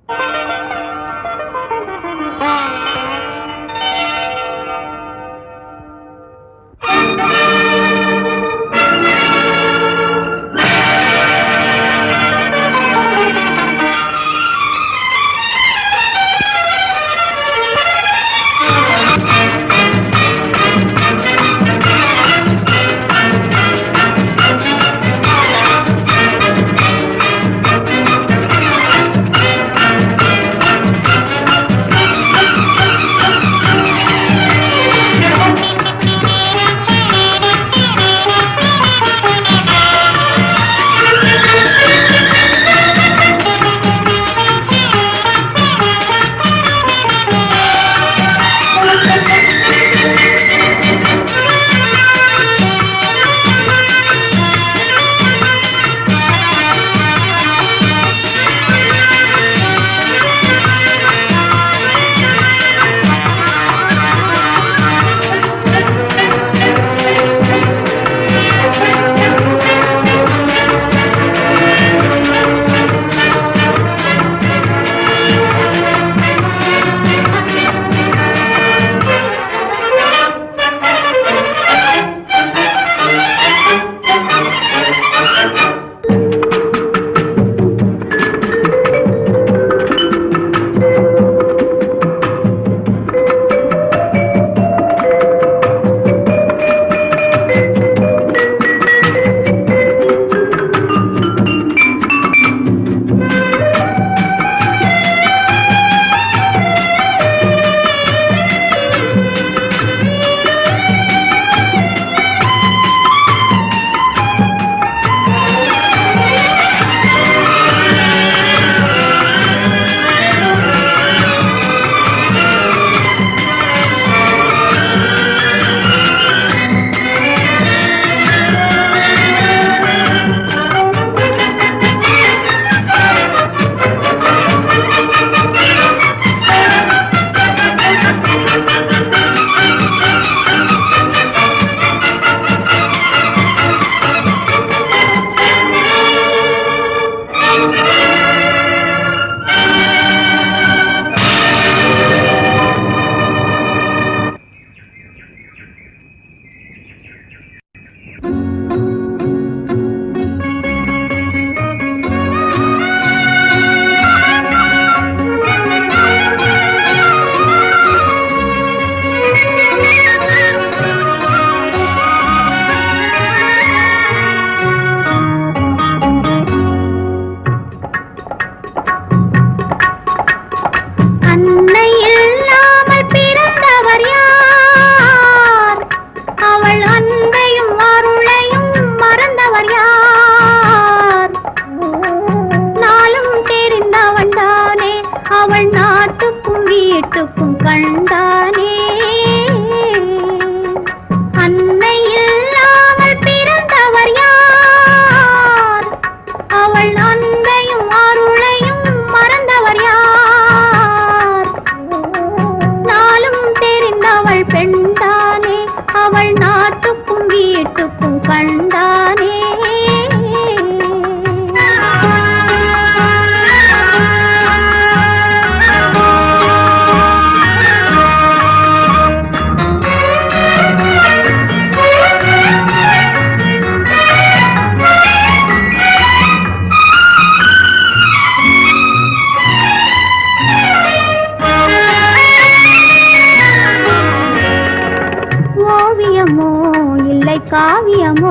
காவியமோ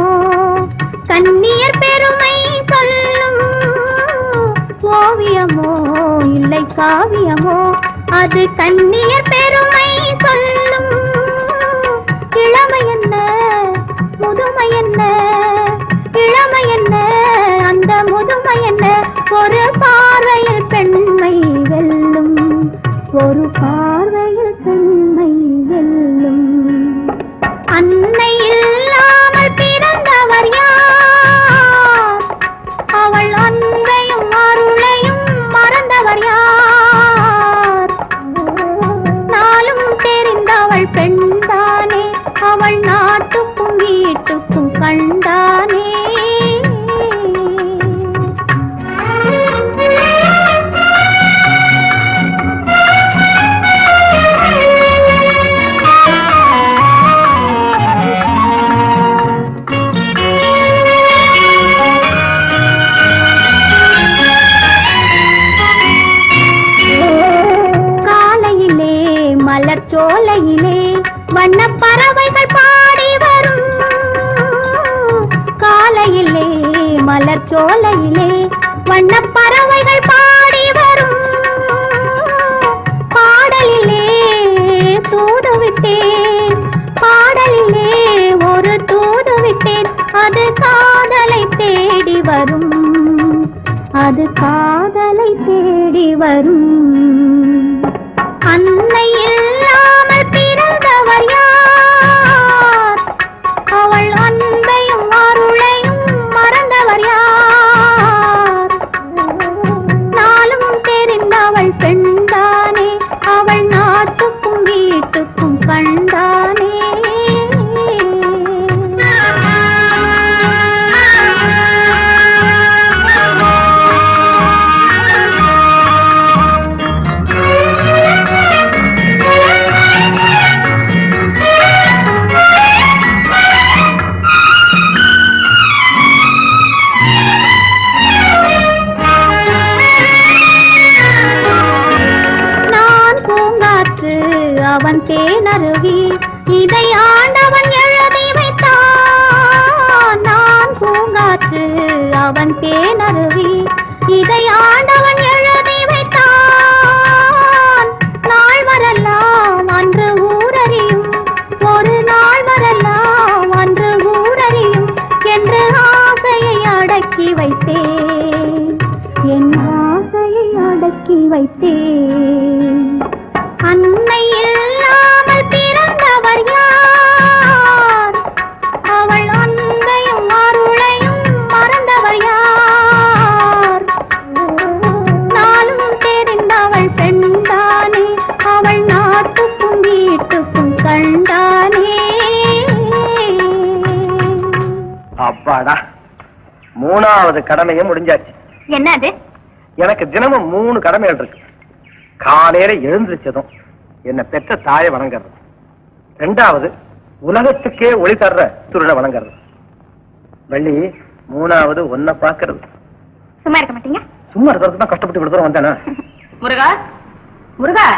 கண்ணியர் பெருமை சொல்லும் ஓவியமோ இல்லை காவியமோ அது கண்ணியர் பெருமை சொல்லும் இளமை என்ன முதுமை என்ன இளமை என்ன அந்த முதுமை என்ன ஒரு பார்வையில் பெண்மை வெல்லும் ஒரு பார்வையில் பெண்மை வெல்லும் அன்னை இல்லாமல் பிறந்தவர் யார் அவள் அன்பையும் அருளையும் மறந்தவர் யார் நாளும் தெரிந்தவள் பெண்தானே அவள் நாட்டுக்கும் வீட்டுக்கும் கண்டானே சோலையிலே வண்ணப் பறவைகள் பாடி வரும் பாடலிலே தூது விட்டேன் பாடலிலே ஒரு தூது விட்டேன் அது காதலை தேடி வரும் அது காதலை தேடி வரும் அன்னை இல்லாமல் பிறந்தவர் யார் அவள் அன்பையும் அருளையும் மறந்தவர் யார் நாளும் தெரிந்தவள் பெண்தானே அவள் நாட்டுக்கும் வீட்டுக்கும் கண்டானே நான் பூங்காற்று அவன் தேனருவி இதை ஆண்டவன் எழுதி வைத்தான் நான் பூங்காற்று அவன் தேனருவி இதை ஆண்டவன் எழுதி வைத்தான் நாள் வரலாம் அன்று ஊரறியும் ஒரு நாள் வரலாம் அன்று ஊரறியும் என்று ஆசையை அடக்கி வைத்தேன் என் ஆசையை அடக்கி வைத்தேன் அன்னை இல்லாமல் பிறந்தவர் யார் அவள் அன்பையும் அருளையும் மறந்தவர் யார் நாளும் தெரிந்தவள் பெண்தானே அவள் நாட்டுக்கும் வீட்டுக்கும் கண்டானே அப்பாடா மூணாவது கடமையும் முடிஞ்சாச்சு என்னது எனக்கு தினமும் மூணு கடமைகள் இருக்கு காலையில எழுந்திருச்சதும் என்னை பெற்ற தாயை வணங்குறது ரெண்டாவது உலகத்துக்கே ஒளி தர்ற துருட வணங்குறது வள்ளி மூணாவது ஒன்ன பாக்குறது சும்மா இருக்க மாட்டீங்க சும்மா இருக்கிறது தான் கஷ்டப்பட்டு இவ்வளவு தூரம் வந்தானே முருகா முருகா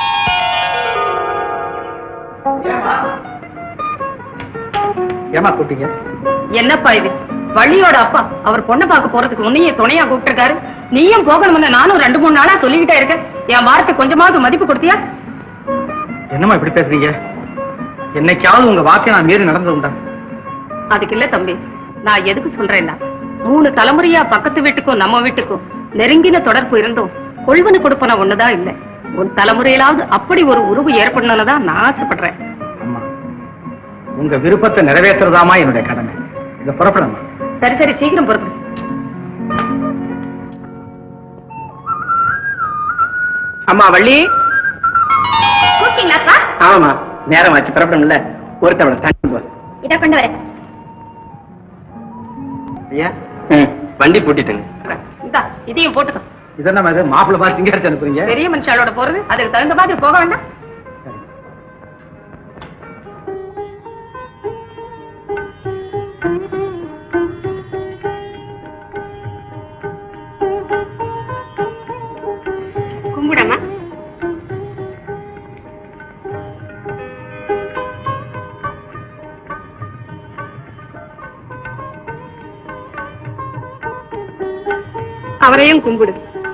ஏமா கூட்டிங்க என்னப்பா இது வள்ளியோட அப்பா அவர் பொண்ணை பார்க்க போறதுக்கு உன்னையே துணையா கூப்பிட்டிருக்காரு நீயும் போகணும்னு நானும் ரெண்டு மூணு நாளா சொல்லிக்கிட்டே இருக்கேன் என் வார்த்தை கொஞ்சமாவது மதிப்பு கொடுத்தியா என்னம்மா இப்படி பேசுறீங்க என்னைக்காவது உங்க வாக்கை நான் மீறி நடந்தது உண்டா அதுக்கு இல்ல தம்பி நான் எதுக்கு சொல்றேன்னா மூணு தலைமுறையா பக்கத்து வீட்டுக்கும் நம்ம வீட்டுக்கும் நெருங்கின தொடர்பு இருந்தும் கொள்வனு கொடுப்பன ஒண்ணுதான் இல்ல உன் தலைமுறையிலாவது அப்படி ஒரு உறவு ஏற்படணும்னு தான் நான் ஆசைப்படுறேன் அம்மா உங்க விருப்பத்தை நிறைவேற்றுறதாமா என்னுடைய கடமை இதை புறப்படமா சரி சரி சீக்கிரம் பொறுப்பு அம்மா வள்ளி கூப்பிட்டீங்களாப்பா ஆமாமா நேரமாச்சு புறப்படணும்ல ஒருத்தவளை தண்ணி போ இதை கொண்டு வரேன் ஐயா வண்டி பூட்டிட்டுங்க இந்தா இதையும் போட்டுக்கோ இதென்ன இது மாப்பிள்ளை பார்த்து இங்கே அடிச்சு அனுப்புறீங்க பெரிய மனுஷாலோட போறது அதுக்கு தகுந்த மாதிரி போக வேண்டாம் கும்பிடமா அவரையும் கும்பிடு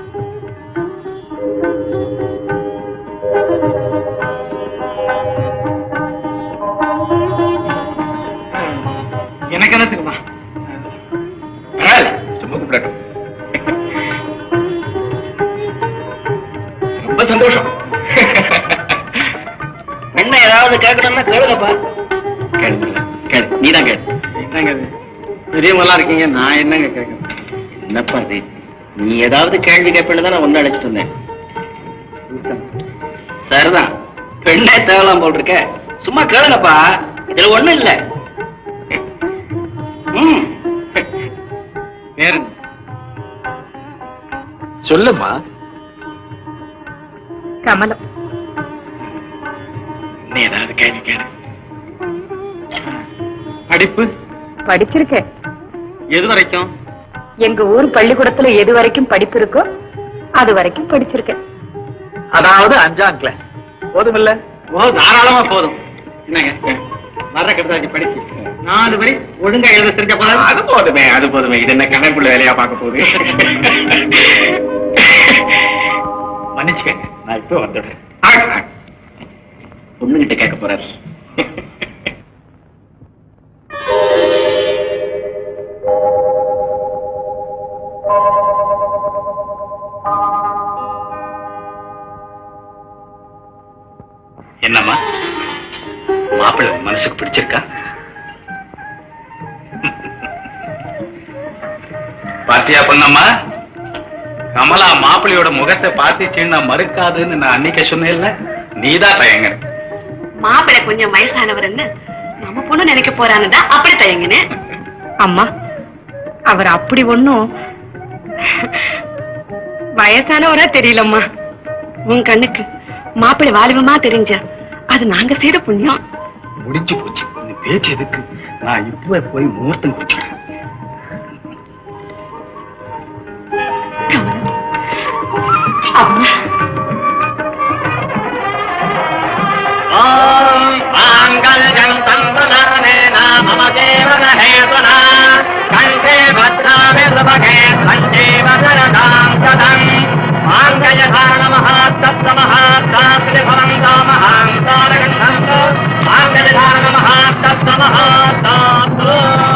எனக்கு என்னத்துக்குமா பரவாயில்ல சும்மா கூப்பிடட்டும் ரொம்ப சந்தோஷம் என்ன ஏதாவது கேட்கணும்னா கேளுங்கப்பா கேளு கேளு நீதான் கேளு என்னங்க இது பெரியவங்களா இருக்கீங்க நான் என்னங்க கேட்கணும் என்னப்பா இது நீ ஏதாவது கேள்வி கேட்பேன்னு தான் நான் ஒன்னு அழைச்சிட்டு வந்தேன் சரிதான் பெண்ணே தேவலாம் போல் இருக்க சும்மா கேளுங்கப்பா இதுல ஒண்ணும் இல்ல ம். சொல்லுமா கமலம் நீ ஏதாவது கேள்வி கேளு படிப்பு படிச்சிருக்கேன் எது வரைக்கும் எங்க ஊர் பள்ளிக்கூடத்துல எது வரைக்கும் படிப்பு இருக்கோ அது வரைக்கும் படிச்சிருக்கேன் அதாவது அஞ்சாம் கிளாஸ் போதும் இல்ல ஓ தாராளமா போதும் என்னங்க வர்ற கடுதாச்சு படிச்சு நாலு வரை ஒழுங்கா எழுத தெரிஞ்ச போல அது போதுமே அது போதுமே இது என்ன கணக்குள்ள வேலையா பார்க்க போகுது மன்னிச்சுக்கங்க நான் இப்போ வந்துடுறேன் பொண்ணுகிட்ட கேட்க போறாரு என்னம்மா மாப்பிள்ளை மனசுக்கு பிடிச்சிருக்கா பாத்தியா பொண்ணம்மா கமலா மாப்பிள்ளையோட முகத்தை பார்த்துச்சுன்னா மறுக்காதுன்னு நான் அன்னைக்கு சொன்னேன்ல நீதான் தயங்குற மாப்பிள்ளை கொஞ்சம் வயசானவர்னு நம்ம பொண்ணு நினைக்க போறான்னு தான் அப்படி தயங்கினேன் அம்மா அவர் அப்படி ஒண்ணும் வயசானவரா தெரியலம்மா உன் கண்ணுக்கு மாப்பிள்ளை வாலிபமா தெரிஞ்ச அது நாங்க செய்த புண்ணியம் முடிஞ்சு போச்சு இந்த பேச்சு எதுக்கு நான் இப்பவே போய் முகூர்த்தம் குறிச்சுக்கிறேன் அம்மா மாங்கல்யம் தந்தனானேன மம ஜீவன ஹேதுனா கண்டே பத்ராமே சுபகே சஞ்சீவதரதாம் சதம் மாங்கல்யதான மகாத்தப்த மகாத்தாத்ரி பவந்தா மகாந்தாரகண்டந்து மாங்கல்யதான மகாத்தப்த மகாத்தாத்ரு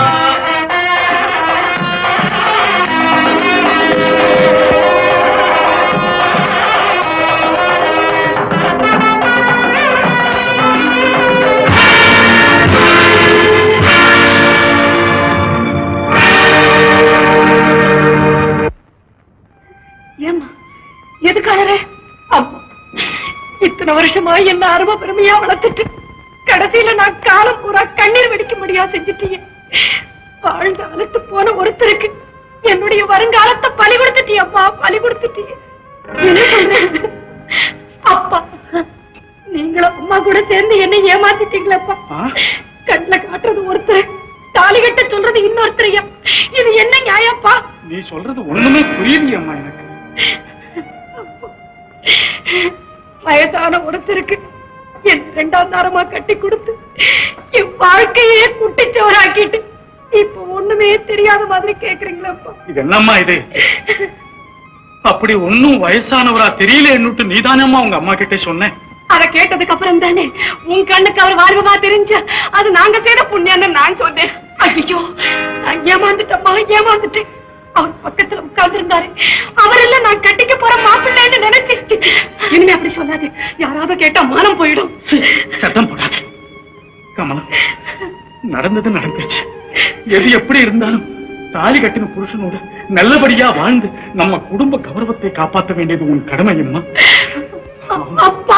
ஏம்மா எதுக்காக அம்மா இத்தனை வருஷமா என்ன அரும பெருமையா வளர்த்துட்டு கடைசியில நான் காலம் பூரா கண்ணீர் வெடிக்க முடியா செஞ்சுட்டீங்க வாழ்ந்தாலத்து போன ஒருத்தருக்கு என்னுடைய வருங்காலத்தை பலி கொடுத்துட்டியப்பா பலி கொடுத்துட்டீங்க என்ன சொல்ற அப்பா நீங்களும் அம்மா கூட சேர்ந்து என்ன ஏமாத்திட்டீங்களப்பா கண்ணுல காட்டுறது ஒருத்தர் தாலி கட்ட சொல்றது இன்னொருத்தரையா இது என்ன நியாயப்பா நீ சொல்றது ஒண்ணுமே புரியலையம்மா எனக்கு வயசான ஒருத்தருக்கு என் ரெண்டாம் தாரமா கட்டி கொடுத்து என் வாழ்க்கையே குட்டிச்சவராக்கிட்டு இப்ப ஒண்ணுமே தெரியாத மாதிரி கேக்குறீங்களப்பா இது என்னம்மா இது அப்படி ஒண்ணும் வயசானவரா தெரியல என்னட்டு நீதானம்மா உங்க அம்மா கிட்ட சொன்னேன் அத கேட்டதுக்கு அப்புறம் தானே உன் கண்ணுக்கு அவர் வாழ்வமா தெரிஞ்ச அது நாங்க செய்த புண்ணியம்னு நான் சொன்னேன் ஐயோ நான் ஏமாந்துட்டம்மா ஏமாந்துட்டேன் அவர் பக்கத்துல உட்கார்ந்து இருந்தாரு அவரெல்லாம் நான் கட்டிக்க போற மாப்பிள்ளைன்னு நினைச்சிட்டு இனிமே அப்படி சொல்லாது யாராவது கேட்டா மானம் போயிடும் சத்தம் போடாத கமலா நடந்தது நடந்துச்சு எது எப்படி இருந்தாலும் தாலி கட்டின புருஷனோட நல்லபடியா வாழ்ந்து நம்ம குடும்ப கௌரவத்தை காப்பாற்ற வேண்டியது உன் கடமை அம்மா அப்பா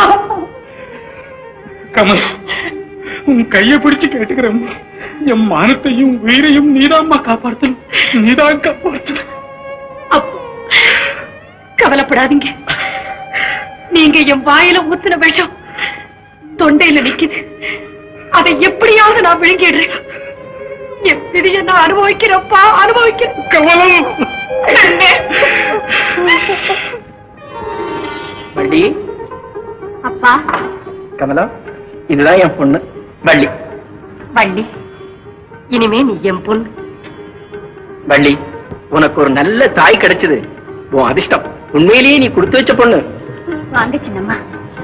கமல் உன் கைய பிடிச்சு கேட்டுக்கிறேன் என் மானத்தையும் உயிரையும் நீதாம்மா காப்பாற்றணும் நீதான் காப்பாற்றணும் அப்போ கவலைப்படாதீங்க நீங்க என் வாயில ஊத்துன விஷம் தொண்டையில நிக்குது அதை எப்படியாவது நான் விழுங்கிடுறேன் என் விதியை நான் அனுபவிக்கிறேன்ப்பா அனுபவிக்கிறேன் கமலம் அண்ணே. வள்ளி அப்பா கமலா இதுதான் என் பொண்ணு வள்ளி வள்ளி இனிமே நீ என் பொண்ணு வள்ளி உனக்கு ஒரு நல்ல தாய் கிடைச்சது உன் அதிர்ஷ்டம் உண்மையிலேயே நீ கொடுத்து வச்ச பொண்ணு வாங்க சின்னம்மா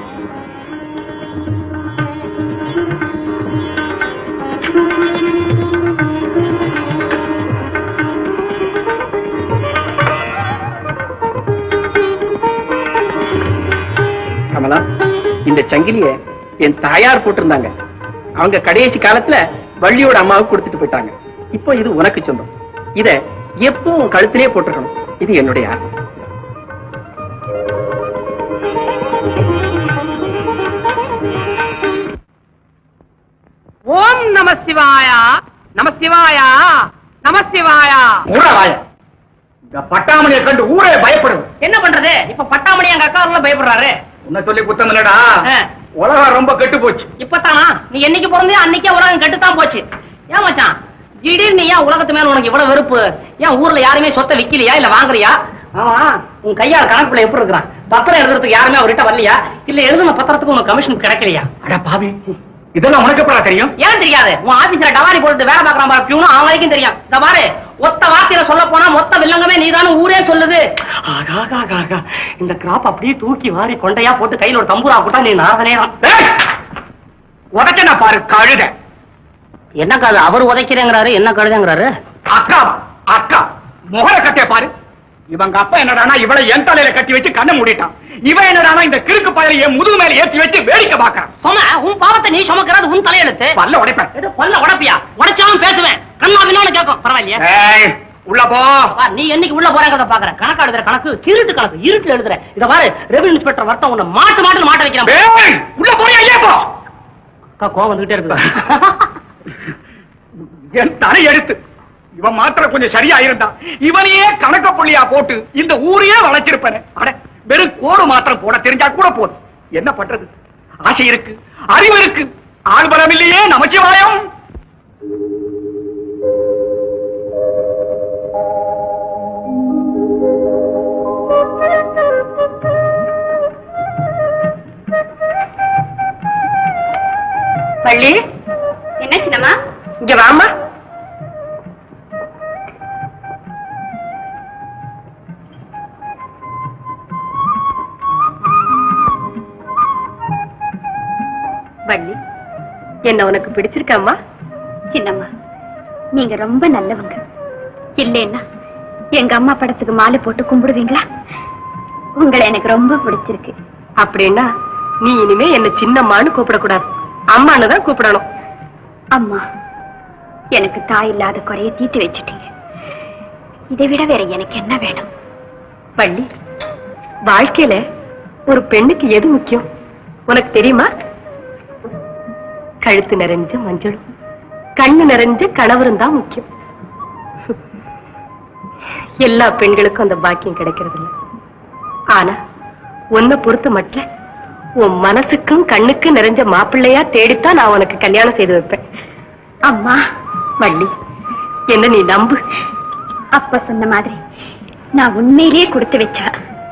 கமலா இந்த சங்கிலிய என் தாயார் போட்டிருந்தாங்க அவங்க கடைசி காலத்துல வள்ளியோட அம்மாவுக்கு கொடுத்துட்டு போயிட்டாங்க இப்போ இது உனக்கு சொந்தம் இத எப்பவும் உன் கழுத்திலே போட்டுக்கணும் இது என்னுடைய ஆசை ஓம் நம சிவாயா நம சிவாயா நம சிவாயா மூடாவாய இந்த பட்டாமணியை கண்டு ஊரே பயப்படுது என்ன பண்றது இப்ப பட்டாமணி எங்க அக்கா எல்லாம் பயப்படுறாரு உன்னை சொல்லி குத்தம் இல்லடா ஆ. உலகம் ரொம்ப கெட்டு போச்சு இப்பதானா நீ என்னைக்கு பிறந்தே அன்னைக்கே உலகம் கெட்டுத்தான் போச்சு ஏன் மச்சான் திடீர்னு ஏன் உலகத்து மேல உனக்கு இவ்வளவு வெறுப்பு ஏன் ஊர்ல யாருமே சொத்தை விக்கலையா இல்ல வாங்குறியா ஆமா உன் கையால கணக்குள்ள எப்படி இருக்கிறான் பத்திரம் எழுதுறதுக்கு யாருமே அவர்கிட்ட வரலையா இல்ல எழுதுன பத்திரத்துக்கு உனக்கு கமிஷன் கிடைக்கலையா அட பாவி இதெல்லாம் உனக்கு எப்படா தெரியும் ஏன் தெரியாது உன் ஆபீஸ்ல டவாரி போட்டு வேலை பார்க்கறான் பாரு பியூனும் அவன் வரைக்கும் தெரியும் இந்த பாரு ஒத்த வார்த்தையில சொல்ல போனா மொத்த வில்லங்கமே நீதானு ஊரே சொல்லுது ஆகா இந்த கிராப் அப்படியே தூக்கி வாரி கொண்டையா போட்டு கையில ஒரு தம்பூரா போட்டா நீ நாகனே உடச்ச பாரு கழுத என்ன காது அவர் உதைக்கிறேங்கிறாரு என்ன கழுதுங்கிறாரு அக்கா அக்கா முகர கட்டே பாரு இவங்க அப்பா என்னடானா இவளை என் தலையில கட்டி வச்சு கண்ணை மூடிட்டான் இவன் என்னடானா இந்த கிறுக்கு பயலை என் முதுகு மேல ஏத்தி வச்சு வேடிக்கை பாக்குறான் சொன்ன உன் பாவத்தை நீ சுமக்கிறது உன் தலையெழுத்து பல்ல உடைப்பேன் எது பல்ல உடப்பியா உடைச்சாலும் பேசுவேன் கண்ணா வினான்னு கேட்கும் பரவாயில்லையா ஏய், உள்ள போ வா, நீ என்னைக்கு உள்ள போறேங்கிறத பாக்குற கணக்கு எழுதுற கணக்கு இருட்டு கணக்கு இருட்டுல எழுதுற இத பாரு ரெவன்யூ இன்ஸ்பெக்டர் வர்த்தம் உன்னை மாட்டு மாட்டு மாட்ட வைக்கிறான் ஏய், உள்ள போறியா ஏன் போ அக்கா கோவம் வந்துகிட்டே இருக்கு என் தலை எடுத்து இவன் மாத்திரம் கொஞ்சம் சரியா இருந்தா இவனையே கணக்க புள்ளியா போட்டு இந்த ஊரையே வளைச்சிருப்பேன் அட வெறும் கோடு மாத்திரம் போட தெரிஞ்சா கூட போதும் என்ன பண்றது ஆசை இருக்கு அறிவு இருக்கு ஆள்பலம் இல்லையே நமச்சிவாயம் பள்ளி என்ன சின்னம்மா இங்க வாமா வள்ளி என்ன உனக்கு பிடிச்சிருக்காம்மா சின்னம்மா நீங்க ரொம்ப நல்லவங்க இல்லைன்னா எங்க அம்மா படத்துக்கு மாலை போட்டு கும்பிடுவீங்களா உங்களை எனக்கு ரொம்ப பிடிச்சிருக்கு அப்படின்னா நீ இனிமே என்ன சின்னம்மான்னு கூப்பிடக்கூடாது அம்மான்னு தான் கூப்பிடணும் அம்மா எனக்கு தாய் இல்லாத குறைய தீர்த்து வச்சுட்டீங்க இதை விட வேற எனக்கு என்ன வேணும் வள்ளி வாழ்க்கையில ஒரு பெண்ணுக்கு எது முக்கியம் உனக்கு தெரியுமா கழுத்து நிறைஞ்ச மஞ்சளும் கண்ணு நிறைஞ்ச கணவரும் தான் முக்கியம் எல்லா பெண்களுக்கும் அந்த பாக்கியம் கிடைக்கிறது இல்ல ஆனா உன்னை பொறுத்த மட்டும் உன் மனசுக்கும் கண்ணுக்கும் நிறைஞ்ச மாப்பிள்ளையா தேடித்தான் நான் உனக்கு கல்யாணம் செய்து வைப்பேன் அம்மா வள்ளி என்ன நீ நம்பு அப்பா சொன்ன மாதிரி நான் உண்மையிலேயே கொடுத்து வச்சா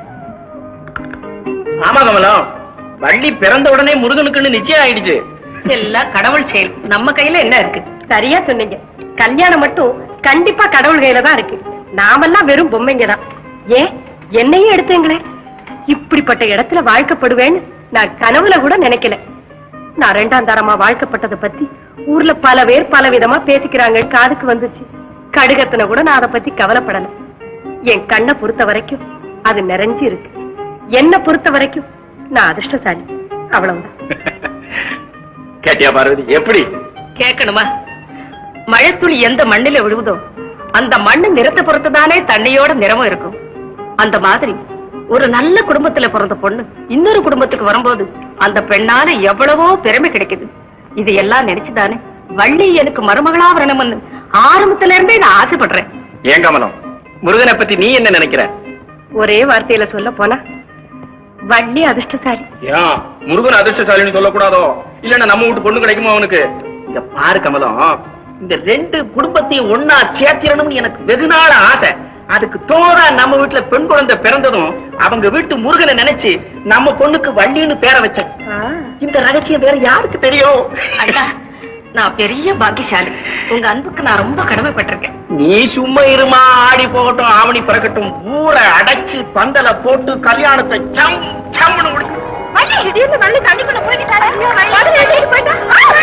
ஆமா கமலம் வள்ளி பிறந்த உடனே முருகனுக்குன்னு நிச்சயம் ஆயிடுச்சு எல்லாம் கடவுள் செயல் நம்ம கையில என்ன இருக்கு சரியா சொன்னீங்க கல்யாணம் மட்டும் கண்டிப்பா கடவுள் கையில தான் இருக்கு நாமெல்லாம் வெறும் பொம்மைங்க தான் ஏன் என்னையும் எடுத்தீங்களே இப்படிப்பட்ட இடத்துல வாழ்க்கப்படுவேன்னு நான் கனவுல கூட நினைக்கல நான் ரெண்டாம் தரமா வாழ்க்கப்பட்டதை பத்தி ஊர்ல பல பேர் பல விதமா பேசிக்கிறாங்க காதுக்கு வந்துச்சு கடுகத்தின கூட நான் அதை பத்தி கவலைப்படல என் கண்ணை பொறுத்த வரைக்கும் அது நிறைஞ்சு இருக்கு என்ன பொறுத்த வரைக்கும் நான் அதிர்ஷ்டசாலி அவ்வளவுதான் கேட்டியா பார்வதி எப்படி கேட்கணுமா மழைத்துளி எந்த மண்ணில விழுவுதோ அந்த மண்ணு நிறத்தை பொறுத்துதானே தண்ணியோட நிறமும் இருக்கும் அந்த மாதிரி ஒரு நல்ல குடும்பத்துல பிறந்த பொண்ணு இன்னொரு குடும்பத்துக்கு வரும்போது அந்த பெண்ணால எவ்வளவோ பெருமை கிடைக்குது இது எல்லாம் நினைச்சுதானே வள்ளி எனக்கு மருமகளா வரணும்னு ஆரம்பத்துல இருந்தே நான் ஆசைப்படுறேன் ஏன் கமலம் முருகனை பத்தி நீ என்ன நினைக்கிற ஒரே வார்த்தையில சொல்ல போனா வள்ளி அதிர்ஷ்டசாலி ஏன் முருகன் அதிர்ஷ்டசாலின்னு சொல்லக்கூடாதோ இல்லன்னா நம்ம வீட்டு பொண்ணு கிடைக்குமா அவனுக்கு இந்த பாரு கமலம் இந்த ரெண்டு குடும்பத்தையும் ஒன்னா சேர்த்திடணும்னு எனக்கு வெகு நாள் ஆசை அதுக்கு தோதா நம்ம வீட்டுல பெண் குழந்தை பிறந்ததும் அவங்க வீட்டு முருகனை நினைச்சு நம்ம பொண்ணுக்கு வள்ளின்னு பேரை வச்சேன் இந்த ரகசியம் வேற யாருக்கு தெரியும் அண்ணா நான் பெரிய பாக்கியசாலி உங்க அன்புக்கு நான் ரொம்ப கடமைப்பட்டிருக்கேன் நீ சும்மா இருமா ஆடி போகட்டும் ஆவணி பிறக்கட்டும் ஊரை அடைச்சு பந்தல போட்டு கல்யாணத்தை சம் சம்னு முடிச்சு வள்ளி திடீர்னு வள்ளி தண்ணிக்குள்ள போய்கிட்டாரு போயிட்டா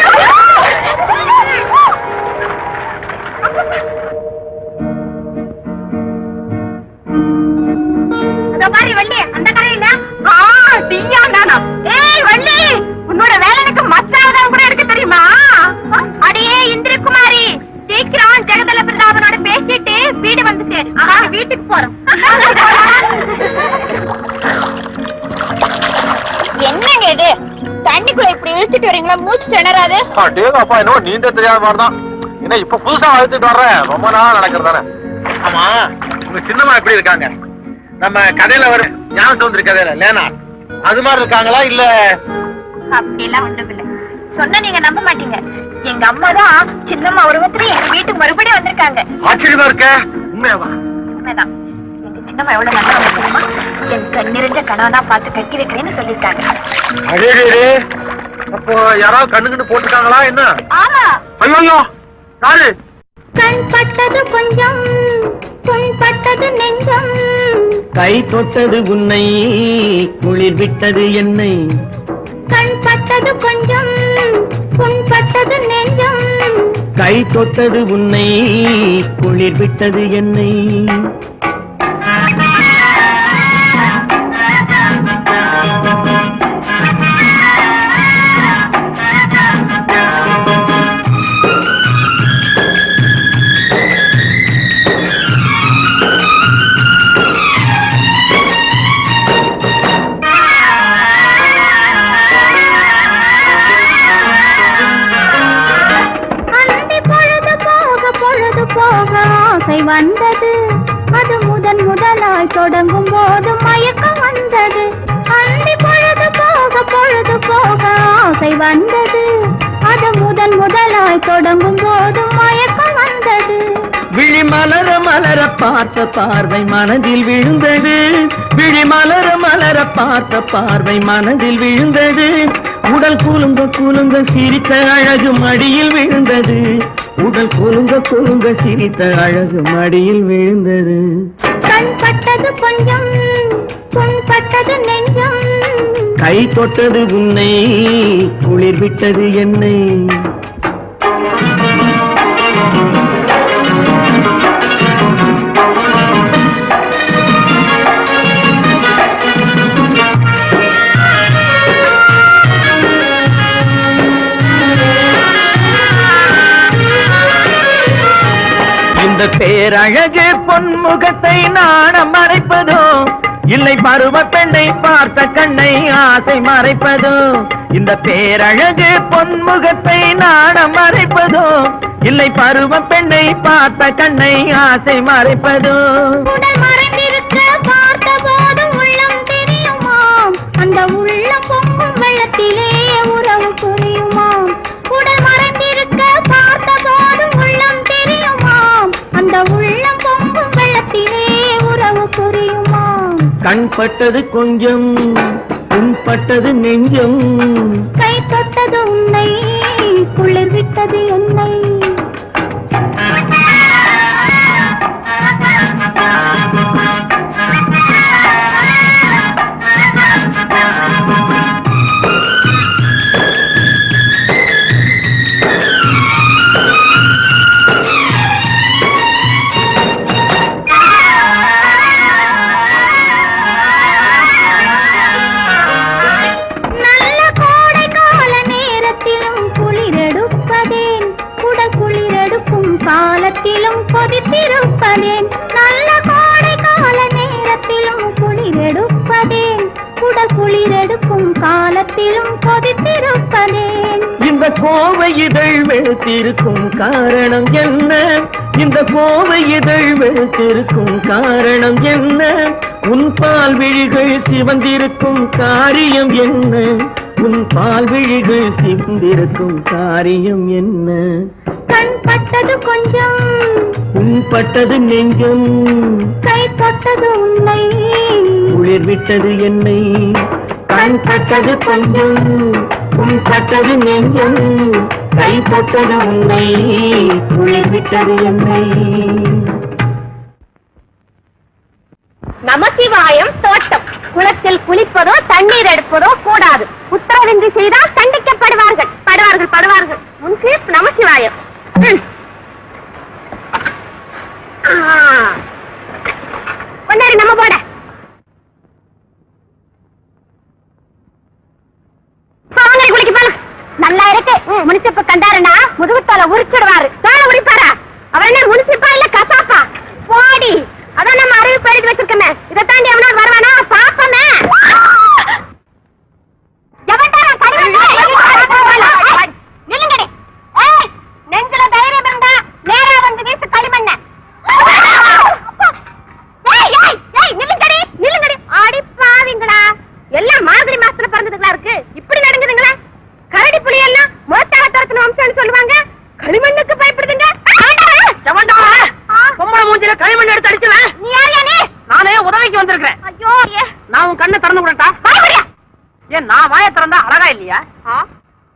அதோ பாரு வள்ளி அந்த கரையில ஆ டீயா நானா ஏய் வள்ளி உன்னோட வேலைக்கு மச்சாவதான் கூட எடுக்க தெரியுமா அடியே இந்திரகுமாரி சீக்கிரம் ஜெகதல பிரதாபனோட பேசிட்டு வீடு வந்து சேரு வீட்டுக்கு போறோம் என்னங்க இது தண்ணிக்குள்ள இப்படி இழுத்துட்டு வரீங்களா மூச்சு திணறாது அப்பா என்னவோ நீந்த தெரியாத மாதிரிதான் என்ன இப்ப புதுசா அழைத்துட்டு வர்றேன் ரொம்ப நாள் நடக்கிறது தானே ஆமா உங்க சின்னம்மா எப்படி இருக்காங்க நம்ம கதையில வரும் ஞான சௌந்தரி கதையில லேனா அது மாதிரி இருக்காங்களா இல்ல அப்படிலாம் ஒண்ணும் இல்ல சொன்னா நீங்க நம்ப மாட்டீங்க எங்க அம்மா தான் சின்னம்மா உருவத்துல எங்க வீட்டுக்கு மறுபடியும் வந்திருக்காங்க ஆச்சரியமா இருக்க உண்மையாவா உண்மைதான் எங்க சின்னம்மா எவ்வளவு நல்லவங்க தெரியுமா என் கண்ணிறைஞ்ச கணவனா பார்த்து கட்டி வைக்கிறேன்னு சொல்லியிருக்காங்க அடே அப்போ யாராவது கண்ணு கண்ணு போட்டுருக்காங்களா என்ன ஆமா ஐயோ யாரு கண் பட்டது கொஞ்சம் புண் பட்டது நெஞ்சம் கை தொட்டது உன்னை குளிர் விட்டது என்னை கண் பட்டது கொஞ்சம் புண் பட்டது நெஞ்சம் கை தொட்டது உன்னை குளிர் விட்டது என்னை அந்தி பொழுது போக பொழுது போக ஆசை வந்தது அது முதன் முதலாய் தொடங்கும் போது மயக்கம் வந்தது அந்தி பொழுது போக பொழுது போக ஆசை வந்தது அது முதன் முதலாய் தொடங்கும் போது மயக்கம் வந்தது விழி மலர மலர பார்த்த பார்வை மனதில் விழுந்தது விழி மலர மலர பார்த்த பார்வை மனதில் விழுந்தது உடல் குலுங்க குலுங்க சிரித்த அழகு மடியில் விழுந்தது உடல் குலுங்க குலுங்க சிரித்த அழகு மடியில் விழுந்தது கண் பட்டது கொஞ்சம் புண் பட்டது நெஞ்சம் கை தொட்டது உன்னை குளிர் விட்டது என்னை இந்த பேரழகு பொன்முகத்தை நாணம் மறைப்பதோ இல்லை பருவ பெண்ணை பார்த்த கண்ணை ஆசை மறைப்பதோ இந்த பேரழகு பொன்முகத்தை நாணம் மறைப்பதோ இல்லை பருவ பெண்ணை பார்த்த கண்ணை ஆசை மறைப்பதோ உடல் மறைந்திருக்க பார்த்த போது உள்ளம் தெரியுமாம் அந்த உள்ளம் பொங்கும் வெள்ளத்திலே உறவு புரியுமாம் உடல் மறைந்திருக்க பார்த்த போது உள்ளம் தெரியுமாம் அந்த உள்ளம் பொங்கும் வெள்ளத்திலே உறவு புரியுமாம் கண் பட்டது கொஞ்சம் புண்பட்டது நெஞ்சம் கை தொட்டது உன்னை குளிர் விட்டது என்னை நல்ல கோடை கால நேரத்திலும் குளிரெடுப்பதேன் குடல் குளிரெடுக்கும் காலத்திலும் கொதித்திருப்பதேன் நல்ல கோடை கால நேரத்திலும் குளிரெடுப்பதேன் குடல் குளிரெடுக்கும் காலத்திலும் கொதித்திருப்பதேன் இந்த கோவை இதழ் வெளுத்திருக்கும் காரணம் என்ன இந்த கோவை இதழ் வெளுத்திருக்கும் காரணம் என்ன உன் பால் விழிகள் சிவந்திருக்கும் காரியம் என்ன உன் பால் விழிகள் சிவந்திருக்கும் காரியம் என்ன கண் பட்டது கொஞ்சம் உன் பட்டது நெஞ்சம் கை தொட்டது உன்னை குளிர் விட்டது என்னை கண் பட்டது கொஞ்சம் உன் பட்டது நெஞ்சம் கை தொட்டது உன்னை குளிர் விட்டது என்னை நமசிவாயம் தோட்டம் குளத்தில் குளிப்பதோ தண்ணீர் எடுப்பதோ கூடாது உத்தரவின்றி செய்தால் தண்டிக்கப்படுவார்கள் படுவார்கள் படுவார்கள் முன்சீப் நமசிவாயம் ம். ஆ. கொண்டாரு நம்ம போட வாங்க குளிக்க போலாம் நல்லா இருக்கு முனிசிப்ப கண்டாருன்னா முதுகுத்தால உரிச்சிடுவாரு தோலை உரிப்பாரா அவர் என்ன முனிசிப்பா இல்ல கசாப்பா போடி அதான் நம்ம அறிவிப்பு எழுதி வச்சிருக்கோமே இதை தாண்டி எவனா வருவானா பாப்பமே நில்லுங்கடி ஏய் நெஞ்சில தைரியம் இருந்தா நேரா வந்து வீசு களிமண்ண ஏய் ஏய் ஏய் நில்லுங்கடி நில்லுங்கடி அடி பாவிங்களா எல்லாம் மார்கழி மாசத்துல பிறந்ததுங்களா இருக்கு இப்படி நடங்குதுங்களா கரடி புலி எல்லாம் மோட்டார தரத்துல வம்சம்னு சொல்லுவாங்க களிமண்ணுக்கு பயப்படுதுங்க பொம்பளை மூஞ்சில களிமண் எடுத்து அடிச்சுவேன் நீ யாரியா நீ நானே உதவிக்கு வந்திருக்கிறேன் ஐயோ ஏ நான் உன் கண்ணை திறந்து விடட்டா பயப்படியா ஏன் நான் வாயை திறந்தா அழகா இல்லையா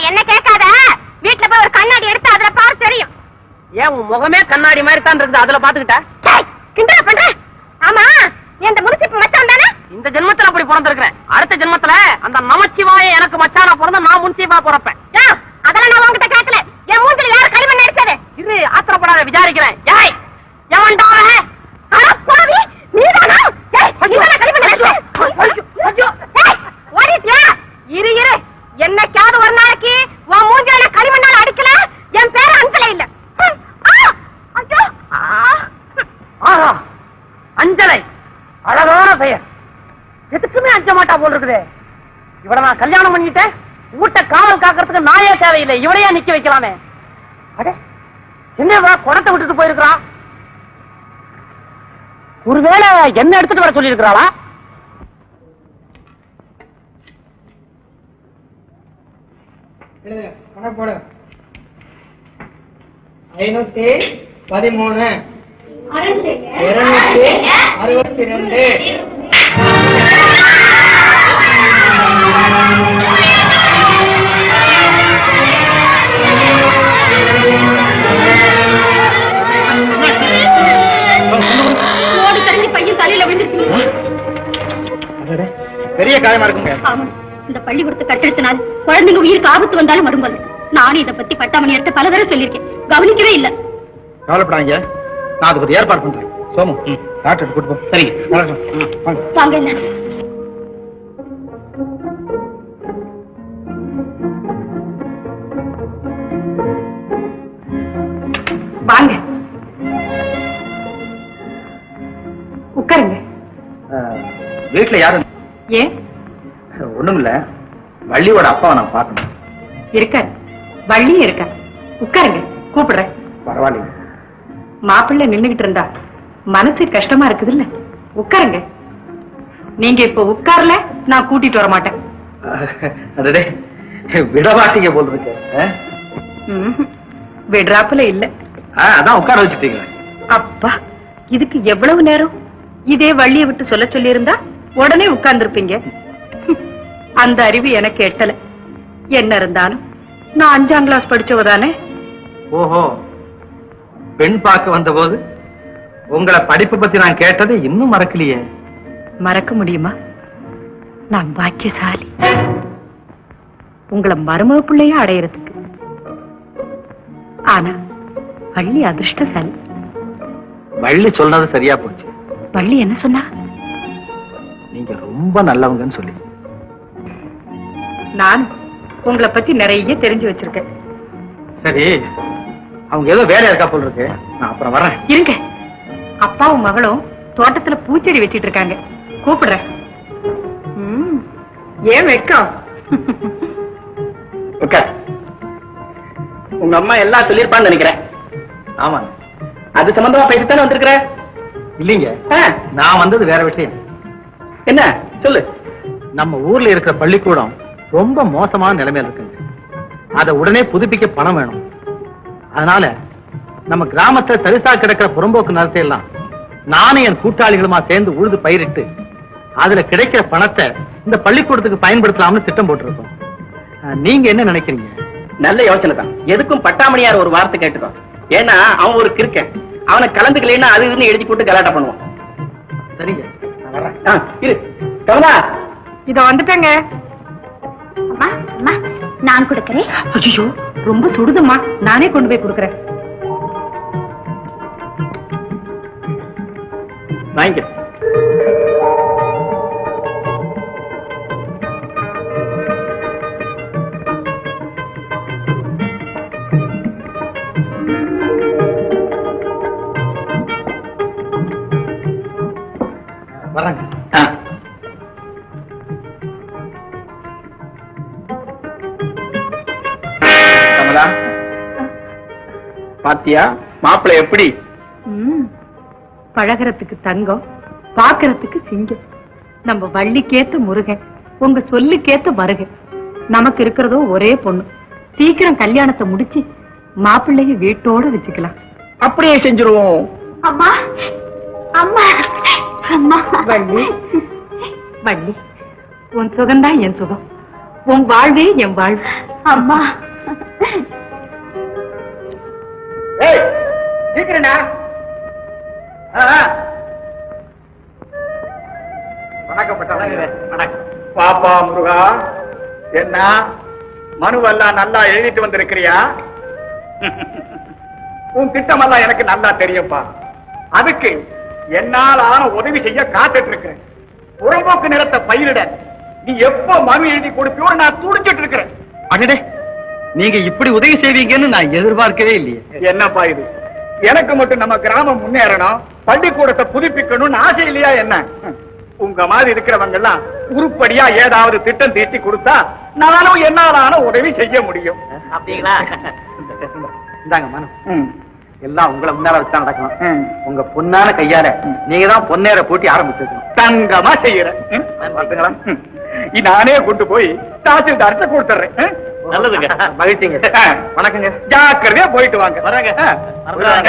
என்ன கேட்காத வீட்டுல போய் ஒரு கண்ணாடி எடுத்து அதுல பாரு தெரியும் ஏன் உன் முகமே கண்ணாடி மாதிரி தான் இருக்குது அதுல பாத்துக்கிட்ட டேய், கிண்டலா பண்ற ஆமா நீ அந்த முனிசிப்பு மச்சான் தானே இந்த ஜென்மத்துல அப்படி பிறந்திருக்கிறேன் அடுத்த ஜென்மத்துல அந்த நமச்சிவாய எனக்கு மச்சானா பிறந்த நான் முன்சீபா பிறப்பேன் யா, அதெல்லாம் நான் உன்கிட்ட கேட்கல என் மூஞ்சில யாரு களிமண் அடிச்சது இது ஆத்திரப்படாத விசாரிக்கிறேன் ஏய் எவன்டா அவன்? அட பாவி, நீதானா? ஏய், நீதானா களிமண் அடிச்சது? ஐயோ. ஏய், ஓடிட்டியா? இரு இரு என்னைக்காவது ஒரு நாளைக்கு உன் மூஞ்சில நான் களிமண்ணால அடிக்கல என் பேரு அஞ்சல இல்ல ஹம், ஆ, ஐயோ, ஆ. ஆஹா அஞ்சலை அழகான பெயர் எதுக்குமே அஞ்ச மாட்டா போல் இருக்குது இவள நான் கல்யாணம் பண்ணிட்டேன் வீட்டை காவல் காக்கிறதுக்கு நாயே தேவையில்லை இவளையே நிக்க வைக்கலாமே அடே என்னவா குடத்தை விட்டுட்டு போயிருக்கிறா ஒருவேளை என்ன எடுத்துட்டு வர சொல்லி இருக்கிறாளா ஐநூத்தி பதிமூணு இருநூத்தி அறுபத்தி ரெண்டு ஓடி தெரிஞ்சு பையன் தலையில விழுந்துருச்சு பெரிய காயமா இருக்குங்க ஆமா இந்த பள்ளிக்கூடத்தை கட்டெடுத்தனால் குழந்தைங்க உயிருக்கு ஆபத்து வந்தாலும் வரும்போது நானும் இத பத்தி பட்டாமணியார்ட்ட பல தடவை சொல்லியிருக்கேன் கவனிக்கவே இல்ல கவலைப்படாங்க நான் அதுக்கு ஒரு ஏற்பாடு பண்றேன் சோமு டாக்டர் கூட்டு போ சரிங்க வாங்க வாங்க என்ன வாங்க உட்காருங்க வீட்டுல யாரும் ஏன் ஒண்ணும் இல்ல வள்ளியோட அப்பாவை நான் பார்க்கணும் இருக்காரு வள்ளியும் இருக்கா உட்காருங்க கூப்பிடுறேன் பரவாயில்லைங்க மாப்பிள்ளை நின்னுகிட்டு இருந்தா மனசு கஷ்டமா இருக்குது இல்ல உட்காருங்க நீங்க இப்ப உட்கார்ல நான் கூட்டிட்டு வர மாட்டேன் அடடே விடமாட்டீங்க போல் இருக்கு ஆ? ம்ஹும். விடுறாப்புல இல்ல ஆ, அதான் உட்கார வச்சுட்டீங்க அப்பா இதுக்கு எவ்வளவு நேரம் இதே வள்ளிய விட்டு சொல்ல சொல்லி இருந்தா உடனே உட்கார்ந்துருப்பீங்க அந்த அறிவு எனக்கு எட்டல என்ன இருந்தாலும் நான் அஞ்சாம் கிளாஸ் படிச்சவ தானே ஓஹோ பெண் பார்க்க வந்தபோது உங்களை படிப்பு பத்தி நான் கேட்டது இன்னும் மறக்கலையே மறக்க முடியுமா நான் பாக்கியசாலி உங்களை மருமக பிள்ளையா அடையறதுக்கு ஆனா வள்ளி அதிர்ஷ்டசாலி வள்ளி சொன்னது சரியா போச்சு வள்ளி என்ன சொன்னா நீங்க ரொம்ப நல்லவங்கன்னு சொல்லி நான் உங்களை பத்தி நிறைய தெரிஞ்சு வச்சிருக்கேன் சரி அவங்க ஏதோ வேலை இருக்கா போல் இருக்கு நான் அப்புறம் வரேன் இருங்க அப்பாவும் மகளும் தோட்டத்துல பூச்செடி வச்சிட்டு இருக்காங்க கூப்பிடுறேன் ம், ஏன் வெக்கம் உட்கார் உங்க அம்மா எல்லாம் சொல்லியிருப்பான்னு நினைக்கிறேன் ஆமாங்க அது சம்பந்தமா பேசித்தானே வந்திருக்கிற இல்லைங்க ஆ, நான் வந்தது வேற விஷயம் என்ன சொல்லு நம்ம ஊர்ல இருக்கிற பள்ளிக்கூடம் ரொம்ப மோசமான நிலைமையில இருக்குங்க அதை உடனே புதுப்பிக்க பணம் வேணும் அதனால நம்ம கிராமத்துல தரிசா கிடக்கிற புறம்போக்கு நிலத்தை எல்லாம் நானும் என் கூட்டாளிகளுமா சேர்ந்து உழுது பயிரிட்டு அதுல கிடைக்கிற பணத்தை இந்த பள்ளிக்கூடத்துக்கு பயன்படுத்தலாம்னு திட்டம் போட்டிருக்கோம் அஹ், நீங்க என்ன நினைக்கிறீங்க நல்ல யோசனை தான் எதுக்கும் பட்டாமணியார் ஒரு வார்த்தை கேட்டுக்கோ ஏன்னா அவன் ஒரு கிறுக்கன் அவனை கலந்துக்கலைன்னா அது இதுன்னு எழுதி போட்டு கலாட்டா பண்ணுவான் சரிங்க நான் வர்றேன் ஆ, இரு கமலா இத வந்துட்டேங்க அம்மா அம்மா நான் கொடுக்கறேன் ஐயோ ரொம்ப சுடுதும்மா நானே கொண்டு போய் கொடுக்கறேன் வாங்கிக்க வர்றேங்க ஆ. கமலா பாத்தியா மாப்பிள்ளை எப்படி ம், பழகுறதுக்கு தங்கம் பாக்குறதுக்கு சிங்கம் நம்ம வள்ளிக்கேத்த முருகன் உங்க சொல்லுக்கேத்த மருகன் நமக்கு இருக்கிறதோ ஒரே பொண்ணு சீக்கிரம் கல்யாணத்தை முடிச்சு மாப்பிள்ளைய வீட்டோட வச்சுக்கலாம் அப்படியே செஞ்சிருவோம் அம்மா அம்மா அம்மா வள்ளி வள்ளி உன் சுகம்தான் என் சுகம் உன் வாழ்வே என் வாழ்வு அம்மா ஏய் சீக்கிரம்டா ஆ, ஆ. வணக்கம் பட்டவர்களே. வணக்கம் பாப்பா முருகா என்ன மனுவெல்லாம் நல்லா எழுதிட்டு வந்திருக்கிறியா உன் திட்டமெல்லாம் எனக்கு நல்லா தெரியும்பா அதுக்கு என்னால் ஆன உதவி செய்ய காத்துட்டு இருக்கிறேன் புறம்போக்கு நிலத்தை பயிரிட நீ எப்ப மனு எழுதி கொடுப்பியோ நான் துடிச்சிட்டு இருக்கிறேன் அடடே நீங்க இப்படி உதவி செய்வீங்கன்னு நான் எதிர்பார்க்கவே இல்லையே என்னப்பா இது எனக்கு மட்டும் நம்ம கிராமம் முன்னேறணும் பள்ளிக்கூடத்தை புதுப்பிக்கணும்னு ஆசை இல்லையா என்ன உங்க மாதிரி இருக்கிறவங்க எல்லாம் உருப்படியா ஏதாவது திட்டம் தீட்டி கொடுத்தா நானும் என்னாலான உதவி செய்ய முடியும் அப்படிங்களா இந்தாங்க மனு எல்லாம் உங்களை முன்னால வச்சா நடக்கணும் உங்க பொன்னான கையால நீங்க தான் பொன்னேற போட்டி ஆரம்பிச்சிருக்கணும் தங்கமா செய்யறேன் ம், பார்த்துங்களா? ம். இது நானே கொண்டு போய் தாசில்தார்ட்ட கொடுத்துறேன் ம்? நல்லதுங்க மகிழ்ச்சிங்க வணக்கங்க ஜாக்கிரதையா போயிட்டு வாங்க வர்றேங்க. ஆ, வர்றேங்க.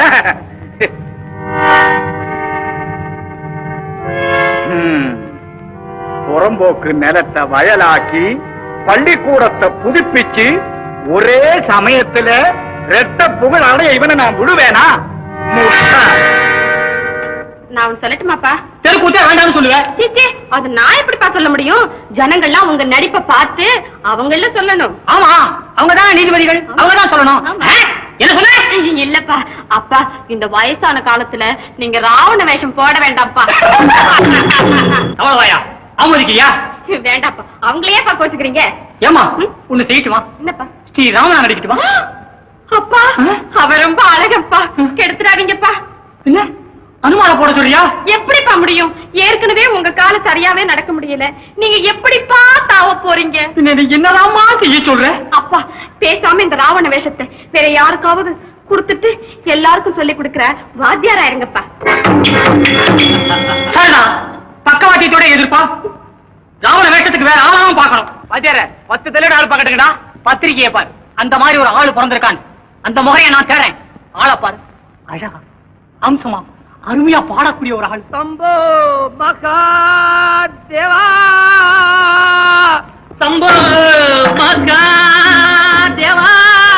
ம். புறம்போக்கு நிலத்தை வயலாக்கி பள்ளிக்கூடத்தை புதுப்பிச்சு ஒரே சமயத்துல ரெட்ட புகழ் அடைய இவனை நான் விடுவேனா முட்டாள். நான் ஒண்ணு சொல்லட்டுமாப்பா தெருக்கூத்தே வேண்டாம்னு சொல்லுவேன் சீச்சே அது நான் எப்படிப்பா சொல்ல முடியும் ஜனங்கள்லாம் உங்க நடிப்பை பார்த்து அவங்கள சொல்லணும் ஆமா அவங்கதான் நீதிபதிகள் அவங்கதான் சொல்லணும் ஆமா. ஆ? என்ன சொன்ன இல்லப்பா அப்பா இந்த வயசான காலத்துல நீங்க ராவண வேஷம் போட வேண்டாம்ப்பா அவ்வளவாயா அவமதிக்கிறியா வேண்டாப்பா அவங்களையே பா கோச்சுக்கிறீங்க ஏமா ஒண்ணு செய்யட்டுமா என்னப்பா ஸ்ரீ ராமனா நடிக்கட்டுமா அப்பா அவ ரொம்ப அழகப்பா கெடுத்துறாதீங்கப்பா என்ன அனுமான போட சொல்றியா எப்படிப்பா முடியும் ஏற்கனவே உங்க கால சரியாவே நடக்க முடியல நீங்க எப்படிப்பா தாவ போறீங்க பின்ன நீ என்னதாம்மா செய்ய சொல்ற அப்பா பேசாம இந்த ராவண வேஷத்தை வேற யாருக்காவது கொடுத்துட்டு எல்லாருக்கும் சொல்லி கொடுக்கிற வாத்தியாரா இருங்கப்பா சரிடா பக்கவாட்டியத்தோட எதிர்ப்பா ராவண வேஷத்துக்கு வேற ஆளாவும் பார்க்கணும் வாத்தியார பத்து தலையோட ஆள் பார்க்கட்டுங்கடா பத்திரிக்கையை பாரு அந்த மாதிரி ஒரு ஆள் பிறந்திருக்கான் அந்த முறையை நான் தேறேன் ஆளை பாரு அழகா அம்சமா அருமையா பாடக்கூடிய ஒரு ஆள் சம்போ மகா தேவா சம்போ மகா தேவா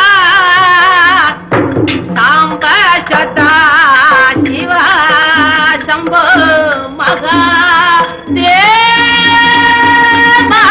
சாம்ப சதா சிவா சம்போ மகா தேவா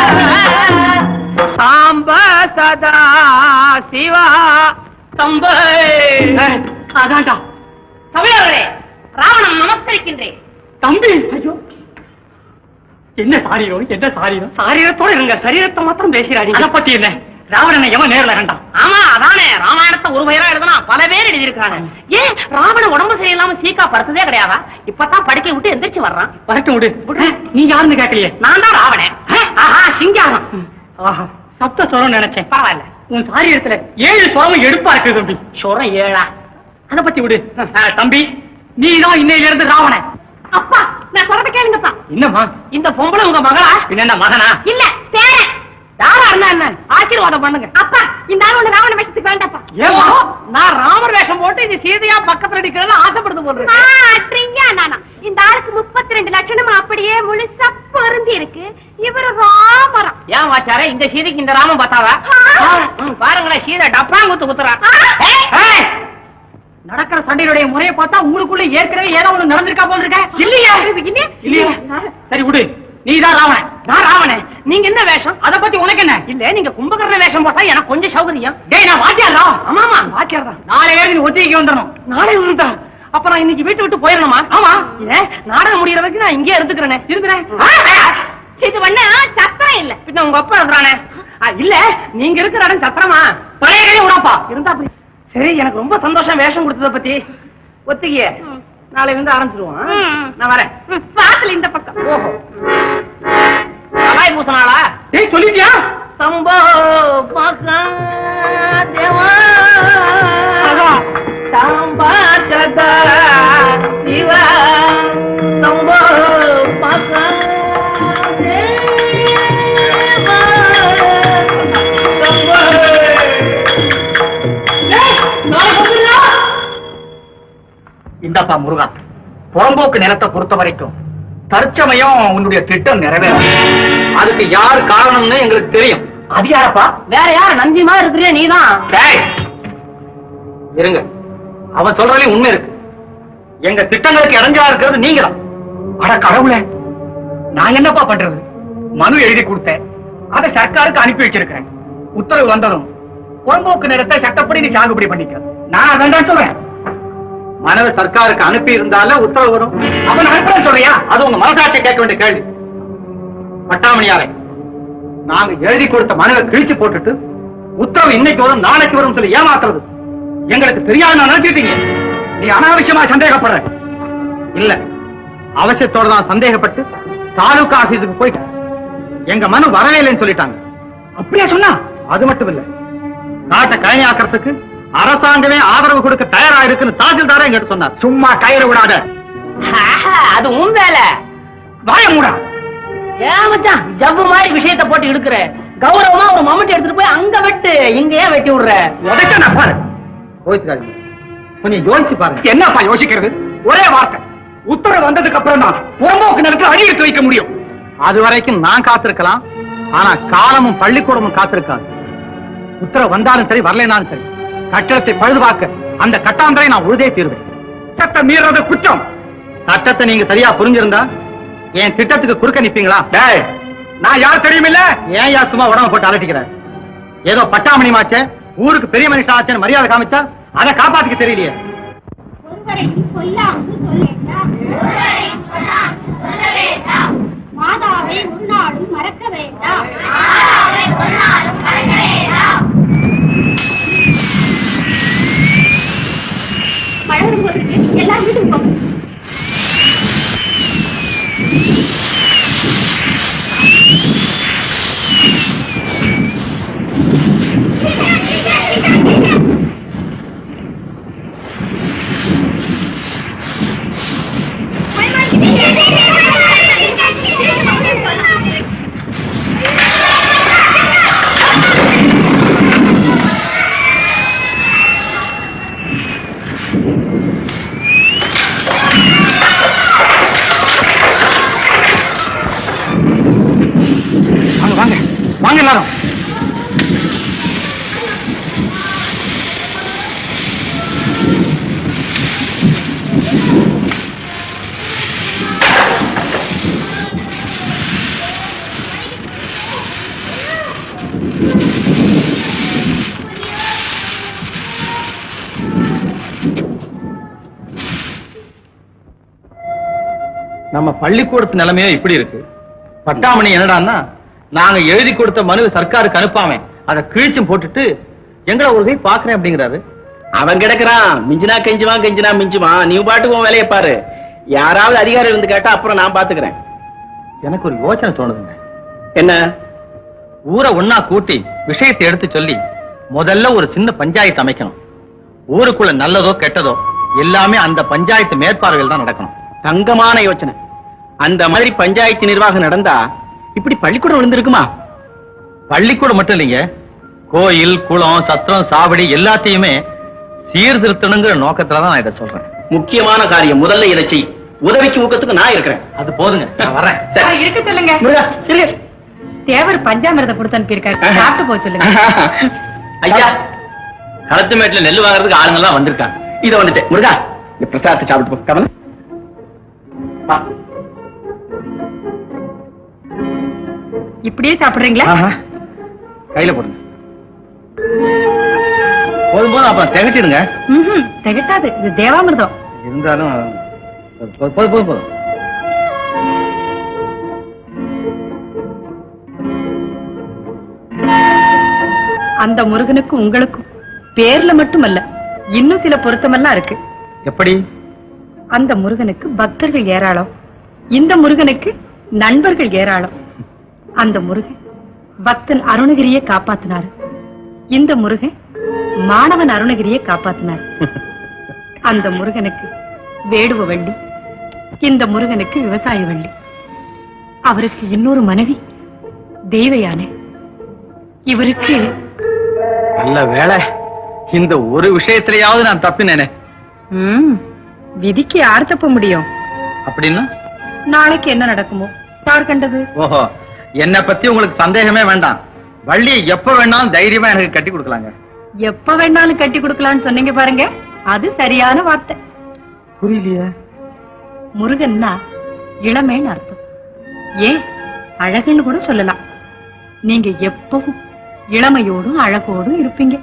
சாம்ப சதா சிவா சம்ப அதான்டா தமிழர்களே ராவணன் நமஸ்கரிக்கின்றேன் தம்பி ஐயோ என்ன சாரீரம் என்ன சாரீரம் சாரீரத்தோட இருங்க சரீரத்தை மாத்திரம் பேசுறாரு அத பத்தி என்ன ராவணனை எவன் நேர்ல கண்டான் ஆமா அதானே ராமாயணத்தை ஒரு பெயரா எழுதுனா பல பேர் எழுதியிருக்காங்க ஏன் ராவண உடம்பு சரியில்லாம சீக்கா படுத்ததே கிடையாதா இப்பதான் படுக்கை விட்டு எந்திரிச்சு வர்றான் வரட்டும் விடு நீ யாருன்னு கேட்கலையே நான் தான் ராவணன் ஆஹா சிங்காரம் ஆஹா சப்த சொரம் நினைச்சேன் பரவாயில்ல உன் சாரீரத்துல ஏழு சுரமும் எடுப்பா இருக்கு தம்பி சொரம் ஏழா அத பத்தி விடு ஆ, தம்பி நீதான் இன்னையில இருந்து ராவணன் அப்பா நான் சொல்றத கேளுங்கப்பா என்னம்மா இந்த பொம்பளை உங்க மகளா என்ன மகனா இல்ல பேரன் யாரா இருந்தா என்ன ஆசீர்வாதம் பண்ணுங்க அப்பா இந்த ஆள் ஒண்ணு ராவண வேஷத்துக்கு வேண்டாப்பா ஏம்மா? ஓ, நான் ராமர் வேஷம் போட்டு இந்த சீதையா பக்கத்துல அடிக்கிறேன்னு ஆசைப்படுது போல ஆ, இருக்கு. அட்ரிங்கா நானா இந்த ஆளுக்கு முப்பத்தி ரெண்டு லட்சணம் அப்படியே முழுசா பொருந்தி இருக்கு இவரு ராமரம் ஏன் வாச்சாரே இந்த சீதைக்கு இந்த ராமன் பார்த்தாவா ஆ. ம், பாருங்களேன் சீதை டப்பாங்குத்து குத்துறா ஆ. ஏய், நடக்கிற சண்டையுடைய முறையை பார்த்தா உங்களுக்குள்ள ஏற்கனவே ஏதோ ஒண்ணு நடந்திருக்கா போல இருக்க இல்லையா இல்லையே? இல்லையா சரி விடு நீதான் ராவணன் நான் ராவணன் நீங்க என்ன வேஷம் அத பத்தி உனக்கு என்ன இல்ல நீங்க கும்பகர்ண வேஷம் போட்டா எனக்கு கொஞ்சம் சௌகரியம் டேய் நான் வாத்தியாரா ஆமாமா வாத்தியார் தான் நாளை வேறு நீ ஒத்திகைக்கு வந்துடணும் நாளை உண்டா அப்ப நான் இன்னைக்கு வீட்டு விட்டு போயிடணுமா ஆமா ஏன் நாடகம் முடியற வரைக்கும் நான் இங்கே இருந்துக்கிறேனே இருக்கிறேன் இது ஒண்ணு சத்தம் இல்ல பின்ன உங்க அப்பா இருக்கிறானே ஆ, இல்ல நீங்க இருக்கிற இடம் சத்திரமா பழைய கையை விடாப்பா இருந்தா அப்படி சரி எனக்கு ரொம்ப சந்தோஷம் வேஷம் கொடுத்தத பத்தி ஒத்திகைய நாளை வந்து ஆரம்பிச்சிருவோம் ஆ? ம். நான் வரேன் ம், வாசல் இந்த பக்கம் ஓஹோ கலாய் பூசனாளா டேய் சொல்லிட்டியா சம்போ மகாதேவா சாம்பா சதா சிவா சம்போ இந்தாப்பா முருகா புறம்போக்கு நிலத்தை பொறுத்த வரைக்கும் தற்சமயம் உன்னுடைய திட்டம் நிறைவேறும் அதுக்கு யார் காரணம்னு எங்களுக்கு தெரியும் அது யாரப்பா வேற யாரு நந்தி மாதிரி இருக்கிறியா நீதான் டேய் இருங்க அவன் சொல்றதுலயும் உண்மை இருக்கு எங்க திட்டங்களுக்கு இறஞ்சா இருக்கிறது நீங்க தான் அட கடவுளே நான் என்னப்பா பண்றது மனு எழுதி கொடுத்தேன் அதை சர்க்காருக்கு அனுப்பி வச்சிருக்கேன் உத்தரவு வந்ததும் புறம்போக்கு நிலத்தை சட்டப்படி நீ சாகுபடி பண்ணிக்க நான் வேண்டாம் சொல்றேன் மனுவை சர்க்காருக்கு அனுப்பி இருந்தால உத்தரவு வரும் அவன் அனுப்புறேன் சொல்றியா அது உங்க மனசாட்சியை கேட்க வேண்டிய கேள்வி பட்டாமணியாரை நாங்க எழுதி கொடுத்த மனுவை கிழிச்சு போட்டுட்டு உத்தரவு இன்னைக்கு வரும் நாளைக்கு வரும் சொல்லி ஏமாத்துறது எங்களுக்கு தெரியாது நான் நினைச்சிட்டீங்க நீ அனாவசியமா சந்தேகப்படுற இல்ல அவசியத்தோட தான் சந்தேகப்பட்டு தாலுகா ஆபீஸுக்கு போயிட்டேன் எங்க மனு வரவே இல்லைன்னு சொல்லிட்டாங்க அப்படியே சொன்னா அது மட்டும் இல்ல காட்டை கழனி ஆக்கிறதுக்கு அரசாங்கமே ஆதரவு கொடுக்க தயாரா இருக்குன்னு தாசில்தாரே எங்கிட்ட சொன்னார் சும்மா கயிறு விடாத ஆஹா, அது உன் வேலை வாய மூடா ஏன் மச்சான் ஜவ்வு மாதிரி விஷயத்தை போட்டு இழுக்கிற கௌரவமா ஒரு மம்முட்டி எடுத்துட்டு போய் அங்க வெட்டு இங்க ஏன் வெட்டி விடுற உதைக்க நான் பாரு யோசிக்காதீங்க கொஞ்சம் யோசிச்சு பாருங்க என்னப்பா யோசிக்கிறது ஒரே வார்த்தை உத்தரவு வந்ததுக்கு அப்புறம் தான் புறம்போக்கு நிலத்தில் அடி எடுத்து வைக்க முடியும் அது வரைக்கும் நான் காத்திருக்கலாம் ஆனா காலமும் பள்ளிக்கூடமும் காத்திருக்காது உத்தரவு வந்தாலும் சரி வரலைனாலும் சரி கட்டடத்தை பழுது பார்க்க அந்த கட்டாந்தரை நான் உறுதியே தீர்வேன் சட்டம் மீறது குற்றம் சட்டத்தை நீங்க சரியா புரிஞ்சிருந்தா என் திட்டத்துக்கு குறுக்க நிப்பீங்களா டேய் நான் யார் தெரியுமில்ல ஏன் யா சும்மா உடம்ப போட்டு அலட்டிக்கிறேன் ஏதோ பட்டாமணி மாச்சே ஊருக்கு பெரிய மனுஷன் ஆச்சேன்னு மரியாதை காமிச்சா அதை காப்பாத்திக்க தெரியலையே ஒருவரையும் சொல்லாமல் சொல்ல வேண்டாம் மாதாவை ஒரு நாளும் மறக்க வேண்டாம் மழை வரும்போது எல்லாரும் வீட்டுக்கு போங்க வாங்க வாங்க வாங்க எல்லாரும் நம்ம பள்ளிக்கூடத்து நிலைமையே இப்படி இருக்கு பட்டாமணி என்னடான்னா நாங்க எழுதி கொடுத்த மனு சர்க்காருக்கு அனுப்பாம அதை கிழிச்சும் போட்டுட்டு எங்களை ஒரு கை பாக்குறேன் அப்படிங்கிறாரு அவன் கிடக்குறான் மிஞ்சினா கெஞ்சுவா கெஞ்சினா மிஞ்சுவான் நீ பாட்டுக்கு உன் வேலையை பாரு யாராவது அதிகாரி வந்து கேட்டா அப்புறம் நான் பாத்துக்கிறேன் எனக்கு ஒரு யோசனை தோணுதுங்க என்ன ஊரை ஒன்னா கூட்டி விஷயத்தை எடுத்து சொல்லி முதல்ல ஒரு சின்ன பஞ்சாயத்து அமைக்கணும் ஊருக்குள்ள நல்லதோ கெட்டதோ எல்லாமே அந்த பஞ்சாயத்து மேற்பார்வையில் தான் நடக்கணும் தங்கமான யோசனை அந்த மாதிரி பஞ்சாயத்து நிர்வாகம் நடந்தா இப்படி பள்ளிக்கூடம் விழுந்திருக்குமா பள்ளிக்கூடம் மட்டும் இல்லைங்க கோயில் குளம் சத்திரம் சாவடி எல்லாத்தையுமே சீர்திருத்தணுங்கிற நோக்கத்துல தான் நான் இதை சொல்றேன் முக்கியமான காரியம் முதல்ல இதை செய் உதவிக்கு ஊக்கத்துக்கு நான் இருக்கிறேன் அது போதுங்க நான் வரேன் சரி. இருக்க சொல்லுங்க முருகா, இருங்க. தேவர் பஞ்சாமிரதம் கொடுத்து அனுப்பியிருக்காரு சாப்பிட்டு போக சொல்லுங்க ஐயா களத்து மேட்டுல நெல் வாங்குறதுக்கு ஆளுங்க எல்லாம் வந்திருக்காங்க இத வந்துட்டு முருகா இந்த பிரசாதத்தை சாப்பிட்டு போ கவனம் வா. இப்படியே சாப்பிடுறீங்களா ஆஹா. கையில போடுங்க போதும் போதும் அப்புறம் திகட்டிடுங்க ம்ஹும், திகட்டாது இது தேவாமிர்தம் இருந்தாலும் போதும் போதும் போதும் போதும் அந்த முருகனுக்கும் உங்களுக்கும் பேர்ல மட்டுமல்ல இன்னும் சில பொருத்தமெல்லாம் இருக்கு எப்படி அந்த முருகனுக்கு பக்தர்கள் ஏராளம் இந்த முருகனுக்கு நண்பர்கள் ஏராளம் அந்த முருகன் பக்தன் அருணகிரியை காப்பாத்தினாரு இந்த முருகன் மாணவன் அருணகிரியை காப்பாத்தினார் அந்த முருகனுக்கு வேடுவ வள்ளி இந்த முருகனுக்கு விவசாய வள்ளி அவருக்கு இன்னொரு மனைவி தெய்வ யானை இவருக்கு நல்ல வேலை இந்த ஒரு விஷயத்திலேயாவது நான் தப்பினேனே ம், விதிக்கு யார் தப்ப முடியும் அப்படின்னா நாளைக்கு என்ன நடக்குமோ யார் கண்டது ஓஹோ என்னை பத்தி உங்களுக்கு சந்தேகமே வேண்டாம் வள்ளியை எப்ப வேணாலும் தைரியமா எனக்கு கட்டி கொடுக்கலாங்க எப்ப வேணாலும் கட்டி கொடுக்கலாம்னு சொன்னீங்க பாருங்க அது சரியான வார்த்தை புரியலையே முருகன்னா இளமைன்னு அர்த்தம் ஏன் அழகுன்னு கூட சொல்லலாம் நீங்க எப்பவும் இளமையோடும் அழகோடும் இருப்பீங்க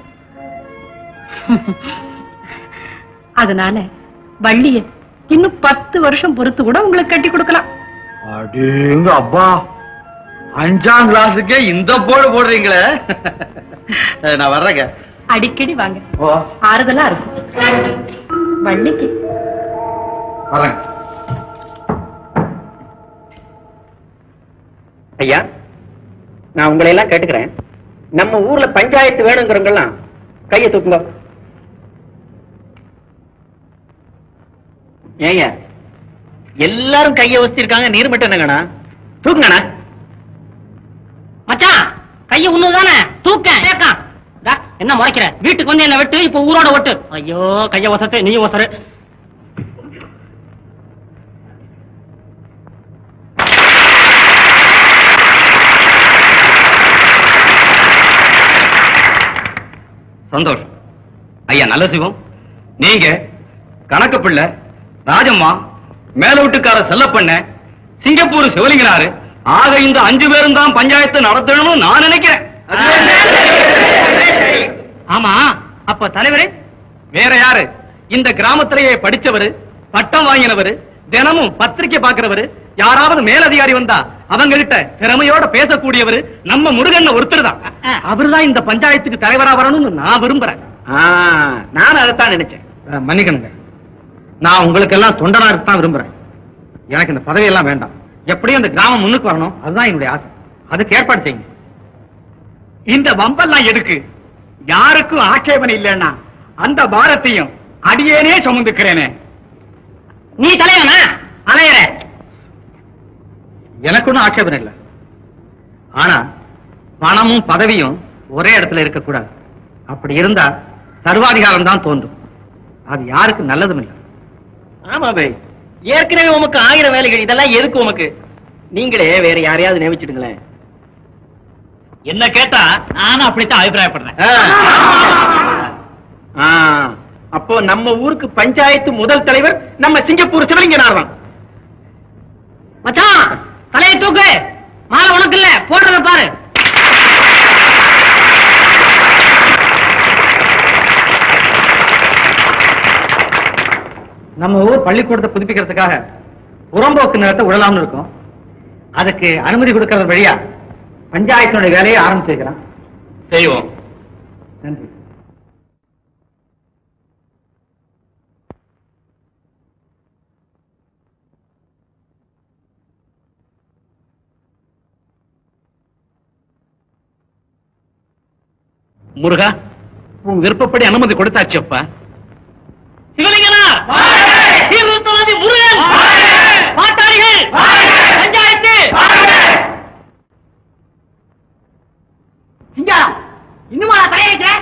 அதனால வள்ளிய இன்னும் பத்து வருஷம் பொறுத்து கூட உங்களுக்கு கட்டி கொடுக்கலாம் அடேங்க அப்பா அஞ்சாம் கிளாஸுக்கே இந்த போடு போடுறீங்களே நான் வர்றேங்க அடிக்கடி வாங்க ஓ ஆறுதலா இருக்கும் வள்ளிக்கு வரேங்க ஐயா நான் உங்களை எல்லாம் கேட்டுக்கிறேன் நம்ம ஊர்ல பஞ்சாயத்து வேணுங்கிறவங்க எல்லாம் கையை தூக்குங்க ஏங்க எல்லாரும் கைய வச்சிருக்காங்க நீர் மட்டும் என்னங்கண்ணா தூக்குங்கண்ணா மச்சான் கைய உண்ணுதானே தூக்க கேட்கான் டா, என்ன முறைக்கிற வீட்டுக்கு வந்து என்ன வெட்டு இப்ப ஊரோட ஒட்டு ஐயோ கைய வசத்து நீ வசரு சந்தோஷம் ஐயா நல்ல சிவம் நீங்க கணக்கு பிள்ளை ராஜம்மா மேல வீட்டுக்கார செல்லப்பண்ண சிங்கப்பூர் சிவலிங்கனாரு ஆக இந்த அஞ்சு பேரும் தான் பஞ்சாயத்து நடத்தணும்னு நான் நினைக்கிறேன் ஆமா அப்ப தலைவரே வேற யாரு இந்த கிராமத்திலேயே படிச்சவரு பட்டம் வாங்கினவரு தினமும் பத்திரிக்கை பாக்குறவரு யாராவது மேலதிகாரி வந்தா அவங்க கிட்ட திறமையோட பேசக்கூடியவரு நம்ம முருகன் ஒருத்தர் தான் அவர்தான் இந்த பஞ்சாயத்துக்கு தலைவரா வரணும்னு நான் விரும்புறேன் நானும் அதைத்தான் நினைச்சேன் அஹ், மன்னிக்கணுங்க நான் உங்களுக்கு எல்லாம் தொண்டனா தான் விரும்புறேன் எனக்கு இந்த பதவி எல்லாம் வேண்டாம் எப்படியும் இந்த கிராமம் முன்னுக்கு வரணும் அதுதான் என்னுடைய ஆசை அதுக்கு ஏற்பாடு செய்யுங்க இந்த வம்பெல்லாம் எதுக்கு யாருக்கும் ஆட்சேபனை இல்லைன்னா அந்த பாரத்தையும் அடியேனே சுமந்துக்கிறேனே நீ தலைவனா அலையற எனக்கு ஒன்றும் ஆட்சேபனை இல்லை ஆனா பணமும் பதவியும் ஒரே இடத்துல இருக்கக்கூடாது அப்படி இருந்தா சர்வாதிகாரம் தான் தோன்றும் அது யாருக்கு நல்லதும் இல்லை ஆமா பை ஏற்கனவே உமக்கு ஆயிரம் வேலைகள் இதெல்லாம் எதுக்கு உமக்கு நீங்களே வேற யாரையாவது நியமிச்சிடுங்களேன் என்ன கேட்டா நானும் அப்படித்தான் அபிப்பிராயப்படுறேன் அப்போ நம்ம ஊருக்கு பஞ்சாயத்து முதல் தலைவர் நம்ம சிங்கப்பூர் சிவலிங்கனார் தான் மச்சான் தலையை தூக்கு மாலை உனக்கு இல்ல போடுறத பாரு நம்ம ஊர் பள்ளிக்கூடத்தை புதுப்பிக்கிறதுக்காக புறம்போக்கு நிலத்தை விடலாம்னு இருக்கோம் அதுக்கு அனுமதி கொடுக்கறது வழியா பஞ்சாயத்தினுடைய வேலையை ஆரம்பிச்சு வைக்கிறோம் செய்வோம் நன்றி முருகா உன் விருப்பப்படி அனுமதி கொடுத்தாச்சப்பா சிவலிங்கனா சீர்திருத்தவாதி முருகன் பாட்டாளிகள் பஞ்சாயத்து சிங்காரம் இன்னுமா நான் தலைய வைக்கிறேன்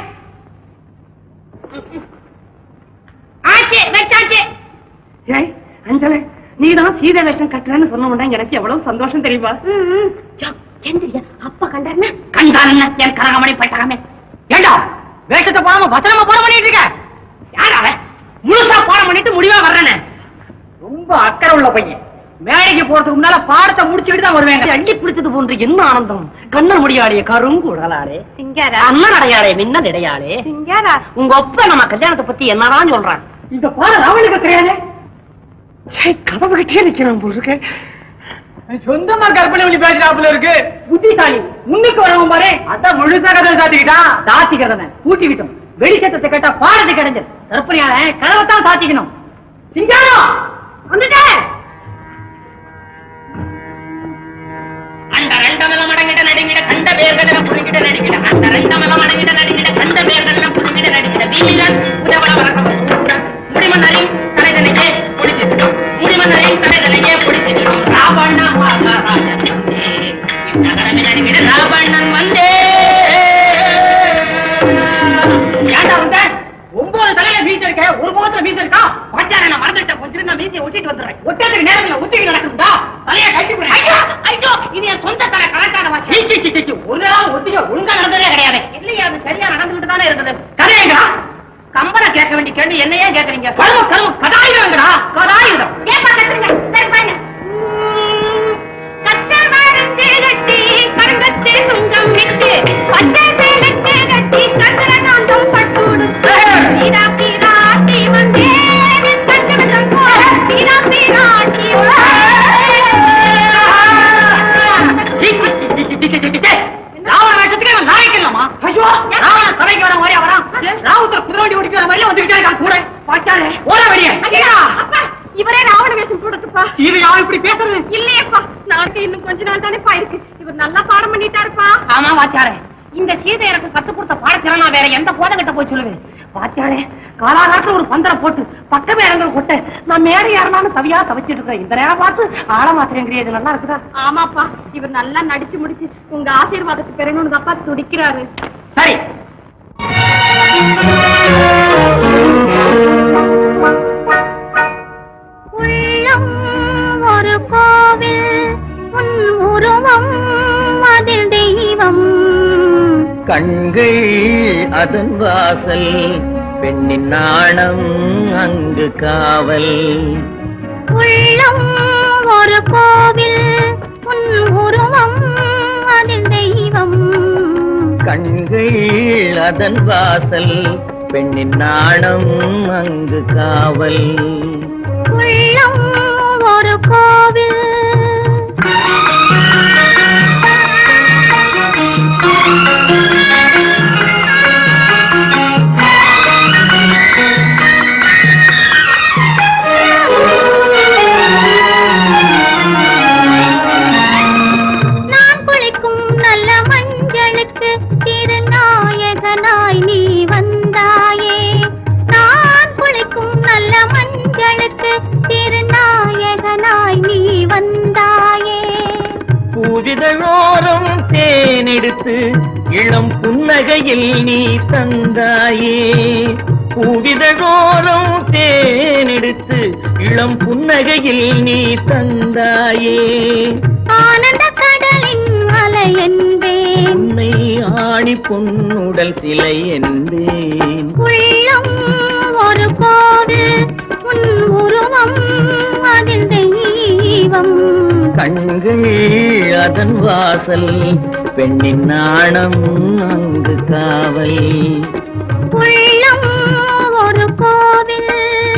ஆச்சு வச்சாச்சு ஏய் அஞ்சலே நீ தான் சீதை வேஷம் கட்டுறேன்னு சொன்ன எனக்கு எவ்வளவு சந்தோஷம் தெரியுமா எந்திரியா அப்பா கண்டாருன்னா கண்டான் என் கரகமணி பட்டகமே ஏண்டா வேஷத்தை போடாம வசனமா போட பண்ணிட்டு இருக்க யாரா அவன்? முழுசா போட பண்ணிட்டு முடிவா வர்றேனே ரொம்ப அக்கறை உள்ள பையன் வேலைக்கு போறதுக்கு முன்னால பாடத்தை முடிச்சுட்டு தான் வருவேன் அள்ளி பிடிச்சது போன்று என்ன ஆனந்தம் கண்ணன் முடியாடிய கருங்குழலாளே சிங்காரா அண்ணன் அடையாளே மின்னல் இடையாளே சிங்காரா உங்க ஒப்ப நம்ம கல்யாணத்தை பத்தி என்னதான் சொல்றான் இந்த பாடம் ராவணுக்கு கிடையாது கதவு கிட்டே நிக்கிறான் போல இருக்கு சொந்தமா கற்பனை பண்ணி பேசுறாப்புல இருக்கு புத்திசாலி முன்னுக்கு வரவன் பாரு அதான் முழுசா கதை சாத்திக்கிட்டான் சாத்திக்கிறதன் பூட்டிக்கிட்டோம் வெளிச்சத்தத்தை கேட்டா பாடத்தை கிடைஞ்சது கற்பனையால கதவைத்தான் சாத்திக்கணும் சிங்காரம் வந்துட்டேன் அந்த ரெண்டமெல்லாம் மடங்கிட நடுங்கிட கண்ட பேர்களெல்லாம் புதுங்கிட நடுங்கிட அந்த ரெண்டமெல்லாம் மடங்கிட நடுங்கிட கண்ட பேர்களெல்லாம் புதுங்கிட நடுங்கிட வீரன் உதவட வரக்கம் முடிமன்னரை தலைதனையே பிடிச்சிட்டோம் முடிமன்னரை தலைதனையே பிடிச்சிட்டோம் ராவண மகாராஜன் நகரமே நடுங்கிட ராவணன் வந்தே ஏன்டா வந்த ஒன்பது தலையில மீச இருக்க ஒரு முகத்துல மீச இருக்கா பாச்சார நான் மறந்துட்டேன் கொஞ்சம் நான் மீசையை ஒட்டிட்டு வந்துடுறேன் ஒட்டத்துக்கு நேரம் இல்ல ஒத்திக்கு நடக்குதா தலையை கட்டி ஐயோ ஐயோ இது என் சொந்த தலை கணக்காக நடக்காத சீ, சீ, சீ, சீ, சீ. ஒரு நாள் ஒத்திக ஒழுங்கா நடந்ததே கிடையாது இல்லையா அது சரியா நடந்துகிட்டு தானே இருக்குது கதையங்கடா கம்பனை கேட்க வேண்டிய கேள்வி என்ன ஏன் கேக்குறீங்க கரும கரும கதாயுதங்கடா கதாயுதம் ஏப்பா கத்துறீங்க சரி பாருங்க கத்த மருந்து கட்டி கருங்கத்து சுங்கம் விட்டு பச்சை சேலத்து கட்டி கத்திர காந்தம் பட்டுடு பீரா பீராட்டி வந்தேன் கத்திரம் போ பீரா பீராட்டி சீ, சீ, சீ, சீ, சீ, சீ, சீ, சீ. ராவண வேஷத்துக்கு நான் நாயக்கலாமா ஐயோ ராவண சபைக்கு வர மாதிரியா வரான் ராவுத்தர் குதிரை வண்டி ஓடிக்கிற மாதிரியா வந்துகிட்டே இருக்கான் கூட பாச்சாரு ஓட வெளியே அப்பா இவரே ராவண வேஷம் போடுதுப்பா இது யாரும் இப்படி பேசுறது இல்லையேப்பா நாளைக்கு இன்னும் கொஞ்ச நாள் தானேப்பா இருக்கு இவர் நல்லா பாடம் பண்ணிட்டாருப்பா ஆமா வாச்சாரே இந்த சீதை எனக்கு கத்து கொடுத்த பாடத்திறன் நான் வேற எந்த போதகிட்ட போய் சொல்லுவேன் வாத்தியாரே காலாகாலத்துல ஒரு பந்தரம் போட்டு பக்கமே இடங்கள் கொட்ட நான் மேடை யாருனாலும் தவியா தவிச்சிட்டு இருக்கேன் இந்த நேரம் பார்த்து ஆழ மாத்திரங்கிறிய இது நல்லா இருக்குதா ஆமாப்பா இவர் நல்லா நடிச்சு முடிச்சு உங்க ஆசீர்வாதத்துக்கு பெறணும்னு அப்பா துடிக்கிறாரு சரி உள்ளம் ஒரு கோவில் உன் உருவம் அதில் தெய்வம் கண்கள் அதன் வாசல் பெண்ணின் நாணம் அங்கு காவல் உள்ளம் ஒரு கோவில் உன் உருவம் அதில் தெய்வம் கண்கள் அதன் வாசல் பெண்ணின் நாணம் அங்கு காவல் உள்ளம் ஒரு கோவில் நான் குளிக்கும் நல்ல மஞ்சளுக்கு திருநாயகனாய் நீ வந்தாயே நான் குளிக்கும் நல்ல மஞ்சளுக்கு திருநாயகனாய் நீ வந்தாயே பூவிதழோரம் தேனெடுத்து இளம் புன்னகையில் நீ தந்தாயே பூவிதழோரம் தேனெடுத்து இளம் புன்னகையில் நீ தந்தாயே ஆனந்த கடலின் அலை என்பேன் உன்னை ஆணி பொன்னுடல் சிலை என்பேன் உள்ளம் ஒரு கோவில் உன் உருவம் அதில் தெய்வம் கண்கள் அதன் வாசல் பெண்ணின் நாணம் அங்கு காவல் உள்ளம் ஒரு கோவில்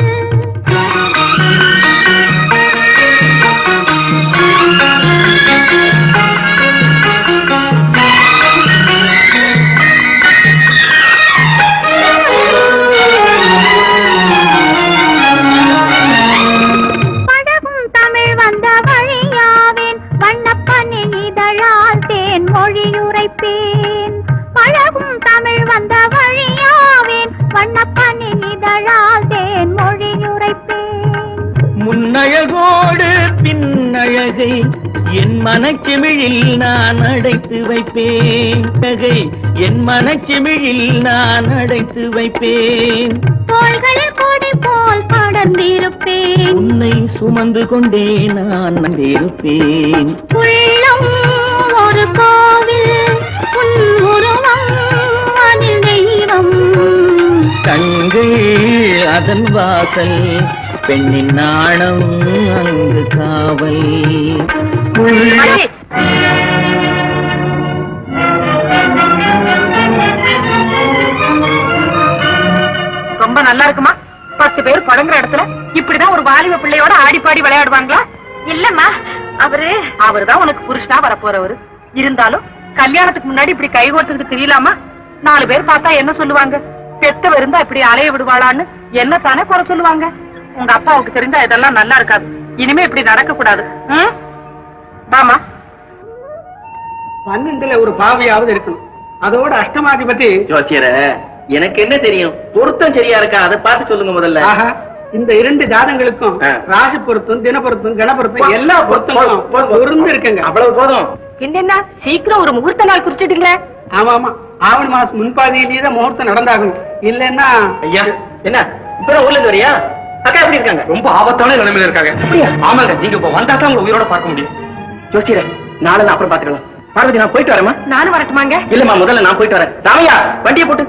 படகும் தமிழ் வந்த வழியாவேன் வண்ணப்பனின் இதழால் தேன் மொழியுரைப்பேன் பழகும் தமிழ் வந்த வழியாவேன் வண்ணப்பனின் இதழால் தேன் மொழியுரைப்பேன் முன்னழகோடு பின்னழகை என் மனச்செமிழில் நான் அடைத்து வைப்பேன் நகை என் மனச்செமிழில் நான் அடைத்து வைப்பேன் தோள்களில் கொடி போல் படர்ந்திருப்பேன் உன்னை சுமந்து கொண்டே நான் வந்திருப்பேன் உள்ளம் ஒரு கோவில் உன் உருவம் அதில் தெய்வம் கண்கள் அதன் வாசல் பெண்ணின் நாணம் அங்கு காவல் உள்ள- ரொம்ப நல்லா இருக்குமா பத்து பேர் பழங்குற இடத்துல இப்படிதான் ஒரு வாலிப பிள்ளையோட ஆடி பாடி விளையாடுவாங்களா இல்லம்மா அவரு அவர்தான் உனக்கு புருஷனா வரப்போறவரு இருந்தாலும் கல்யாணத்துக்கு முன்னாடி இப்படி கை கோர்த்துக்கிட்டு தெரியலாமா நாலு பேர் பார்த்தா என்ன சொல்லுவாங்க பெத்த இருந்தா இப்படி அலைய விடுவாளான்னு என்ன தானே குறை சொல்லுவாங்க உங்க அப்பாவுக்கு தெரிஞ்சா இதெல்லாம் நல்லா இருக்காது இனிமே இப்படி நடக்க கூடாது ம்? வாமா பன்னெண்டுல ஒரு பாவியாவது இருக்கணும் அதோட அஷ்டமாதிபதி ஜோசியர எனக்கு என்ன தெரியும் பொருத்தம் சரியா இருக்கா அதை பார்த்து சொல்லுங்க முதல்ல ஆஹா இந்த இரண்டு ஜாதங்களுக்கும் ஆ. ராசி பொருத்தம் தின பொருத்தம் கண பொருத்தம் எல்லா பொருத்தங்களும் போதும், போதும். பொருந்து இருக்குங்க அவ்வளவு போதும் பின்ன சீக்கிரம் ஒரு முகூர்த்த நாள் குறிச்சிட்டீங்களே ஆமா ஆமா ஆவணி மாசம் முன்பாதியிலேயே தான் முகூர்த்தம் நடந்தாகணும் இல்லைன்னா ஐயா என்ன இப்பதான் ஊர்ல இருந்து வரியா அக்கா எப்படி இருக்காங்க ரொம்ப ஆபத்தான நிலைமையில இருக்காங்க ஆமாங்க நீங்க இப்ப வந்தா தான் உங்களை உயிரோட பார்க்க முடியும் ஜோசியர நாளை அப்புறம் பாத்துக்கலாம் பார்வதி நான் போயிட்டு வரேம்மா நானும் வரட்டுமாங்க இல்லம்மா முதல்ல நான் போயிட்டு வரேன் ராமையா வண்டியை போட்டு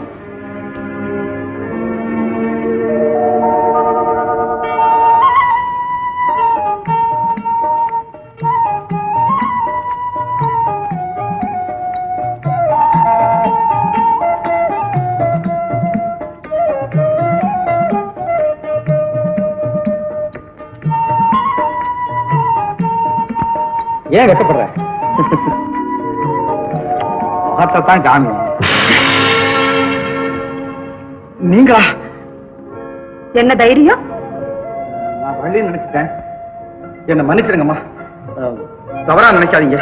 ஏன் வெக்கப்படுற தான் காணும் நீங்களா என்ன தைரியம் நான் வள்ளி நினைச்சிட்டேன் என்ன மன்னிச்சிடுங்கம்மா அஹ், தவறா நினைக்காதீங்க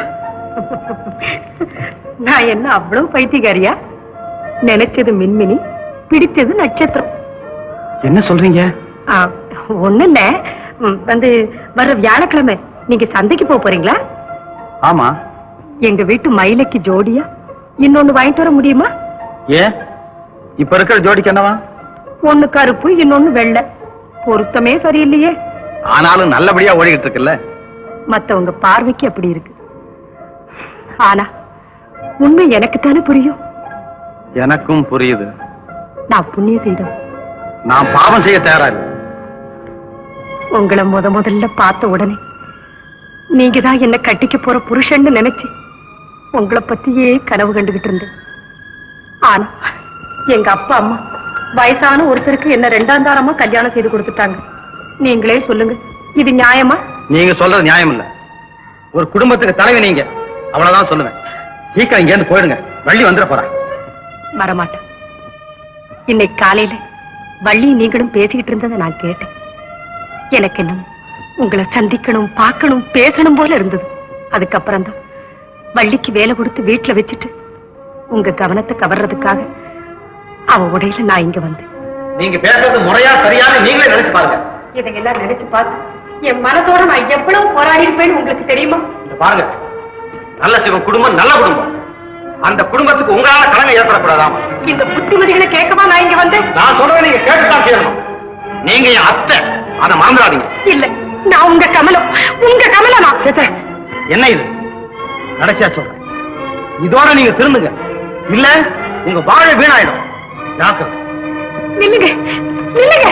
நான் என்ன அவ்வளவு பைத்தியக்காரியா நினைச்சது மின்மினி பிடிச்சது நட்சத்திரம் என்ன சொல்றீங்க ஆ, ஒண்ணும் இல்ல ம், வந்து வர வியாழக்கிழமை நீங்க சந்தைக்கு போக போறீங்களா ஆமா எங்க வீட்டு மயிலைக்கு ஜோடியா இன்னொன்னு வாங்கிட்டு வர முடியுமா ஏன் இப்ப இருக்கிற ஜோடிக்கு என்னவா ஒண்ணு கருப்பு இன்னொன்னு வெள்ளை பொருத்தமே சரியில்லையே ஆனாலும் நல்லபடியா ஓடிக்கிட்டு இருக்குல்ல மத்தவங்க பார்வைக்கு அப்படி இருக்கு ஆனா உண்மை எனக்கு தானே புரியும் எனக்கும் புரியுது நான் புண்ணியம் செய்தோம் நான் பாவம் செய்ய தயாரா இல்லை உங்களை முத முதல்ல பார்த்த உடனே நீங்க தான் என்ன கட்டிக்க போற புருஷன்னு நினைச்சு உங்களை பத்தியே கனவு கண்டுகிட்டு இருந்தேன் ஆனா எங்க அப்பா அம்மா வயசான ஒருத்தருக்கு என்ன ரெண்டாம் தாரமா கல்யாணம் செய்து கொடுத்துட்டாங்க நீங்களே சொல்லுங்க இது நியாயமா நீங்க சொல்றது நியாயம் இல்ல ஒரு குடும்பத்துக்கு தலைவி நீங்க அவ்வளவுதான் சொல்லுவேன் சீக்கிரம் இங்க இருந்து போயிடுங்க வள்ளி வந்துட போறா வரமாட்டேன் இன்னைக்கு காலையில வள்ளி நீங்களும் பேசிக்கிட்டு இருந்ததை நான் கேட்டேன் எனக்கு என்னமோ உங்களை சந்திக்கணும் பார்க்கணும் பேசணும் போல இருந்தது அதுக்கப்புறம் தான் வள்ளிக்கு வேலை கொடுத்து வீட்டுல வச்சுட்டு உங்க கவனத்தை கவர்றதுக்காக அவ உடையில நான் இங்க வந்தேன் நீங்க பேசுறது முறையா சரியான நீங்களே நினைச்சு பாருங்க இதையெல்லாம் நினைச்சு பார்த்து என் மனசோட நான் எவ்வளவு போராடி இருப்பேன்னு உங்களுக்கு தெரியுமா இங்க பாருங்க நல்ல சிவன் குடும்பம் நல்ல குடும்பம் அந்த குடும்பத்துக்கு உங்களால கலங்க ஏற்படக்கூடாதாம் இந்த புத்திமதிகளை கேட்கவா நான் இங்க வந்தேன் நான் சொல்றதை நீங்க கேட்டுதான் செய்யணும் நீங்க என் அத்தை அதை மறந்துடாதீங்க இல்ல நான் உங்க கமலம் உங்க கமலமா என்ன இது கடைசியா சொல்றேன் இதோட நீங்க திருந்துங்க இல்ல உங்க வாழ வீணாயிடும் ஜாக்கிரதை நில்லுங்க நில்லுங்க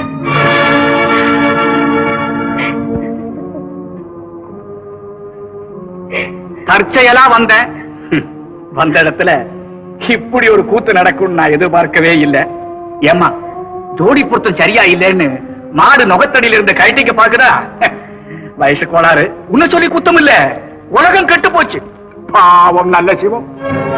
தற்செயலா வந்தேன் ஹம், வந்த இடத்துல இப்படி ஒரு கூத்து நடக்கும்னு நான் எதிர்பார்க்கவே இல்லை ஏமா ஜோடி பொருத்தம் சரியா இல்லைன்னு மாடு நுகத்தடியில இருந்து கழட்டிக்க பாக்குதா வயசு கோளாறு உன்னை சொல்லி குத்தம் இல்ல உலகம் கெட்டு போச்சு பாவம் நல்ல சிவம்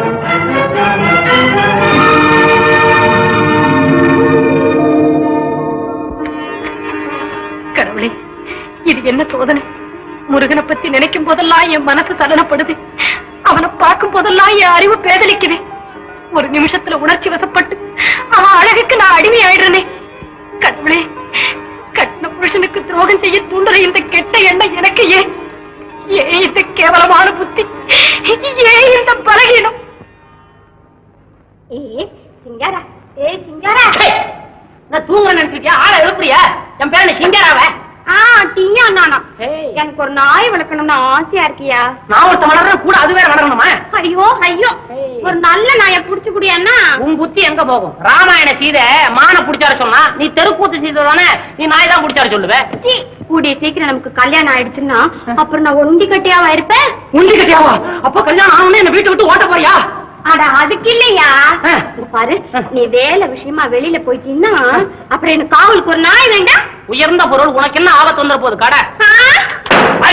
கடவுளே இது என்ன சோதனை முருகனை பத்தி நினைக்கும் போதெல்லாம் என் மனசு சலனப்படுது அவனை பார்க்கும் போதெல்லாம் என் அறிவு பேதலிக்குது ஒரு நிமிஷத்துல உணர்ச்சி வசப்பட்டு அவன் அழகுக்கு நான் அடிமை ஆயிடுறேனே கடவுளே கட்டின புருஷனுக்கு துரோகம் செய்ய தூண்டுற இந்த கெட்ட எண்ணம் எனக்கு ஏன் ஏன் இந்த கேவலமான புத்தி ஏன் இந்த பலகீனம் ஏ சிங்காரா ஏ சிங்காரா நான் தூங்குற நினைச்சிருக்கியா ஆளை எழுப்புறியா என் பேரு சிங்கராவ ஆ டீயா நானா எனக்கு ஒரு நாய் வளர்க்கணும்னு ஆசையா இருக்கியா நான் ஒருத்த வளர்ற கூட அது வேற வளரணுமா ஐயோ ஐயோ ஒரு நல்ல நாயை புடிச்சு குடியானா உன் புத்தி எங்க போகும் ராமாயண சீதை மான புடிச்சார சொன்னா நீ தெருக்கூத்து சீதை தானே நீ நாய் தான் புடிச்சார சொல்லுவ சீ, கூடிய சீக்கிரம் நமக்கு கல்யாணம் ஆயிடுச்சுன்னா அப்புறம் நான் ஒண்டி கட்டியாவா இருப்பேன் உண்டி கட்டியாவா அப்ப கல்யாணம் ஆகணும்னு என்ன வீட்டை விட்டு ஓட்ட போறியா அட அதுக்கு இல்லையா ஆ. இங்க பாரு நீ வேலை விஷயமா வெளியில போயிட்டீங்கன்னா அப்புறம் எனக்கு காவலுக்கு ஒரு நாய் வேண்டாம் உயர்ந்த பொருள் உனக்கு என்ன ஆபத்து வந்துட போகுது கடை ஆ?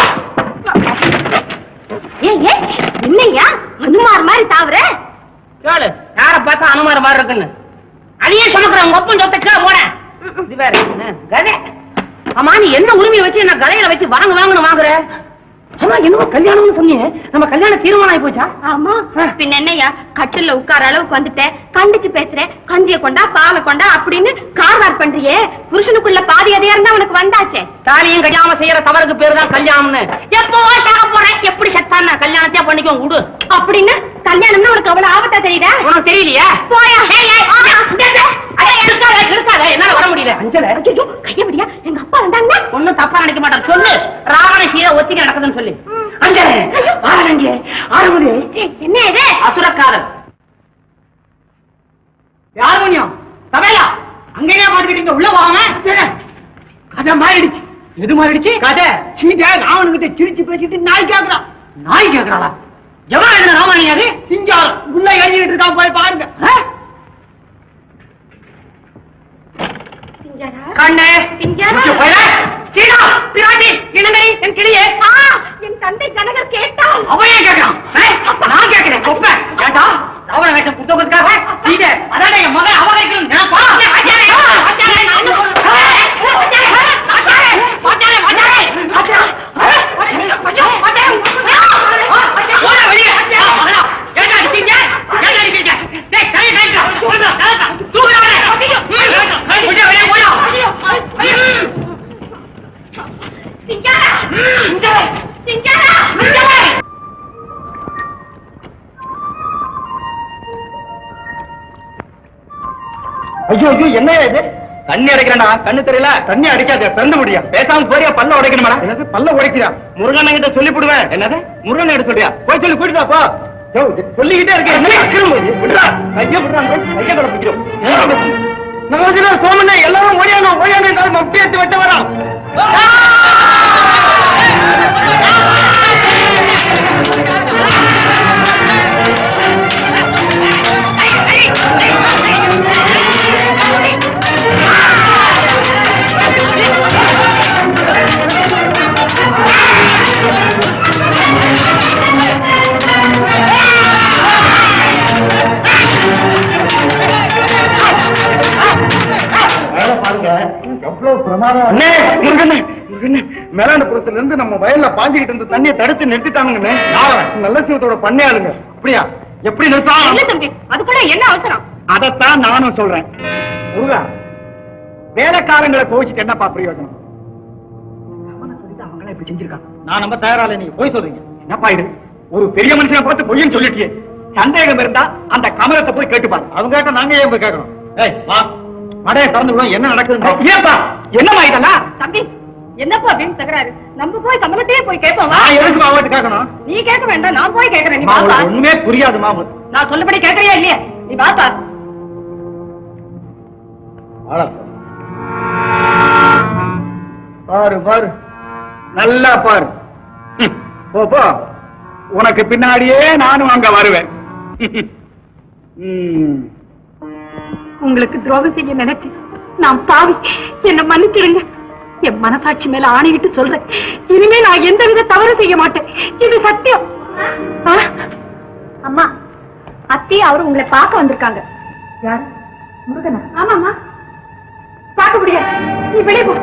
ஏய், ஏய், என்னய்யா அனுமார் மாதிரி தாவற கேளு யார பார்த்தா அனுமார மாதிரி இருக்குன்னு அதையே சொல்லுறேன் உங்க ஒப்பன் சொத்த கீழே போட இது வேற என்ன? கதை ஆமா நீ என்ன உரிமையை வச்சு என்ன கதையில வச்சு வாங்க வாங்கன்னு வாங்குற ஆமா என்னமோ கல்யாணம்னு சொன்னீங்க நம்ம கல்யாணம் தீர்மானம் ஆகி போச்சா ஆமா பின்ன என்னய்யா கட்டில்ல உட்கார அளவுக்கு வந்துட்டேன் கண்டிச்சு பேசுறேன் கஞ்சிய கொண்டா பாலை கொண்டா அப்படின்னு கார்வார் பண்றியே புருஷனுக்குள்ள பாதி அதிகம் இருந்தா உனக்கு வந்தாச்சே தாலியும் கல்யாணம் செய்யற தவறுக்கு பேரு தான் கல்யாணம்னு எப்பவோ சாக போறேன் எப்படி செத்தான கல்யாணத்தையே பண்ணிக்கோ விடு அப்படின்னு கல்யாணம்னா உனக்கு அவ்வளவு ஆபத்தா தெரியுதா உனக்கு தெரியலையா போயா ஏய், ஏய், ஆ, டே, டே. அட, எடுக்காத, எடுக்காத, என்னால வர முடியல அஞ்சல ஐயோ கைய விடியா எங்க அப்பா வந்தாங்க ஒண்ணும் தப்பா நினைக்க மாட்டார் சொல்லு ராவண சீதை ஒத்திக்க நடக்குதுன்னு சொல்லி அஞ்சல ஆரஞ்சு ஆறுமதி என்ன இது அசுரக்காரன் யாருமணியம் சமையலா அங்கேயே மாட்டிக்கிட்டீங்க உள்ள வாங்க கதை மாறிடுச்சு எது மாறிடுச்சு கதை சீதை ராவணகிட்ட சிரிச்சு பேசிட்டு நாய் கேக்குறான் நாய் கேக்குறாளா எவன் எழுதுன ராமாயணம் அது சிங்காரம் உள்ள எழுதிட்டு இருக்கான் போய் பாருங்க ஆ? கண்ணே சிங்காரம். இங்க போயிரு. சீதா பிராட்டி இளங்கரி என் கிளியே ஆ, என் தந்தை ஜனகர் கேட்டால் அவன் ஏன் கேட்கறான் ஏய், நான் கேட்கிறேன் கொப்ப ஏண்டா ராவண வேஷம் புத்தகத்துக்காக சீதை அதான என் மகன் அவகரிக்கணும் நினைப்பா ஆச்சாரே, ஆச்சாரே, நான் என்ன சொல்றேன்? ஆச்சாரே, ஆச்சாரே, ஆச்சாரே, ஆச்சாரே, ஆச்சாரே, ஆச்சாரே, ஆச்சாரே, போடா வெளியே. மகனா, ஏன்டா அடிச்சீங்க? ஏன்டா அடிச்சீங்க? டேய், கை கைட்டா. போடா, கலட்டா. தூக்குறானே. ம், கொஞ்சம் வெளியே போடா. ம். சிங்காரா இங்கே. சிங்காரா இங்கே. ஐயோ ஐயோ என்ன இது தண்ணி அடைக்கிறேன்டா கண்ணு தெரியல தண்ணி அடிக்காத திறந்து முடியா பேசாம போறியா பல்ல உடைக்கணுமா என்னது பல்ல உடைக்கிறியா முருகன் கிட்ட சொல்லி போடுவேன் என்னது முருகன் கிட்ட சொல்றியா போய் சொல்லி கூட்டிட்டு வா, போ யோ, இது சொல்லிக்கிட்டே இருக்கேன் என்ன அக்கிரமம் இது? விட்றா கைய விடுறாங்க கைய குழப்பிக்கிறோம் நம்ம வந்து சோமண்ணா எல்லாரும் ஓடியானோம் ஓடியானோ மப்டி எடுத்து வெட்ட வரோம் பாருங்க எவ்வளவு பிரமாதம் அண்ணே முருகண்ணே முருகண்ணே மேலாண்டபுரத்துல இருந்து நம்ம வயல்ல பாஞ்சுக்கிட்டு இருந்த தண்ணியை தடுத்து நிறுத்திட்டாங்கண்ணே நல்ல சிவத்தோட பண்ணையாளுங்க அப்படியா எப்படி இல்ல நிறுத்தாங்க தம்பி அதுக்குள்ள என்ன அவசரம் அதைத்தான் நானும் சொல்றேன் முருகா வேலைக்காரங்களை கோவிச்சுட்டு என்னப்பா பிரயோஜனம் அவனை சொல்லிட்டு அவங்களே இப்படி செஞ்சிருக்காங்க நான் நம்ம தயாரால நீங்க போய் சொல்றீங்க என்னப்பா இது ஒரு பெரிய மனுஷனை பார்த்து பொய்யன்னு சொல்லிட்டியே சந்தேகம் இருந்தா அந்த கமலத்தை போய் கேட்டுப்பாரு அவங்க கேட்ட நாங்க ஏன் போய் கேட்கணும் ஏய் வா மடையை திறந்து விடுவோம் என்ன நடக்குது ஏப்பா என்னமா இதெல்லாம் தம்பி என்னப்பா அப்படின்னு தகராறு நம்ம போய் கமலத்தையே போய் கேட்போம் வா. நான் எதுக்கு அவர்கிட்ட கேட்கணும் நீ கேட்க வேண்டாம் நான் போய் கேட்கறேன் நீ அம்மா, வாப்பா உங்களுக்கு ஒண்ணுமே புரியாது மாமு நான் சொல்லபடி கேட்கறியா இல்லையா நீ வாப்பா பாரு பாரு நல்லா பாரு ம், போ போ உனக்கு பின்னாடியே நானும் அங்க வருவேன் ம். உங்களுக்கு துரோகம் செய்ய நினைச்சு நான் பாவி என்ன மன்னிச்சிடுங்க என் மனசாட்சி மேல ஆணையிட்டு சொல்றேன் இனிமே நான் எந்த வித தவறு செய்ய மாட்டேன் இது சத்தியம் அம்மா அத்தி அவரு உங்களை பார்க்க வந்திருக்காங்க யார் முருகனா ஆமாம்மா பார்க்க முடியாது நீ வெளியே போ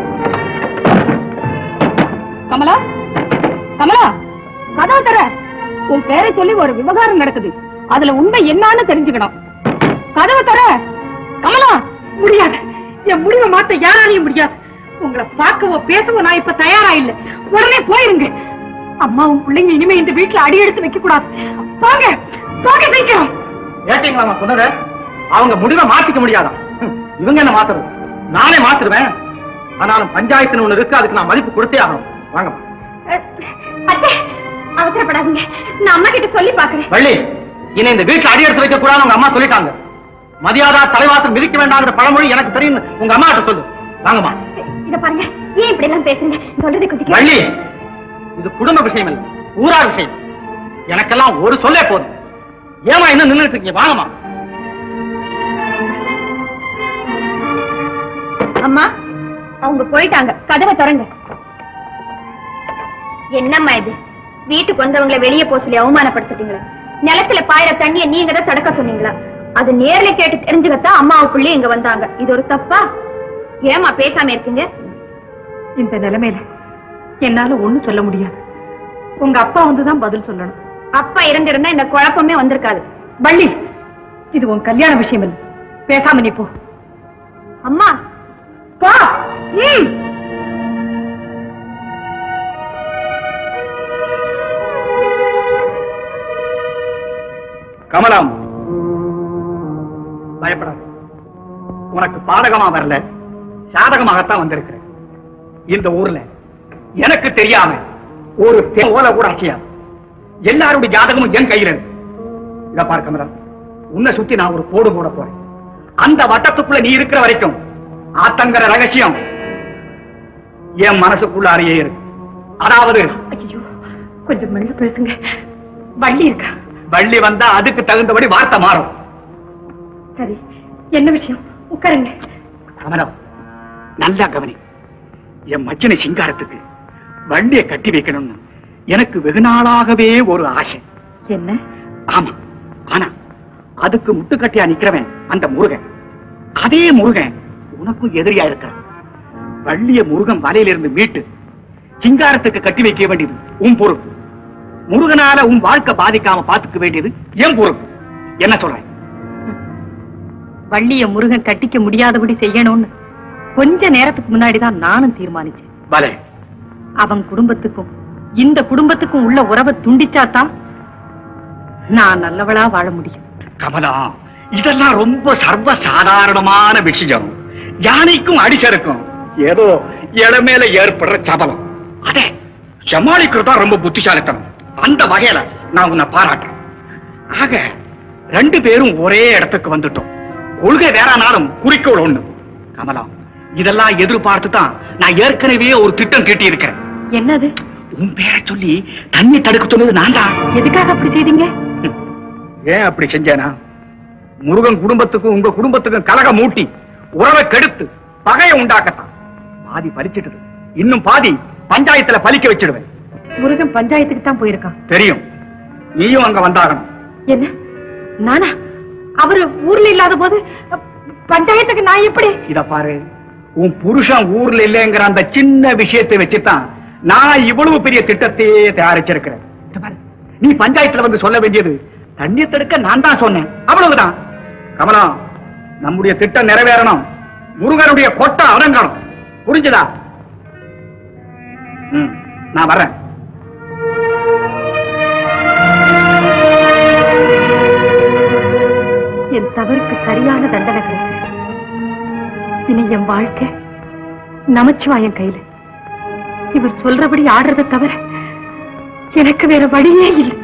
கமலா கமலா கதவு தர உன் பேரை சொல்லி ஒரு விவகாரம் நடக்குது அதுல உண்மை என்னன்னு தெரிஞ்சுக்கணும் கதவு தர கமலா முடியாது என் முடிவை மாத்த யாராலையும் முடியாது உங்களை பார்க்கவோ பேசவோ நான் இப்ப தயாரா இல்ல உடனே போயிருங்க அம்மாவும் பிள்ளைங்க இனிமே இந்த வீட்டுல அடி எடுத்து வைக்க கூடாது போங்க போங்க சீக்கிரம் ஏட்டீங்களா சொன்னத அவங்க முடிவை மாத்திக்க முடியாதாம் ம், இவங்க என்ன மாத்துறது நானே மாத்துருவேன் ஆனாலும் பஞ்சாயத்துன்னு ஒண்ணு இருக்கு அதுக்கு நான் மதிப்பு கொடுத்தே ஆகணும் வாங்க அத்தை அவசரப்படாதீங்க நான் அம்மா கிட்ட சொல்லி பாக்குறேன் வள்ளி இனி இந்த வீட்டுல அடி எடுத்து வைக்க கூடாதுன்னு உங்க அம்மா சொல்லிட்டாங்க மதியாதா தலைவாசல் மிதிக்க வேண்டாங்கிற பழமொழி எனக்கு தெரியும் உங்க அம்மா கிட்ட சொல்லு வாங்கம்மா இத பாருங்க ஏன் இப்படி எல்லாம் பேசுறீங்க சொல்றது கொஞ்சம் வள்ளி இது குடும்ப விஷயம் இல்ல ஊரா விஷயம் எனக்கெல்லாம் ஒரு சொல்லே போதும் ஏமா இன்னும் நின்னுட்டு இருக்கீங்க வாங்கம்மா அம்மா அவங்க போயிட்டாங்க கதவை திறங்க என்னம்மா இது வீட்டுக்கு வந்தவங்களை வெளியே போக சொல்லி அவமானப்படுத்திட்டீங்களா நிலத்துல பாயிர தண்ணிய நீங்க தான் தடுக்க சொன்னீங்களா அது நேர்ல கேட்டு தெரிஞ்சுக்கத்தான் அம்மாவுக்குள்ளே இங்க வந்தாங்க இது ஒரு தப்பா ஏமா பேசாம இருக்கீங்க இந்த நிலைமையில என்னால ஒண்ணும் சொல்ல முடியாது உங்க அப்பா வந்துதான் பதில் சொல்லணும் அப்பா இருந்திருந்தா இந்த குழப்பமே வந்திருக்காது வள்ளி இது உன் கல்யாண விஷயம் இல்ல பேசாம நீ போ அம்மா போ ம். கமலம் பயப்படாது உனக்கு பாதகமா வரல சாதகமாகத்தான் வந்திருக்கிறேன் இந்த ஊர்ல எனக்கு தெரியாம ஒரு தே- ஓலை கூட அசையாது எல்லாருடைய ஜாதகமும் என் கையில இருக்கு இத பாரு கமலா உன்னை சுத்தி நான் ஒரு கோடு போட போறேன் அந்த வட்டத்துக்குள்ள நீ இருக்கிற வரைக்கும் ஆத்தங்கர ரகசியம் என் மனசுக்குள்ளாரையே இருக்கு அதாவது ஐயோ கொஞ்சம் மெல்ல பேசுங்க வள்ளி இருக்கா வள்ளி வந்தா அதுக்கு தகுந்தபடி வார்த்தை மாறும் சரி என்ன விஷயம் உட்காருங்க கமலம் நல்லா கவனி என் மச்சனை சிங்காரத்துக்கு வண்டியை கட்டி வைக்கணும்னு எனக்கு வெகு நாளாகவே ஒரு ஆசை என்ன ஆமா ஆனா அதுக்கு முட்டுக்கட்டியா நிக்கிறவன் அந்த முருகன் அதே முருகன் உனக்கும் எதிரியா இருக்கிறான் வள்ளிய முருகன் வலையிலிருந்து மீட்டு சிங்காரத்துக்கு கட்டி வைக்க வேண்டியது உன் பொறுப்பு முருகனால உன் வாழ்க்கை பாதிக்காம பாத்துக்க வேண்டியது என் பொறுப்பு என்ன சொல்றேன் வள்ளிய முருகன் கட்டிக்க முடியாதபடி செய்யணும்னு கொஞ்ச நேரத்துக்கு முன்னாடி தான் நானும் தீர்மானிச்சேன் பலே அவன் குடும்பத்துக்கும் இந்த குடும்பத்துக்கும் உள்ள உறவை துண்டிச்சாதான் நான் நல்லவளா வாழ முடியும் கமலா இதெல்லாம் ரொம்ப சர்வ சாதாரணமான விஷயம் யானைக்கும் அடிசருக்கும் ஏதோ இளமேல ஏற்படுற சபலம் அதே சமாளிக்கிறது தான் ரொம்ப புத்திசாலித்தனம் அந்த வகையில நான் உன்னை பாராட்டுறேன் ஆக ரெண்டு பேரும் ஒரே இடத்துக்கு வந்துட்டோம் கொள்கை வேறானாலும் குறிக்கோள் ஒண்ணு கமலா இதெல்லாம் எதிர்பார்த்து தான் நான் ஏற்கனவே ஒரு திட்டம் கட்டி இருக்கிறேன் என்னது உன் பேரை சொல்லி தண்ணி தடுக்க சொன்னது நான் தான் எதுக்காக அப்படி செய்தீங்க ஏன் அப்படி செஞ்சேனா முருகன் குடும்பத்துக்கும் உங்க குடும்பத்துக்கும் கலகம் மூட்டி உறவை கெடுத்து பகையை உண்டாக்கத்தான் பாதி பறிச்சிட்டது இன்னும் பாதி பஞ்சாயத்துல பலிக்க வச்சிடுவேன் முருகன் பஞ்சாயத்துக்கு தான் போயிருக்கான் தெரியும் நீயும் அங்க வந்தாகணும் என்ன நானா அவரு ஊர்ல இல்லாத போது பஞ்சாயத்துக்கு நான் எப்படி இத பாரு உன் புருஷன் ஊர்ல இல்லைங்கிற அந்த சின்ன விஷயத்தை வச்சுதான் நான் இவ்வளவு பெரிய திட்டத்தையே தயாரிச்சிருக்கிறேன் இத பாரு, நீ பஞ்சாயத்துல வந்து சொல்ல வேண்டியது தண்ணீர் தடுக்க நான் தான் சொன்னேன் அவ்வளவுதான் கமலா நம்முடைய திட்டம் நிறைவேறணும் முருகனுடைய கொட்டை அடங்கணும் புரிஞ்சுதா ம், நான் வரேன் என் தவறுக்கு சரியான தண்டனை கிடைச்சிருக்கு இனி என் வாழ்க்கை நமச்சிவாயன் கையில இவர் சொல்றபடி ஆடுறதை தவிர எனக்கு வேற வழியே இல்லை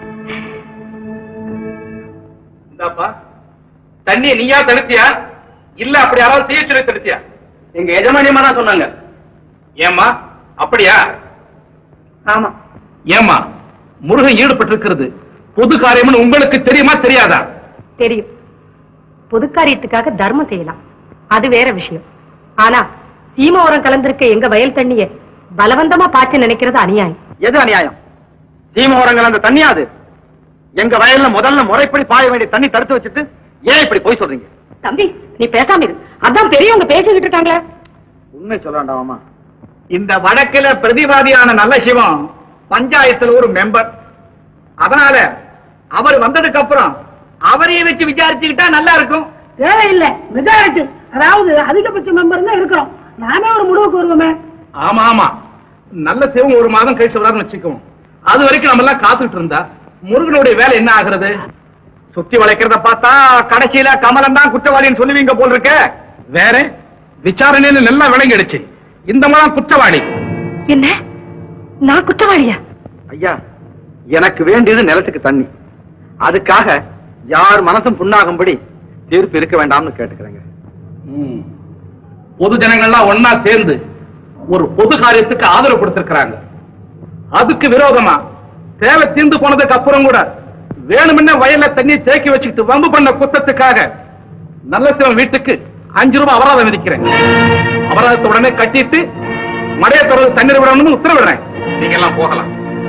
இந்தாப்பா தண்ணியை நீயா தடுத்தியா இல்ல அப்படி யாராவது தீயச்சுரை தடுத்தியா எங்க எஜமானியமா தான் சொன்னாங்க ஏம்மா அப்படியா ஆமா ஏம்மா முருகன் ஈடுபட்டிருக்கிறது பொது காரியம்னு உங்களுக்கு தெரியுமா தெரியாதா தெரியும் பொது காரியத்துக்காக தர்மம் செய்யலாம் அது வேற விஷயம் ஆனா சீம உரம் கலந்திருக்க எங்க வயல் தண்ணிய பலவந்தமா பாய்ச்ச நினைக்கிறது அநியாயம் எது அநியாயம் சீமோரங்கள் அந்த தண்ணியாது எங்க வயல்ல முதல்ல முறைப்படி பாய வேண்டிய தண்ணி தடுத்து வச்சுட்டு ஏன் இப்படி போய் சொல்றீங்க தம்பி நீ பேசாம இரு அதான் பெரியவங்க பேசிக்கிட்டு இருக்காங்களே உண்மை சொல்ல வேண்டாமா இந்த வழக்குல பிரதிவாதியான நல்ல சிவம் பஞ்சாயத்துல ஒரு மெம்பர் அதனால அவர் வந்ததுக்கு அப்புறம் அவரையே வச்சு விசாரிச்சுக்கிட்டா நல்லா இருக்கும் தேவையில்லை மெஜாரிட்டி அதாவது அதிகபட்ச மெம்பர் தான் இருக்கிறோம் நானே ஒரு முடிவுக்கு வருவோமே ஆமா ஆமா நல்ல சிவம் ஒரு மாதம் கழிச்சு வரான்னு வச்சுக்குவோம் அது வரைக்கும் நம்ம எல்லாம் காத்துட்டு இருந்தா முருகனுடைய வேலை என்ன ஆகுறது சுத்தி வளைக்கிறத பார்த்தா கடைசியில கமலம் தான் குற்றவாளின்னு சொல்லுவீங்க போல் இருக்க வேற விசாரணையில நல்லா விளங்கிடுச்சு இந்த மரம் குற்றவாளி என்ன நான் குற்றவாளியா ஐயா எனக்கு வேண்டியது நிலத்துக்கு தண்ணி அதுக்காக யார் மனசும் புண்ணாகும்படி தீர்ப்பு இருக்க வேண்டாம்னு கேட்டுக்கிறேங்க ம். பொது ஜனங்கள்லாம் ஒன்னா சேர்ந்து ஒரு பொது காரியத்துக்கு ஆதரவு கொடுத்திருக்கிறாங்க அதுக்கு விரோதமா தேவை தீர்ந்து போனதுக்கு அப்புறம் கூட வேணுமென்ன வயல்ல தண்ணி தேக்கி வச்சுக்கிட்டு வம்பு பண்ண குத்தத்துக்காக நல்ல சிவன் வீட்டுக்கு அஞ்சு ரூபாய் அபராதம் விதிக்கிறேன் அபராதத்தை உடனே கட்டிட்டு மடைய தொடர்ந்து தண்ணீர் விடணும்னு உத்தரவிடுறேன் நீங்க எல்லாம் போகலாம்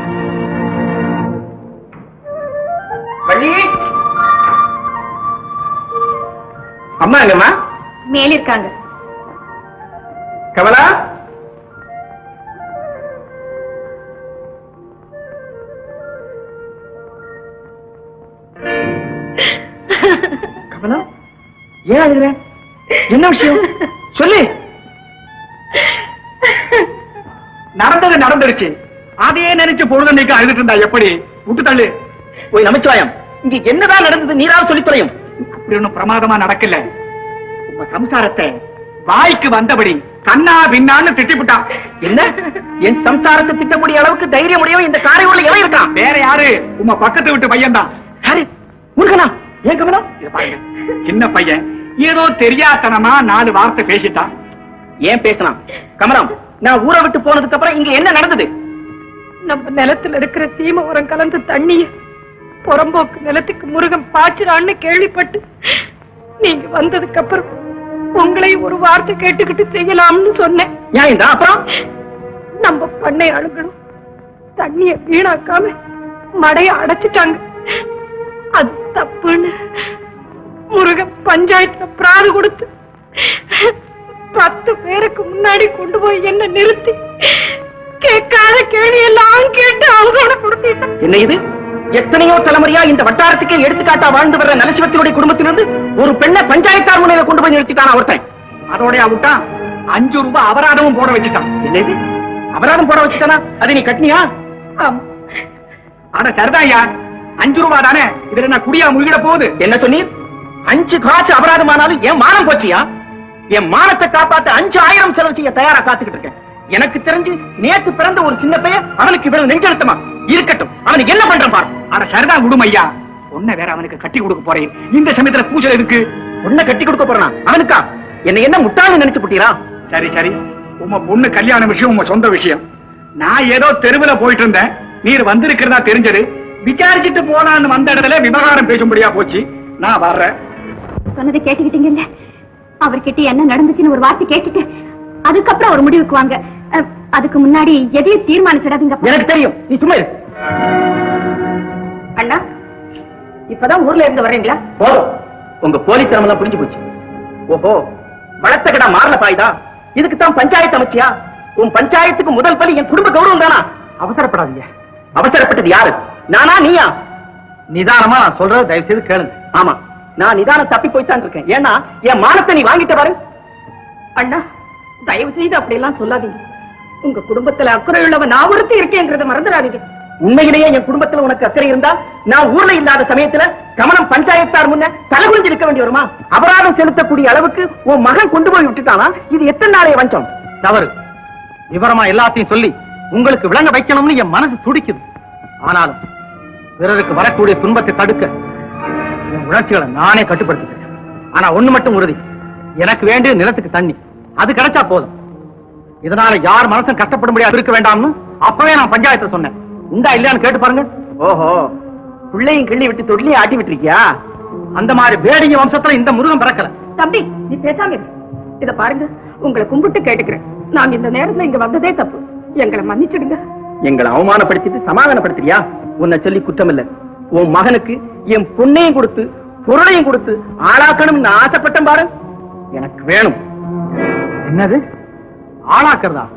வள்ளி அம்மா எங்கம்மா மேல இருக்காங்க கமலா கமலம் ஏன் அழுகுற என்ன விஷயம் சொல்லு நடந்தது நடந்துருச்சு அதையே நினைச்சு பொழுதன்னைக்கு அழுதுட்டு இருந்தா எப்படி விட்டு தள்ளு போய் நமச்சிவாயம் இங்க என்னதான் நடந்தது நீராவது சொல்லித் தொலையும் அப்படி ஒண்ணும் பிரமாதமா நடக்கல உங்க சம்சாரத்தை வாய்க்கு வந்தபடி கண்ணா பின்னான்னு திட்டிவிட்டான் என்ன என் சம்சாரத்தை திட்டக்கூடிய அளவுக்கு தைரியம் உடையவன் இந்த காரை உள்ள எவன் இருக்கான் வேற யாரு உங்க பக்கத்து வீட்டு பையன் தான் யாரு முருகனா ஏன் கமலம் பாருங்க சின்ன பையன் ஏதோ தெரியாதனமா நாலு வார்த்தை பேசிட்டான் ஏன் பேசலாம் கமலம் நான் ஊரை விட்டு போனதுக்கு அப்புறம் இங்க என்ன நடந்தது நம்ம நிலத்துல இருக்கிற சீம உரம் கலந்த தண்ணிய புறம்போக்கு நிலத்துக்கு முருகன் பாய்ச்சினான்னு கேள்விப்பட்டு நீங்க வந்ததுக்கு அப்புறம் உங்களையும் ஒரு வார்த்தை கேட்டுக்கிட்டு செய்யலாம்னு சொன்னேன் ஏன் தான் அப்புறம் நம்ம பண்ணை ஆளுங்களும் தண்ணிய வீணாக்காம மடைய அடைச்சிட்டாங்க அது தப்புன்னு முருகன் பஞ்சாயத்துல பிராது கொடுத்து பத்து பேருக்கு முன்னாடி கொண்டு போய் என்ன நிறுத்தி கேட்காத கேள்வி எல்லாம் கேட்டு அவங்களோட கொடுத்துட்டான் என்ன இது எத்தனையோ தலைமுறையா இந்த வட்டாரத்துக்கே எடுத்துக்காட்டா வாழ்ந்து வர்ற நலசிவத்தினுடைய குடும்பத்திலிருந்து ஒரு பெண்ணை பஞ்சாயத்தார் முனையில கொண்டு போய் நிறுத்திட்டானா ஒருத்தன் அதோடய விட்டான் அஞ்சு ரூபாய் அபராதமும் போட வச்சுட்டான் என்ன இது அபராதம் போட வச்சுட்டானா அது நீ கட்டினியா ஆமா அட சரிதான்யா அஞ்சு ரூபாய் தானே இதுல என்ன குடியா முழுகிட போகுது என்ன சொன்னீர் அஞ்சு காசு அபராதம் ஆனாலும் என் மானம் போச்சியா என் மானத்தை காப்பாத்த அஞ்சு ஆயிரம் செலவு செய்ய தயாரா காத்துக்கிட்டு இருக்கேன் எனக்கு தெரிஞ்சு நேத்து பிறந்த ஒரு சின்ன பையன் அவனுக்கு இவ்வளவு நெஞ்செழுத்தமா இருக்கட்டும் அவனுக்கு என்ன பண்றான் பாரு அட சரிதான் விடும் ஐயா பொண்ணை வேற அவனுக்கு கட்டி கொடுக்க போறேன் இந்த சமயத்துல பூஜை இருக்கு உன்னை கட்டி கொடுக்க போறான் அவனுக்கா என்ன என்ன முட்டாளு நினைச்சு புட்டீரா சரி சரி உங்க பொண்ணு கல்யாண விஷயம் உங்க சொந்த விஷயம் நான் ஏதோ தெருவுல போயிட்டு இருந்தேன் நீர் வந்திருக்கிறதா தெரிஞ்சது விசாரிச்சுட்டு போனான்னு வந்த இடத்துல விவகாரம் பேசும்படியா போச்சு நான் வர்றேன் சொன்னதை கேட்டுக்கிட்டீங்கல்ல அவர்கிட்ட என்ன நடந்துச்சுன்னு ஒரு வார்த்தை கேட்டுட்டு அதுக்கப்புறம் ஒரு முடிவுக்கு வாங்க அஹ், அதுக்கு முன்னாடி எதையும் தீர்மானிச்சிடாதீங்க எனக்கு தெரியும் நீ சும்மா இரு அண்ணா இப்பதான் ஊர்ல இருந்து வர்றீங்களா போதும் உங்க போலித்தனம் எல்லாம் புரிஞ்சு போச்சு ஓஹோ வளர்த்த கடா மாறல பாய்தா இதுக்கு தான் பஞ்சாயத்து அமைச்சியா உன் பஞ்சாயத்துக்கு முதல் பலி என் குடும்ப கௌரவம் தானா அவசரப்படாதீங்க அவசரப்பட்டது யாரு நானா நீயா நிதானமா நான் சொல்றதை தயவு செய்து கேளுங்க ஆமா நான் நிதானம் தப்பி போய்த்தான் இருக்கேன் ஏன்னா என் மானத்தை நீ வாங்கிட்ட பாரு அண்ணா தயவு செய்து அப்படி எல்லாம் சொல்லாதீங்க உங்க குடும்பத்துல அக்கறை உள்ளவ நான் ஒருத்தி இருக்கேங்கிறத மறந்துடாதீங்க உண்மையிலேயே என் குடும்பத்துல உனக்கு அக்கறை இருந்தா நான் ஊர்ல இல்லாத சமயத்துல கமலம் பஞ்சாயத்தார் முன்ன தலைகுனிஞ்சு இருக்க வேண்டி வருமா அபராதம் செலுத்தக்கூடிய அளவுக்கு உன் மகன் கொண்டு போய் விட்டுட்டானா இது எத்தனை நாளைய வஞ்சம் தவறு விவரமா எல்லாத்தையும் சொல்லி உங்களுக்கு விளங்க வைக்கணும்னு என் மனசு துடிக்குது ஆனாலும் பிறருக்கு வரக்கூடிய துன்பத்தை தடுக்க என் உணர்ச்சிகளை நானே கட்டுப்படுத்திக்கிறேன் ஆனா ஒண்ணு மட்டும் உறுதி எனக்கு வேண்டிய நிலத்துக்கு தண்ணி அது கிடைச்சா போதும் இதனால யார் மனசும் கஷ்டப்படும்படியா இருக்க வேண்டாம்னு அப்பவே நான் பஞ்சாயத்தை சொன்னேன் உண்டா இல்லையான்னு கேட்டு பாருங்க ஓஹோ பிள்ளையும் கிள்ளி விட்டு தொட்டிலையும் ஆட்டி விட்டுருக்கியா அந்த மாதிரி வேடிங்க வம்சத்துல இந்த முருகன் பிறக்கல தம்பி நீ பேசாம இரு இத பாருங்க உங்களை கும்பிட்டு கேட்டுக்கிறேன் நாங்க இந்த நேரத்துல இங்க வந்ததே தப்பு எங்களை மன்னிச்சிடுங்க எங்களை அவமானப்படுத்திட்டு சமாதானப்படுத்துறியா உன்னை சொல்லி குற்றம் இல்ல உன் மகனுக்கு என் பொண்ணையும் கொடுத்து பொருளையும் கொடுத்து ஆளாக்கணும்னு ஆசைப்பட்டேன் பாரு எனக்கு வேணும் என்னது ஆளாக்குறதா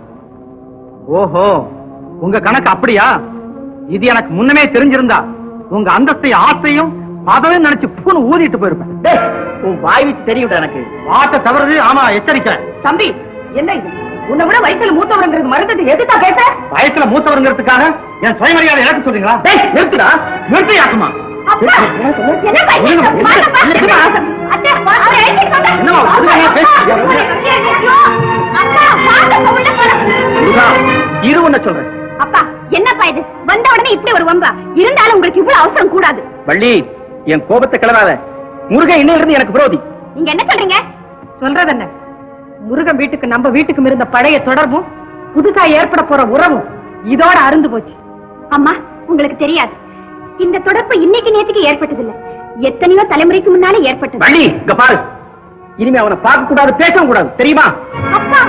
ஓஹோ உங்க கணக்கு அப்படியா இது எனக்கு முன்னமே தெரிஞ்சிருந்தா உங்க அந்தஸ்தை ஆசையும் பதவியும் நினைச்சு பூன்னு ஊதிட்டு போயிருப்பேன் டேய், உன் வாய் வச்சு தெரியும்டா எனக்கு வார்த்தை தவறுது ஆமா எச்சரிக்கிறேன் தம்பி என்ன இது உன்னை விட வயசுல மூத்தவருங்கிறது மறந்துட்டு எதுக்கா பேச வயசுல மூத்தவருங்கிறதுக்காக என் சுயமரியாதை இழக்க சொல்றீங்களா டேய், நிறுத்துடா நிறுத்தியாக்குமா அப்பா என்ன பையன் வாங்கப்பா. அத்தை, அவரை எழுதிட்டு வாங்க. என்னம்மா, ஒழுங்கா பேசு. ஐயோ, அப்பா, வாங்கப்பா, உள்ள போலாம். முருகா, இரு உன்னை சொல்றேன் அப்பா என்னப்பா இது வந்த உடனே இப்படி ஒரு வம்பா இருந்தாலும் உங்களுக்கு இவ்வளவு அவசரம் கூடாது வள்ளி என் கோபத்தை கிளறாத முருகன் இன்னும் இருந்து எனக்கு விரோதி நீங்க என்ன சொல்றீங்க சொல்றது என்ன முருகன் வீட்டுக்கு நம்ம வீட்டுக்கும் இருந்த பழைய தொடர்பும் புதுசா ஏற்பட போற உறவும் இதோட அருந்து போச்சு அம்மா உங்களுக்கு தெரியாது இந்த தொடர்பு இன்னைக்கு நேத்துக்கு ஏற்பட்டதில்ல எத்தனையோ தலைமுறைக்கு முன்னாலே ஏற்பட்டது வள்ளி இங்க பாரு இனிமே அவனை பார்க்க கூடாது பேசவும் கூடாது தெரியுமா அப்பா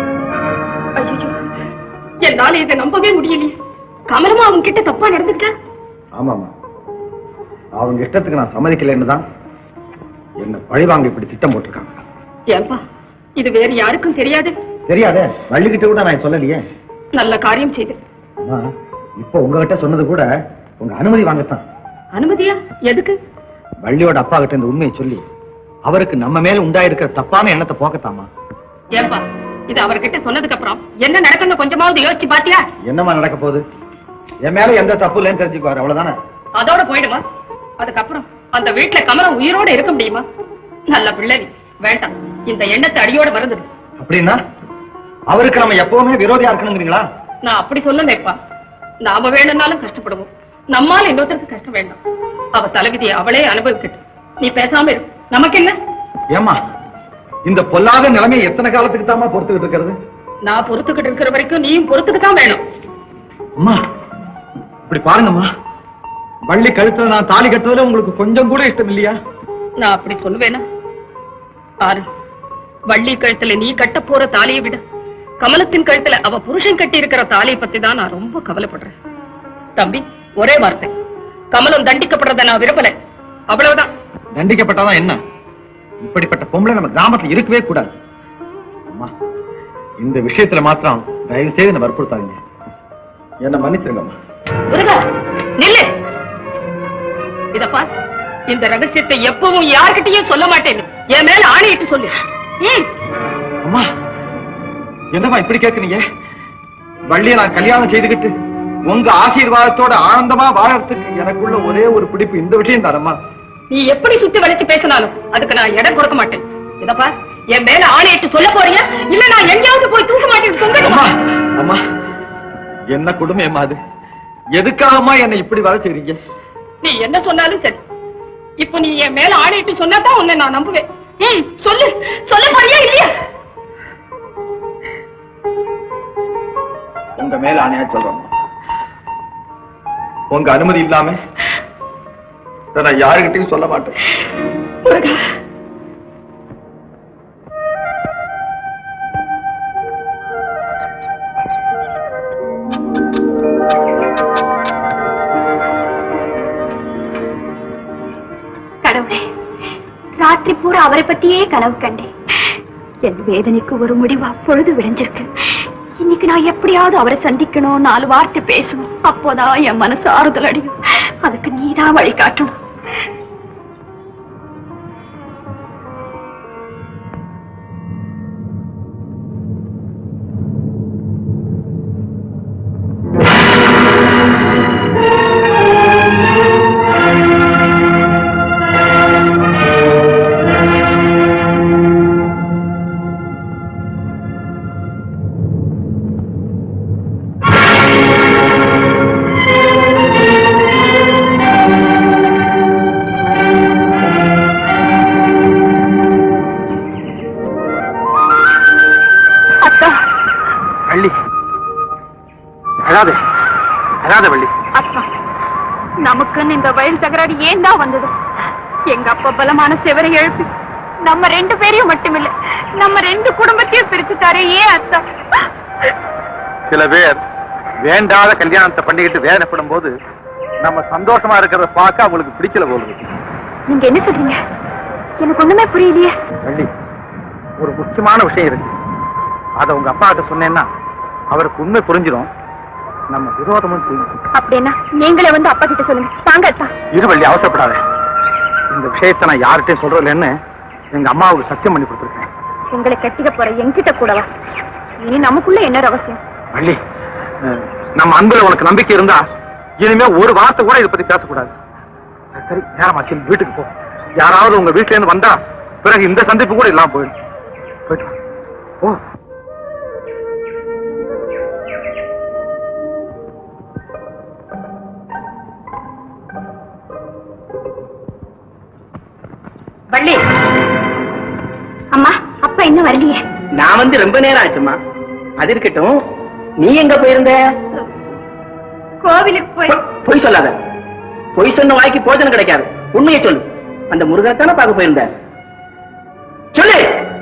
ஐயோ என்னால இதை நம்பவே முடியலையே கமலமா அவங்க கிட்ட தப்பா நடந்துக்கிட்டா ஆமாமா அவங்க இஷ்டத்துக்கு நான் சம்மதிக்கலைன்னு தான் என்ன பழிவாங்க இப்படி திட்டம் போட்டிருக்காங்க ஏன்பா இது வேற யாருக்கும் தெரியாது தெரியாதே வள்ளிக்கிட்ட கூட நான் சொல்லலையே நல்ல காரியம் செய்து அம்மா, இப்போ உங்ககிட்ட சொன்னது கூட உங்க அனுமதி வாங்கத்தான் அனுமதியா எதுக்கு வள்ளியோட அப்பா கிட்ட இந்த உண்மையை சொல்லி அவருக்கு நம்ம மேல உண்டாயிருக்கிற தப்பான எண்ணத்தை போக்கத்தாமா ஏன்பா இது அவர்கிட்ட சொன்னதுக்கு அப்புறம் என்ன நடக்குன்னு கொஞ்சமாவது யோசிச்சு பாத்தியா என்னம்மா நடக்க போகுது என் மேல எந்த தப்பு இல்லைன்னு தெரிஞ்சுக்குவாரு அவ்வளவுதானே அதோட போயிடுமா அதுக்கப்புறம் அந்த வீட்டுல கமலம் உயிரோட இருக்க முடியுமா நல்ல பிள்ளை நீ. வேண்டாம் இந்த எண்ணத்தை அடியோட மறந்துடு அப்படின்னா அவருக்கு நம்ம எப்பவுமே விரோதியா இருக்கணுங்கிறீங்களா நான் அப்படி சொல்லலேப்பா நாம வேணும்னாலும் கஷ்டப்படுவோம் நம்மால இன்னொருத்தருக்கு கஷ்டம் வேண்டாம் அவ தலைவிதியை அவளே அனுபவிக்கட்டும் நீ பேசாம இரு நமக்கு என்ன ஏமா இந்த பொல்லாத நிலைமை எத்தனை காலத்துக்கு தாமா பொறுத்துக்கிட்டு இருக்கிறது நான் பொறுத்துக்கிட்டு இருக்கிற வரைக்கும் நீயும் பொறுத்துக்கு தான் வேணும் அம்மா இப்படி பாருங்கம்மா வள்ளி கழுத்துல நான் தாலி கட்டுறதுல உங்களுக்கு கொஞ்சம் கூட இஷ்டம் இல்லையா நான் அப்படி சொல்லுவேனா ஆறு வள்ளி கழுத்துல நீ கட்ட போற தாலியை விட கமலத்தின் கழுத்துல அவ புருஷன் கட்டி இருக்கிற தாலியை பத்தி தான் நான் ரொம்ப கவலைப்படுறேன் தம்பி ஒரே வார்த்தை கமலம் தண்டிக்கப்படுறத நான் விரும்பல அவ்வளவுதான் தண்டிக்கப்பட்டாதான் என்ன இப்படிப்பட்ட பொம்பளை நம்ம கிராமத்துல இருக்கவே கூடாது அம்மா இந்த விஷயத்துல மாத்திரம் தயவு செய்து என்ன வற்புறுத்தாதீங்க என்ன மன்னிச்சிருங்கம்மா முருகா நில்லு இத பார் இந்த ரகசியத்தை எப்பவும் யார்கிட்டயும் சொல்ல மாட்டேன் என் மேல ஆணையிட்டு சொல்லு ம் அம்மா என்னம்மா இப்படி கேக்குறீங்க வள்ளியை நான் கல்யாணம் செய்துக்கிட்டு உங்க ஆசீர்வாதத்தோட ஆனந்தமா வாழறதுக்கு எனக்குள்ள ஒரே ஒரு பிடிப்பு இந்த விஷயம் தானம்மா நீ எப்படி சுத்தி வளைச்சு பேசினாலும் அதுக்கு நான் இடம் கொடுக்க மாட்டேன் இத பார் என் மேல ஆணையிட்டு சொல்ல போறியா இல்ல நான் எங்கேயாவது போய் தூக்க மாட்டேன் அம்மா தொங்கட்டுமா அம்மா என்ன கொடுமையம்மா அது எதுக்காகம்மா என்னை இப்படி வர செய்றீங்க நீ என்ன சொன்னாலும் சரி இப்போ நீ என் மேல ஆணையிட்டு சொன்னாதான் உன்னை நான் நம்புவேன் ம் சொல்லு சொல்ல போறியா இல்லையா உங்க மேல ஆணையா சொல்றோம் உங்க அனுமதி இல்லாம இதை நான் யாருகிட்டயும் சொல்ல மாட்டேன் முருகா கடவுளே ராத்திரி பூரா அவரை பத்தியே கனவு கண்டேன் என் வேதனைக்கு ஒரு முடிவு அப்பொழுது விளைஞ்சிருக்கு இன்னைக்கு நான் எப்படியாவது அவரை சந்திக்கணும் நாலு வார்த்தை பேசணும் அப்போதான் என் மனசு ஆறுதல் அடையும் அதுக்கு நீதான் வழி காட்டணும் அத்தா வள்ளி அழாதே அழாத வள்ளி அப்பா நமக்குன்னு இந்த வயல் தகராறு ஏன் தான் வந்தது எங்க அப்பா பலமான செவரை எழுப்பி நம்ம ரெண்டு பேரையும் மட்டுமில்ல நம்ம ரெண்டு குடும்பத்தையும் பிரிச்சுட்டாரு ஏன் அத்தா சில பேர் வேண்டாத கல்யாணத்தை பண்ணிக்கிட்டு வேதனைப்படும் போது நம்ம சந்தோஷமா இருக்கிறத பார்க்க அவங்களுக்கு பிடிக்கல போகுது நீங்க என்ன சொல்றீங்க எனக்கு ஒண்ணுமே புரியலையே வள்ளி ஒரு முக்கியமான விஷயம் இருக்கு அதை உங்க அப்பா கிட்ட சொன்னேன்னா அவருக்கு உண்மை புரிஞ்சிடும் நம்ம விரோதமும் தெரியும் அப்படின்னா நீங்களே வந்து அப்பா கிட்ட சொல்லுங்க தாங்க அத்தா இரு வள்ளி அவசரப்படாத இந்த விஷயத்தை நான் யார்கிட்டயும் சொல்றதில்லைன்னு எங்க அம்மாவுக்கு சத்தியம் பண்ணி கொடுத்துருக்கேன் உங்களை கட்டிக்க போற என்கிட்ட கூடவா இனி நமக்குள்ள என்ன ரகசியம் வள்ளி அஹ், நம்ம அன்புல உனக்கு நம்பிக்கை இருந்தா இனிமே ஒரு வார்த்தை கூட இதை பத்தி பேசக்கூடாது சரி நேரமாச்சு நீ வீட்டுக்கு போ யாராவது உங்க வீட்டுல இருந்து வந்தா பிறகு இந்த சந்திப்பு கூட இல்லாம போயிடும் போயிட்டு வா. போ வள்ளி அம்மா அப்பா இன்னும் வரலையே நான் வந்து ரொம்ப நேரம் ஆச்சுமா அது இருக்கட்டும் நீ எங்க போயிருந்த கோவிலுக்கு போய் பொ- பொய் சொல்லாத பொய் சொன்ன வாய்க்கு போஜனம் கிடைக்காது உண்மையை சொல்லு அந்த முருகத்தானே பார்க்க போயிருந்த சொல்லு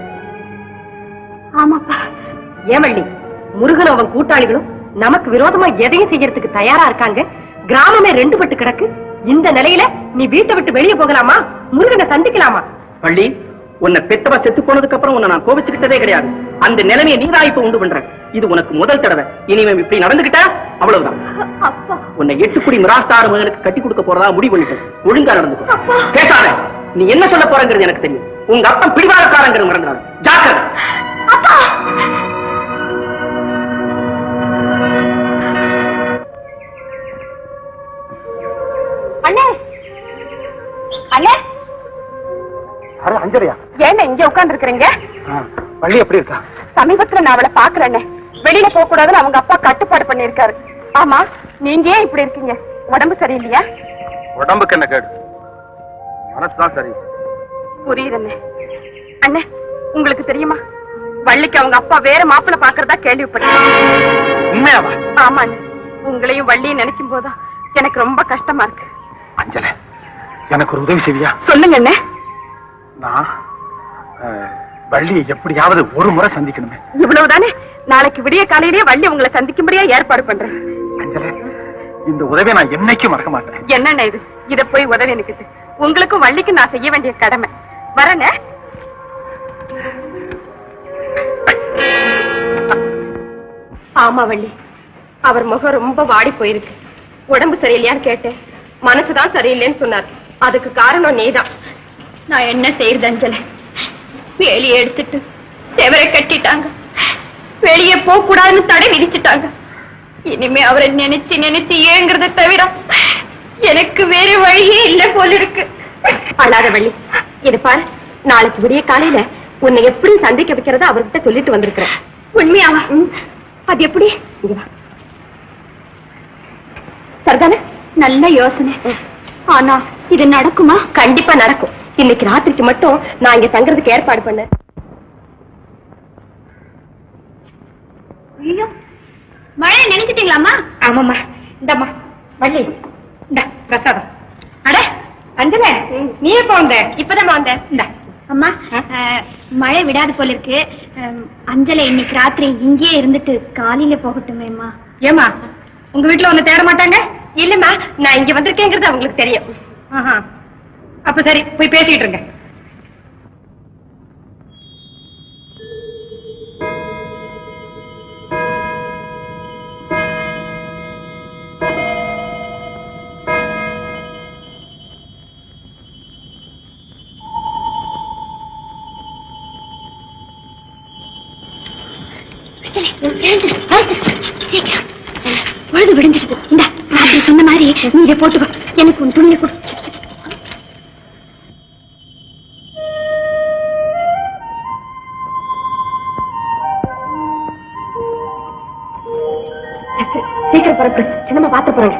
ஆமாப்பா ஏன் வள்ளி முருகன் அவன் கூட்டாளிகளும் நமக்கு விரோதமா எதையும் செய்யறதுக்கு தயாரா இருக்காங்க கிராமமே ரெண்டு பட்டு கிடக்கு இந்த நிலையில நீ வீட்டை விட்டு வெளியே போகலாமா முருகனை சந்திக்கலாமா பள்ளி உன்னை பெத்தவ செத்து போனதுக்கு அப்புறம் உன்னை நான் கோவிச்சுக்கிட்டதே கிடையாது அந்த நிலைமையை நீதா இப்ப உண்டு பண்ற இது உனக்கு முதல் தடவை இனிமே இப்படி நடந்துகிட்டா அவ்வளவுதான் அப்பா உன்னை எட்டுக்குடி மிராஸ்தார மகனுக்கு கட்டி கொடுக்க போறதா முடிவு பண்ணிட்டேன் ஒழுங்கா நடந்துக்கோ பேசாத நீ என்ன சொல்ல போறங்கிறது எனக்கு தெரியும் உங்க அப்பன் பிடிவாதக்காரங்கிறது மறந்துடாது ஜாக்கிரதை அப்பா அண்ணே அண்ணே அஞ்சரையா ஏன் இங்க உட்கார்ந்து இருக்கிறீங்க வள்ளி எப்படி இருக்கா சமீபத்துல நான் அவளை பாக்குறேன்னு வெளியில போக கூடாதுன்னு அவங்க அப்பா கட்டுப்பாடு பண்ணிருக்காரு ஆமா நீங்க ஏன் இப்படி இருக்கீங்க உடம்பு சரியில்லையா உடம்புக்கு என்ன கேடு மனசுதான் சரி புரியுதுண்ணே அண்ணே உங்களுக்கு தெரியுமா வள்ளிக்கு அவங்க அப்பா வேற மாப்பிள்ளை பாக்குறதா கேள்விப்பட்டேன் உண்மையாவா ஆமா அண்ணே உங்களையும் வள்ளியும் நினைக்கும் போதுதான் எனக்கு ரொம்ப கஷ்டமா இருக்கு அஞ்சல எனக்கு ஒரு உதவி செய்வியா சொல்லுங்க அண்ணே நான் அஹ், வள்ளியை எப்படியாவது ஒரு முறை சந்திக்கணுமே இவ்வளவுதானே நாளைக்கு விடிய காலையிலேயே வள்ளி உங்களை சந்திக்கும்படியா ஏற்பாடு பண்றேன் அஞ்சல இந்த உதவியை நான் என்னைக்கும் மறக்க மாட்டேன் என்னண்ணே இது இத போய் உதவி எனக்கு உங்களுக்கும் வள்ளிக்கும் நான் செய்ய வேண்டிய கடமை வரேனே ஆமா வள்ளி அவர் முகம் ரொம்ப வாடி போயிருக்கு உடம்பு சரியில்லையான்னு கேட்டேன் மனசுதான் சரியில்லைன்னு சொன்னார் அதுக்கு காரணம் நீதான் நான் என்ன செய்யறது அஞ்சல வேலியை எடுத்துட்டு செவரை கட்டிட்டாங்க வெளியே போக கூடாதுன்னு தடை விதிச்சுட்டாங்க இனிமே அவரை நினைச்சு நினைச்சு ஏங்குறத தவிர எனக்கு வேற வழியே இல்ல போல இருக்கு அழாத வழி இது பாரு நாளைக்கு விடிய காலையில உன்னை எப்படி சந்திக்க வைக்கிறதா அவர்கிட்ட சொல்லிட்டு வந்திருக்கிறேன் உண்மையாவா அது எப்படி இங்க வா சரிதானே நல்ல யோசனை ஆனா இது நடக்குமா கண்டிப்பா நடக்கும் இன்னைக்கு ராத்திரிக்கு மட்டும் நான் இங்க தங்குறதுக்கு ஏற்பாடு பண்ணேன் ஐயோ மழை நினைச்சிட்டீங்களாமா ஆமாம்மா இந்தம்மா வள்ளி இந்த பிரசாதம் அட அஞ்சல நீ எப்ப வந்த இப்பதான் வந்த இந்த அம்மா அஹ், மழை விடாது போல இருக்கு அஹ், அஞ்சலை இன்னைக்கு ராத்திரி இங்கேயே இருந்துட்டு காலையில போகட்டுமேம்மா ஏமா உங்க வீட்டுல ஒண்ணு தேட மாட்டாங்க இல்லம்மா நான் இங்க வந்திருக்கேங்கிறது அவங்களுக்கு தெரியும் ஆஹா. அப்ப சரி போய் பேசிட்டு இருங்க பொழுது விடிஞ்சிடுது இந்த ராத்திரி சொன்ன மாதிரி நீ இதை போட்டுக்கோ எனக்கு உன் துணியை கொடு சீக்கிரம் பரப்பு சின்னம்மா பாத்து போறாங்க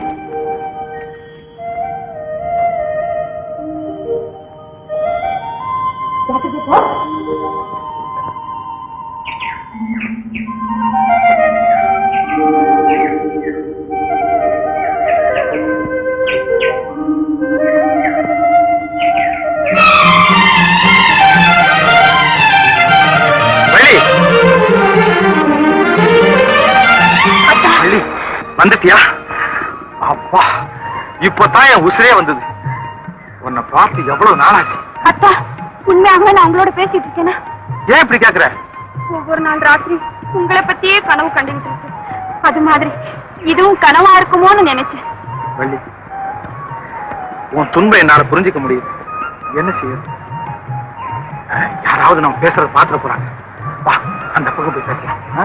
வள்ளி வள்ளி வந்துட்டியா அப்பா இப்பதான் என் உசிரே வந்தது உன்னை பார்த்து எவ்வளவு நாளாச்சு அத்தா உண்மையாகவே நான் உங்களோட பேசிட்டு இருக்கேனா ஏன் இப்படி கேக்குற ஒவ்வொரு நாள் ராத்திரி உங்களை பத்தியே கனவு கண்டுகிட்டு இருக்கு அது மாதிரி இதுவும் கனவா இருக்குமோன்னு நினைச்சேன் வள்ளி உன் துன்பம் என்னால புரிஞ்சுக்க முடியுது என்ன செய்ய யாராவது நம்ம பேசுறத பாத்துட போறாங்க வா அந்த பக்கம் போய் பேசலாம் ஆ?